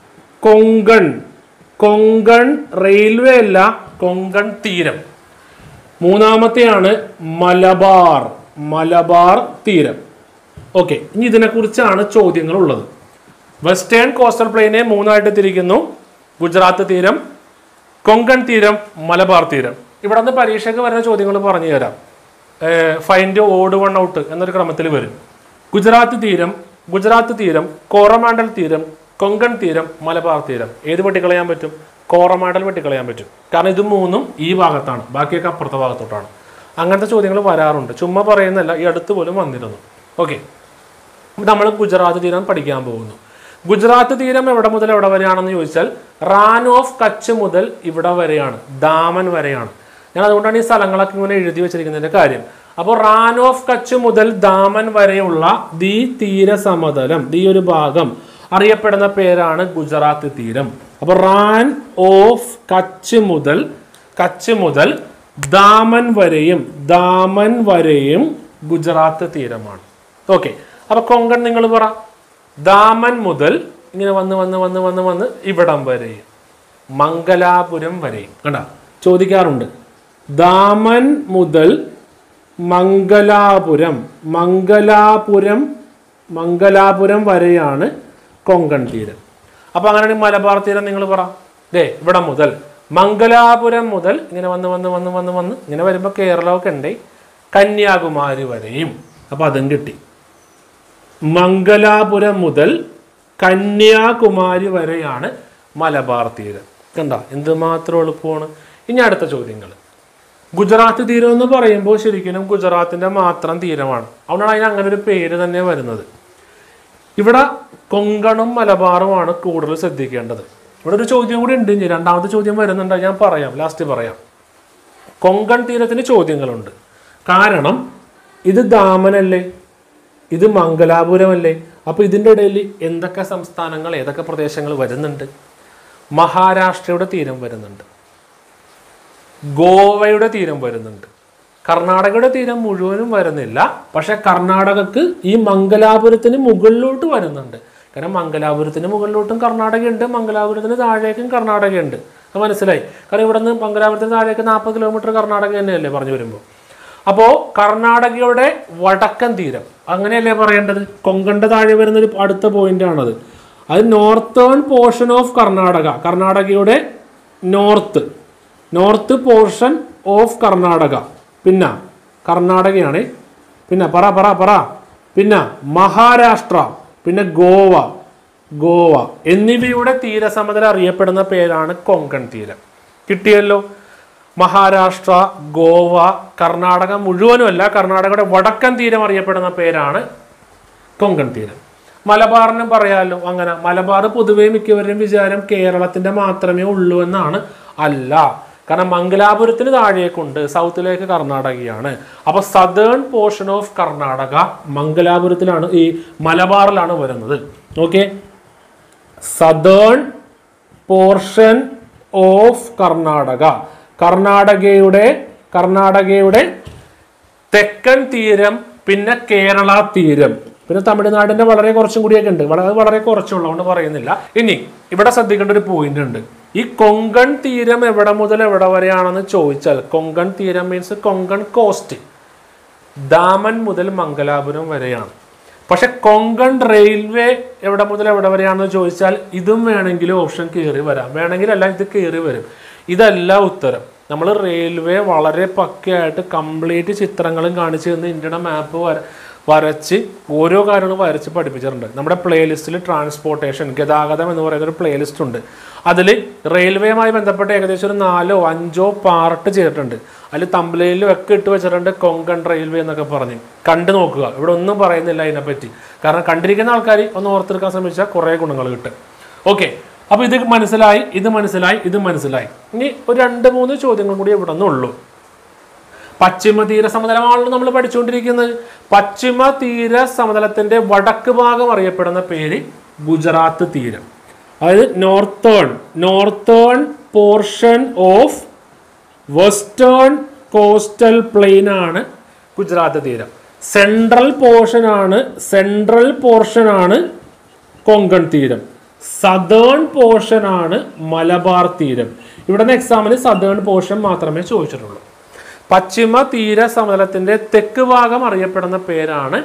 കൊങ്കൺ കൊങ്കൺ റെയിൽവേ അല്ല കൊങ്കൺ തീരം മൂന്നാമത്തെയാണ് മലബാർ മലബാർ തീരം ഓക്കെ ഇനി ഇതിനെക്കുറിച്ചാണ് ചോദ്യങ്ങൾ ഉള്ളത് വെസ്റ്റേൺ കോസ്റ്റൽ പ്ലെയിനെ മൂന്നായിട്ട് തിരിക്കുന്നു ഗുജറാത്ത് തീരം കൊങ്കൺ തീരം മലബാർ തീരം ഇവിടെ നിന്ന് പരീക്ഷയ്ക്ക് വരുന്ന ചോദ്യങ്ങൾ പറഞ്ഞു തരാം ഫൈൻഡ് ഓട് വൺ ഔട്ട് എന്നൊരു ക്രമത്തിൽ വരും ഗുജറാത്ത് തീരം ഗുജറാത്ത് തീരം കോറമാണ്ടൽ തീരം കൊങ്കൺ തീരം മലബാർ തീരം ഏത് വെട്ടിക്കളയാൻ പറ്റും കോറമാണ്ടൽ വെട്ടിക്കളയാൻ പറ്റും കാരണം ഇത് മൂന്നും ഈ ഭാഗത്താണ് ബാക്കിയൊക്കെ അപ്പുറത്തെ ഭാഗത്തോട്ടാണ് അങ്ങനത്തെ ചോദ്യങ്ങൾ വരാറുണ്ട് ചുമ്മാ പറയുന്നല്ല ഈ അടുത്ത് പോലും വന്നിരുന്നു ഓക്കെ നമ്മൾ ഗുജറാത്ത് തീരം പഠിക്കാൻ പോകുന്നു ഗുജറാത്ത് തീരം എവിടെ മുതൽ എവിടെ വരെയാണെന്ന് ചോദിച്ചാൽ റാൻ ഓഫ് കച്ച് മുതൽ ഇവിടെ വരെയാണ് ദാമൻ വരെയാണ് ഞാൻ അതുകൊണ്ടാണ് ഈ സ്ഥലങ്ങളൊക്കെ ഇങ്ങനെ എഴുതി വെച്ചിരിക്കുന്നതിന്റെ കാര്യം അപ്പോൾ റാൻ ഓഫ് കച്ച് മുതൽ ദാമൻ വരെയുള്ള ദി തീര സമതലം ദി ഒരു ഭാഗം അറിയപ്പെടുന്ന പേരാണ് ഗുജറാത്ത് തീരം അപ്പോൾ റാൻ ഓഫ് കച്ച് മുതൽ കച്ച് മുതൽ ദാമൻ വരെയും ദാമൻ വരെയും ഗുജറാത്ത് തീരമാണ് ഓക്കെ അപ്പൊ കൊങ്കൺ നിങ്ങൾ പറ ദാമൻ മുതൽ ഇങ്ങനെ വന്ന് വന്ന് വന്ന് വന്ന് വന്ന് ഇവിടം വരെയും മംഗലാപുരം വരെയും കണ്ട ചോദിക്കാറുണ്ട് ദാമൻ മുതൽ മംഗലാപുരം മംഗലാപുരം മംഗലാപുരം വരെയാണ് കൊങ്കൺ തീരം അപ്പൊ അങ്ങനെയാണെങ്കിൽ മലബാർ തീരം നിങ്ങൾ പറ ദേ ഇവിടെ മുതൽ മംഗലാപുരം മുതൽ ഇങ്ങനെ വന്ന് വന്ന് വന്ന് വന്ന് വന്ന് ഇങ്ങനെ വരുമ്പോൾ കേരളമൊക്കെ ഉണ്ട് കന്യാകുമാരി വരെയും അപ്പൊ അതും കിട്ടി മംഗലാപുരം മുതൽ കന്യാകുമാരി വരെയാണ് മലബാർ തീരം കണ്ട എന്തുമാത്രം എളുപ്പമാണ് ഇനി അടുത്ത ചോദ്യങ്ങൾ ഗുജറാത്ത് തീരം എന്ന് പറയുമ്പോൾ ശരിക്കും ഗുജറാത്തിന്റെ മാത്രം തീരമാണ് അതുകൊണ്ടാണ് അതിന് അങ്ങനെ ഒരു പേര് തന്നെ വരുന്നത് ഇവിടെ കൊങ്കണും മലബാറുമാണ് കൂടുതൽ ശ്രദ്ധിക്കേണ്ടത് ഇവിടെ ഒരു ചോദ്യം കൂടി ഉണ്ട് ഇനി രണ്ടാമത്തെ ചോദ്യം വരുന്നുണ്ട് അത് ഞാൻ പറയാം ലാസ്റ്റ് പറയാം കൊങ്കൺ തീരത്തിന് ചോദ്യങ്ങളുണ്ട് കാരണം ഇത് ദാമനല്ലേ ഇത് മംഗലാപുരമല്ലേ അപ്പൊ ഇതിൻ്റെ ഇടയിൽ എന്തൊക്കെ സംസ്ഥാനങ്ങൾ ഏതൊക്കെ പ്രദേശങ്ങൾ വരുന്നുണ്ട് മഹാരാഷ്ട്രയുടെ തീരം വരുന്നുണ്ട് ഗോവയുടെ തീരം വരുന്നുണ്ട് കർണാടകയുടെ തീരം മുഴുവനും വരുന്നില്ല പക്ഷെ കർണാടകക്ക് ഈ മംഗലാപുരത്തിന് മുകളിലോട്ട് വരുന്നുണ്ട് കാരണം മംഗലാപുരത്തിന് മുകളിലോട്ടും കർണാടകയുണ്ട് മംഗലാപുരത്തിന് താഴേക്കും കർണാടകയുണ്ട് അത് മനസ്സിലായി കാരണം ഇവിടെ നിന്ന് മംഗലാപുരത്തിന് താഴേക്ക് നാൽപ്പത് കിലോമീറ്റർ കർണാടക തന്നെയല്ലേ പറഞ്ഞു വരുമ്പോൾ അപ്പോൾ കർണാടകയുടെ വടക്കൻ തീരം അങ്ങനെയല്ലേ പറയേണ്ടത് കൊങ്കണ്ട താഴെ വരുന്ന ഒരു അടുത്ത പോയിന്റ് ആണത് അത് നോർത്തേൺ പോർഷൻ ഓഫ് കർണാടക കർണാടകയുടെ north north portion of Karnataka പിന്നെ കർണാടകയാണ് പിന്നെ പറ പറ പറ പിന്നെ മഹാരാഷ്ട്ര പിന്നെ ഗോവ ഗോവ എന്നിവയുടെ തീരസമതലം അറിയപ്പെടുന്ന പേരാണ് കൊങ്കൺ തീരം കിട്ടിയല്ലോ മഹാരാഷ്ട്ര ഗോവ കർണാടക മുഴുവനുമല്ല കർണാടകയുടെ വടക്കൻ തീരം അറിയപ്പെടുന്ന പേരാണ് കൊങ്കൺ തീരം മലബാറിനും പറയാമല്ലോ അങ്ങനെ മലബാർ പൊതുവെ മിക്കവരുടെയും വിചാരം കേരളത്തിന്റെ മാത്രമേ ഉള്ളൂ എന്നാണ് അല്ല കാരണം മംഗലാപുരത്തിന് താഴേക്കുണ്ട് സൗത്തിലേക്ക് കർണാടകയാണ് അപ്പൊ സദേൺ പോർഷൻ ഓഫ് കർണാടക മംഗലാപുരത്തിലാണ് ഈ മലബാറിലാണ് വരുന്നത് okay southern portion of Karnataka കർണാടകയുടെ കർണാടകയുടെ തെക്കൻ തീരം പിന്നെ കേരള തീരം പിന്നെ തമിഴ്നാടിന്റെ വളരെ കുറച്ചും കൂടിയൊക്കെ ഉണ്ട് വളരെ വളരെ കുറച്ചുള്ളതുകൊണ്ട് പറയുന്നില്ല ഇനി ഇവിടെ ശ്രദ്ധിക്കേണ്ട ഒരു പോയിന്റ് ഉണ്ട് ഈ കൊങ്കൺ തീരം എവിടെ മുതൽ എവിടെ വരെയാണെന്ന് ചോദിച്ചാൽ കൊങ്കൺ തീരം മീൻസ് കൊങ്കൺ കോസ്റ്റ് ദാമൻ മുതൽ മംഗലാപുരം വരെയാണ് പക്ഷെ കൊങ്കൺ റെയിൽവേ എവിടെ മുതൽ എവിടെ വരെയാണെന്ന് ചോദിച്ചാൽ ഇതും വേണമെങ്കിൽ ഓപ്ഷൻ കയറി വരാം വേണമെങ്കിലല്ല ഇത് കയറി വരും ഇതല്ല ഉത്തരം നമ്മൾ റെയിൽവേ വളരെ പക്കയായിട്ട് കംപ്ലീറ്റ് ചിത്രങ്ങളും കാണിച്ചു തന്ന് ഇന്ത്യയുടെ മാപ്പ് വര വരച്ച് ഓരോ കാര്യങ്ങളും വരച്ച് പഠിപ്പിച്ചിട്ടുണ്ട് നമ്മുടെ പ്ലേലിസ്റ്റിൽ ട്രാൻസ്പോർട്ടേഷൻ ഗതാഗതം എന്ന് പറയുന്ന ഒരു പ്ലേലിസ്റ്റ് ഉണ്ട് അതിൽ റെയിൽവേയുമായി ബന്ധപ്പെട്ട് ഏകദേശം ഒരു നാലോ അഞ്ചോ പാർട്ട് ചെയ്തിട്ടുണ്ട് അതിൽ തമ്പലയിലും ഒക്കെ ഇട്ട് വെച്ചിട്ടുണ്ട് കൊങ്കൺ റെയിൽവേ എന്നൊക്കെ പറഞ്ഞ് കണ്ടു നോക്കുക ഇവിടെ ഒന്നും പറയുന്നില്ല അതിനെപ്പറ്റി കാരണം കണ്ടിരിക്കുന്ന ആൾക്കാർ ഒന്ന് ഓർത്തെടുക്കാൻ ശ്രമിച്ചാൽ കുറേ ഗുണങ്ങൾ കിട്ടും ഓക്കെ അപ്പോൾ ഇത് മനസ്സിലായി ഇത് മനസ്സിലായി ഇത് മനസ്സിലായി ഇനി ഒരു രണ്ട് മൂന്ന് ചോദ്യങ്ങൾ കൂടി ഇവിടെ നിന്നുള്ളൂ പശ്ചിമ തീര സമതലമാണല്ലോ നമ്മൾ പഠിച്ചുകൊണ്ടിരിക്കുന്നത് പശ്ചിമ തീര സമതലത്തിന്റെ വടക്ക് ഭാഗം അറിയപ്പെടുന്ന പേര് ഗുജറാത്ത് തീരം അതായത് northern northern portion of western coastal plain ആണ് ഗുജറാത്ത് തീരം സെൻട്രൽ പോർഷൻ ആണ് സെൻട്രൽ പോർഷൻ ആണ് കൊങ്കൺ തീരം സദേൺ പോർഷൻ ആണ് മലബാർ തീരം ഇവിടെ നിന്ന് എക്സാമിന് സദേൺ പോർഷൻ മാത്രമേ ചോദിച്ചിട്ടുള്ളൂ പശ്ചിമ തീര സമതലത്തിന്റെ തെക്ക് ഭാഗം അറിയപ്പെടുന്ന പേരാണ്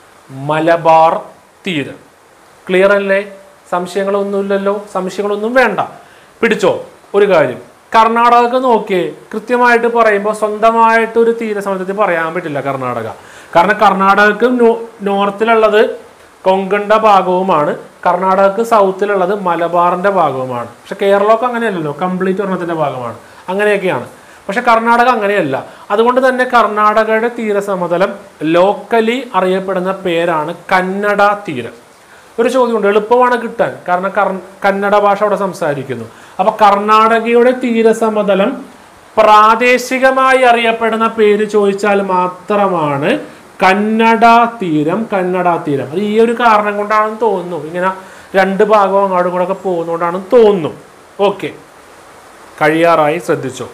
മലബാർ തീരം ക്ലിയർ അല്ലേ സംശയങ്ങളൊന്നുമില്ലല്ലോ സംശയങ്ങളൊന്നും വേണ്ട പിടിച്ചോ ഒരു കാര്യം കർണാടക നോക്കിയേ കൃത്യമായിട്ട് പറയുമ്പോൾ സ്വന്തമായിട്ട് ഒരു തീരസമതലത്തിൽ പറയാൻ പറ്റില്ല കർണാടക കാരണം കർണാടകക്ക് നോ- നോർത്തിലുള്ളത് കൊങ്കണ്ട ഭാഗവുമാണ് കർണാടകക്ക് സൗത്തിലുള്ളത് മലബാറിന്റെ ഭാഗവുമാണ് പക്ഷെ കേരളമൊക്കെ അങ്ങനെയല്ലല്ലോ കംപ്ലീറ്റ് ഒരെണ്ണത്തിന്റെ ഭാഗമാണ് അങ്ങനെയൊക്കെയാണ് പക്ഷെ കർണാടക അങ്ങനെയല്ല അതുകൊണ്ട് തന്നെ കർണാടകയുടെ തീരസമതലം ലോക്കലി അറിയപ്പെടുന്ന പേരാണ് കന്നഡ തീരം ഒരു ചോദ്യമുണ്ട് എളുപ്പമാണ് കിട്ടാൻ കാരണം കർ- കന്നഡ ഭാഷ അവിടെ സംസാരിക്കുന്നു അപ്പൊ കർണാടകയുടെ തീരസമതലം പ്രാദേശികമായി അറിയപ്പെടുന്ന പേര് ചോദിച്ചാൽ മാത്രമാണ് കന്നഡ തീരം കന്നഡ തീരം അത് ഈ ഒരു കാരണം കൊണ്ടാണെന്ന് തോന്നുന്നു ഇങ്ങനെ രണ്ട് ഭാഗവും അങ്ങോട്ടും കൂടെ ഒക്കെ പോകുന്നതുകൊണ്ടാണെന്ന് തോന്നുന്നു ഓക്കെ കഴിയാറായി ശ്രദ്ധിച്ചോ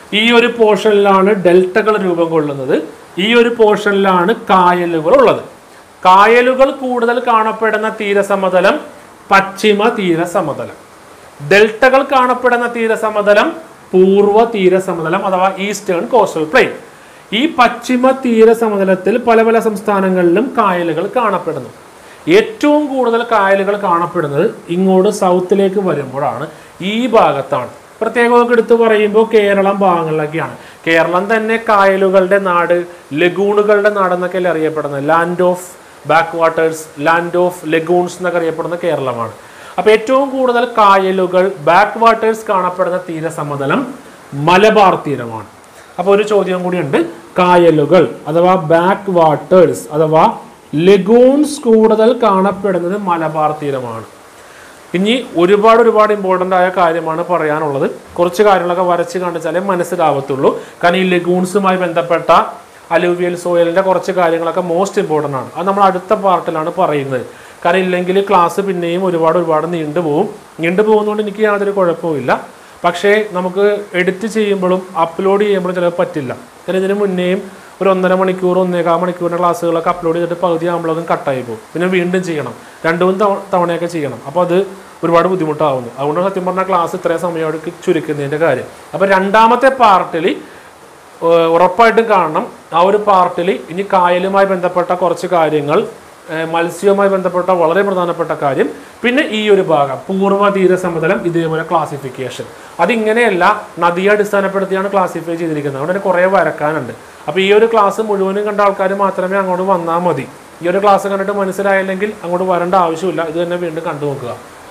ഈ ഒരു പോർഷനിലാണ് ഡെൽറ്റകൾ രൂപം കൊള്ളുന്നത് ഈ ഒരു പോർഷനിലാണ് കായലുകൾ ഉള്ളത് കായലുകൾ കൂടുതൽ കാണപ്പെടുന്ന തീരസമതലം പശ്ചിമ തീരസമതലം ഡെൽറ്റകൾ കാണപ്പെടുന്ന തീരസമതലം പൂർവ്വ തീരസമതലം അഥവാ ഈസ്റ്റേൺ കോസ്റ്റൽ പ്ലെയിൻ ഈ പശ്ചിമ തീരസമതലത്തിൽ പല പല സംസ്ഥാനങ്ങളിലും കായലുകൾ കാണപ്പെടുന്നു ഏറ്റവും കൂടുതൽ കായലുകൾ കാണപ്പെടുന്നത് ഇങ്ങോട്ട് സൗത്തിലേക്ക് വരുമ്പോഴാണ് ഈ ഭാഗത്താണ് പ്രത്യേകമൊക്കെ എടുത്തു പറയുമ്പോൾ കേരളം ഭാഗങ്ങളിലൊക്കെയാണ് കേരളം തന്നെ കായലുകളുടെ നാട് ലഗൂണുകളുടെ നാടെന്നൊക്കെയല്ലേ അറിയപ്പെടുന്നത് land of backwaters land of lagoons എന്നൊക്കെ അറിയപ്പെടുന്ന കേരളമാണ് അപ്പൊ ഏറ്റവും കൂടുതൽ കായലുകൾ ബാക്ക് വാട്ടേഴ്സ് കാണപ്പെടുന്ന തീരസമതലം മലബാർ തീരമാണ് അപ്പോൾ ഒരു ചോദ്യം കൂടിയുണ്ട് കായലുകൾ അഥവാ ബാക്ക് വാട്ടേഴ്സ് അഥവാ ലഗൂൺസ് കൂടുതൽ കാണപ്പെടുന്നത് മലബാർ തീരമാണ് ഇനി ഒരുപാട് ഒരുപാട് ഇമ്പോർട്ടൻ്റ് ആയ കാര്യമാണ് പറയാനുള്ളത് കുറച്ച് കാര്യങ്ങളൊക്കെ വരച്ച് കാണിച്ചാലേ മനസ്സിലാവത്തുള്ളൂ കാരണം ഈ ലഗൂൺസുമായി ബന്ധപ്പെട്ട അലൂവിയൽ സോയിലിൻ്റെ കുറച്ച് കാര്യങ്ങളൊക്കെ മോസ്റ്റ് ഇമ്പോർട്ടൻ്റ് ആണ് അത് നമ്മൾ അടുത്ത പാർട്ടിലാണ് പറയുന്നത് കാരണം ഇല്ലെങ്കിൽ ക്ലാസ് പിന്നെയും ഒരുപാട് ഒരുപാട് നീണ്ടുപോകും നീണ്ടുപോകുന്നതുകൊണ്ട് എനിക്ക് യാതൊരു കുഴപ്പവുമില്ല പക്ഷേ നമുക്ക് എഡിറ്റ് ചെയ്യുമ്പോഴും അപ്ലോഡ് ചെയ്യുമ്പോഴും ചിലപ്പോൾ പറ്റില്ല കാരണം ഇതിന് മുന്നേയും ഒരു ഒന്നര മണിക്കൂർ ഒന്നേകാൽ മണിക്കൂറിൻ്റെ ക്ലാസ്സുകളൊക്കെ അപ്ലോഡ് ചെയ്തിട്ട് പകുതി ആകുമ്പോഴൊന്നും കട്ടായി പോകും പിന്നെ വീണ്ടും ചെയ്യണം രണ്ടു മൂന്ന് തവണ തവണയൊക്കെ ചെയ്യണം അപ്പോൾ അത് ഒരുപാട് ബുദ്ധിമുട്ടാവുന്നു അതുകൊണ്ട് സത്യം പറഞ്ഞാൽ ക്ലാസ് ഇത്രയും സമയം ചുരുക്കുന്നതിൻ്റെ കാര്യം അപ്പോൾ രണ്ടാമത്തെ പാർട്ടിൽ ഏഹ് ഉറപ്പായിട്ടും കാണണം ആ ഒരു പാർട്ടിൽ ഇനി കായലുമായി ബന്ധപ്പെട്ട കുറച്ച് കാര്യങ്ങൾ ഏഹ് മത്സ്യവുമായി ബന്ധപ്പെട്ട വളരെ പ്രധാനപ്പെട്ട കാര്യം പിന്നെ ഈ ഒരു ഭാഗം പൂർവ്വ തീരസമതലം ഇതേപോലെ ക്ലാസിഫിക്കേഷൻ അതിങ്ങനെയല്ല നദിയെ അടിസ്ഥാനപ്പെടുത്തിയാണ് ക്ലാസിഫൈ ചെയ്തിരിക്കുന്നത് അതുകൊണ്ട് തന്നെ കുറേ വരക്കാനുണ്ട് അപ്പോൾ ഈ ഒരു ക്ലാസ് മുഴുവനും കണ്ട ആൾക്കാർ മാത്രമേ അങ്ങോട്ട് വന്നാൽ മതി ഈ ഒരു ക്ലാസ് കണ്ടിട്ട് മനസ്സിലായില്ലെങ്കിൽ അങ്ങോട്ട് വരേണ്ട ആവശ്യമില്ല ഇത് തന്നെ വീണ്ടും കണ്ടു നോക്കുക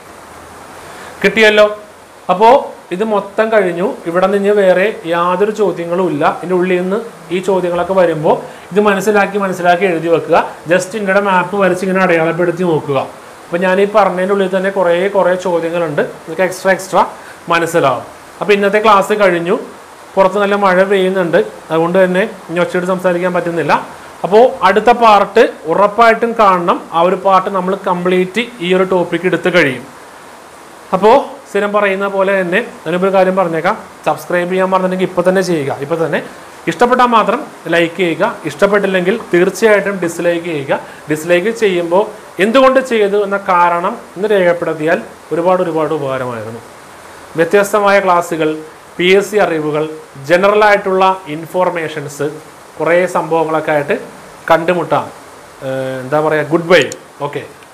കിട്ടിയല്ലോ അപ്പോൾ ഇത് മൊത്തം കഴിഞ്ഞു ഇവിടെ നിന്ന് വേറെ യാതൊരു ചോദ്യങ്ങളും ഇല്ല ഇതിൻ്റെ ഉള്ളിൽ നിന്ന് ഈ ചോദ്യങ്ങളൊക്കെ വരുമ്പോൾ ഇത് മനസ്സിലാക്കി മനസ്സിലാക്കി എഴുതി വെക്കുക ജസ്റ്റ് ഇന്ത്യയുടെ മാപ്പ് വരച്ച് ഇങ്ങനെ അടയാളപ്പെടുത്തി നോക്കുക അപ്പോൾ ഞാൻ ഈ പറഞ്ഞതിൻ്റെ ഉള്ളിൽ തന്നെ കുറേ കുറേ ചോദ്യങ്ങളുണ്ട് നിങ്ങൾക്ക് എക്സ്ട്രാ എക്സ്ട്രാ മനസ്സിലാവും അപ്പോൾ ഇന്നത്തെ ക്ലാസ് കഴിഞ്ഞു പുറത്ത് നല്ല മഴ പെയ്യുന്നുണ്ട് അതുകൊണ്ട് തന്നെ ഇനി ഒച്ചയോട് സംസാരിക്കാൻ പറ്റുന്നില്ല അപ്പോൾ അടുത്ത പാർട്ട് ഉറപ്പായിട്ടും കാണണം ആ ഒരു പാർട്ട് നമ്മൾ കംപ്ലീറ്റ് ഈ ഒരു ടോപ്പിക്ക് എടുത്ത് കഴിയും അപ്പോൾ സ്ഥിരം പറയുന്ന പോലെ തന്നെ ഞാനിപ്പോൾ ഒരു കാര്യം പറഞ്ഞേക്കാം സബ്സ്ക്രൈബ് ചെയ്യാൻ പറഞ്ഞിട്ടുണ്ടെങ്കിൽ ഇപ്പോൾ തന്നെ ചെയ്യുക ഇപ്പോൾ തന്നെ ഇഷ്ടപ്പെട്ടാൽ മാത്രം ലൈക്ക് ചെയ്യുക ഇഷ്ടപ്പെട്ടില്ലെങ്കിൽ തീർച്ചയായിട്ടും ഡിസ്ലൈക്ക് ചെയ്യുക ഡിസ്ലൈക്ക് ചെയ്യുമ്പോൾ എന്തുകൊണ്ട് ചെയ്തു എന്ന കാരണം ഇന്ന് രേഖപ്പെടുത്തിയാൽ ഒരുപാട് ഒരുപാട് ഉപകാരമായിരുന്നു വ്യത്യസ്തമായ ക്ലാസ്സുകൾ പി എസ് സി അറിവുകൾ ജനറൽ ആയിട്ടുള്ള ഇൻഫോർമേഷൻസ് കുറേ സംഭവങ്ങളൊക്കെ ആയിട്ട് കണ്ടുമുട്ടാം ഏഹ് എന്താ പറയുക ഗുഡ് ബൈ ഓക്കെ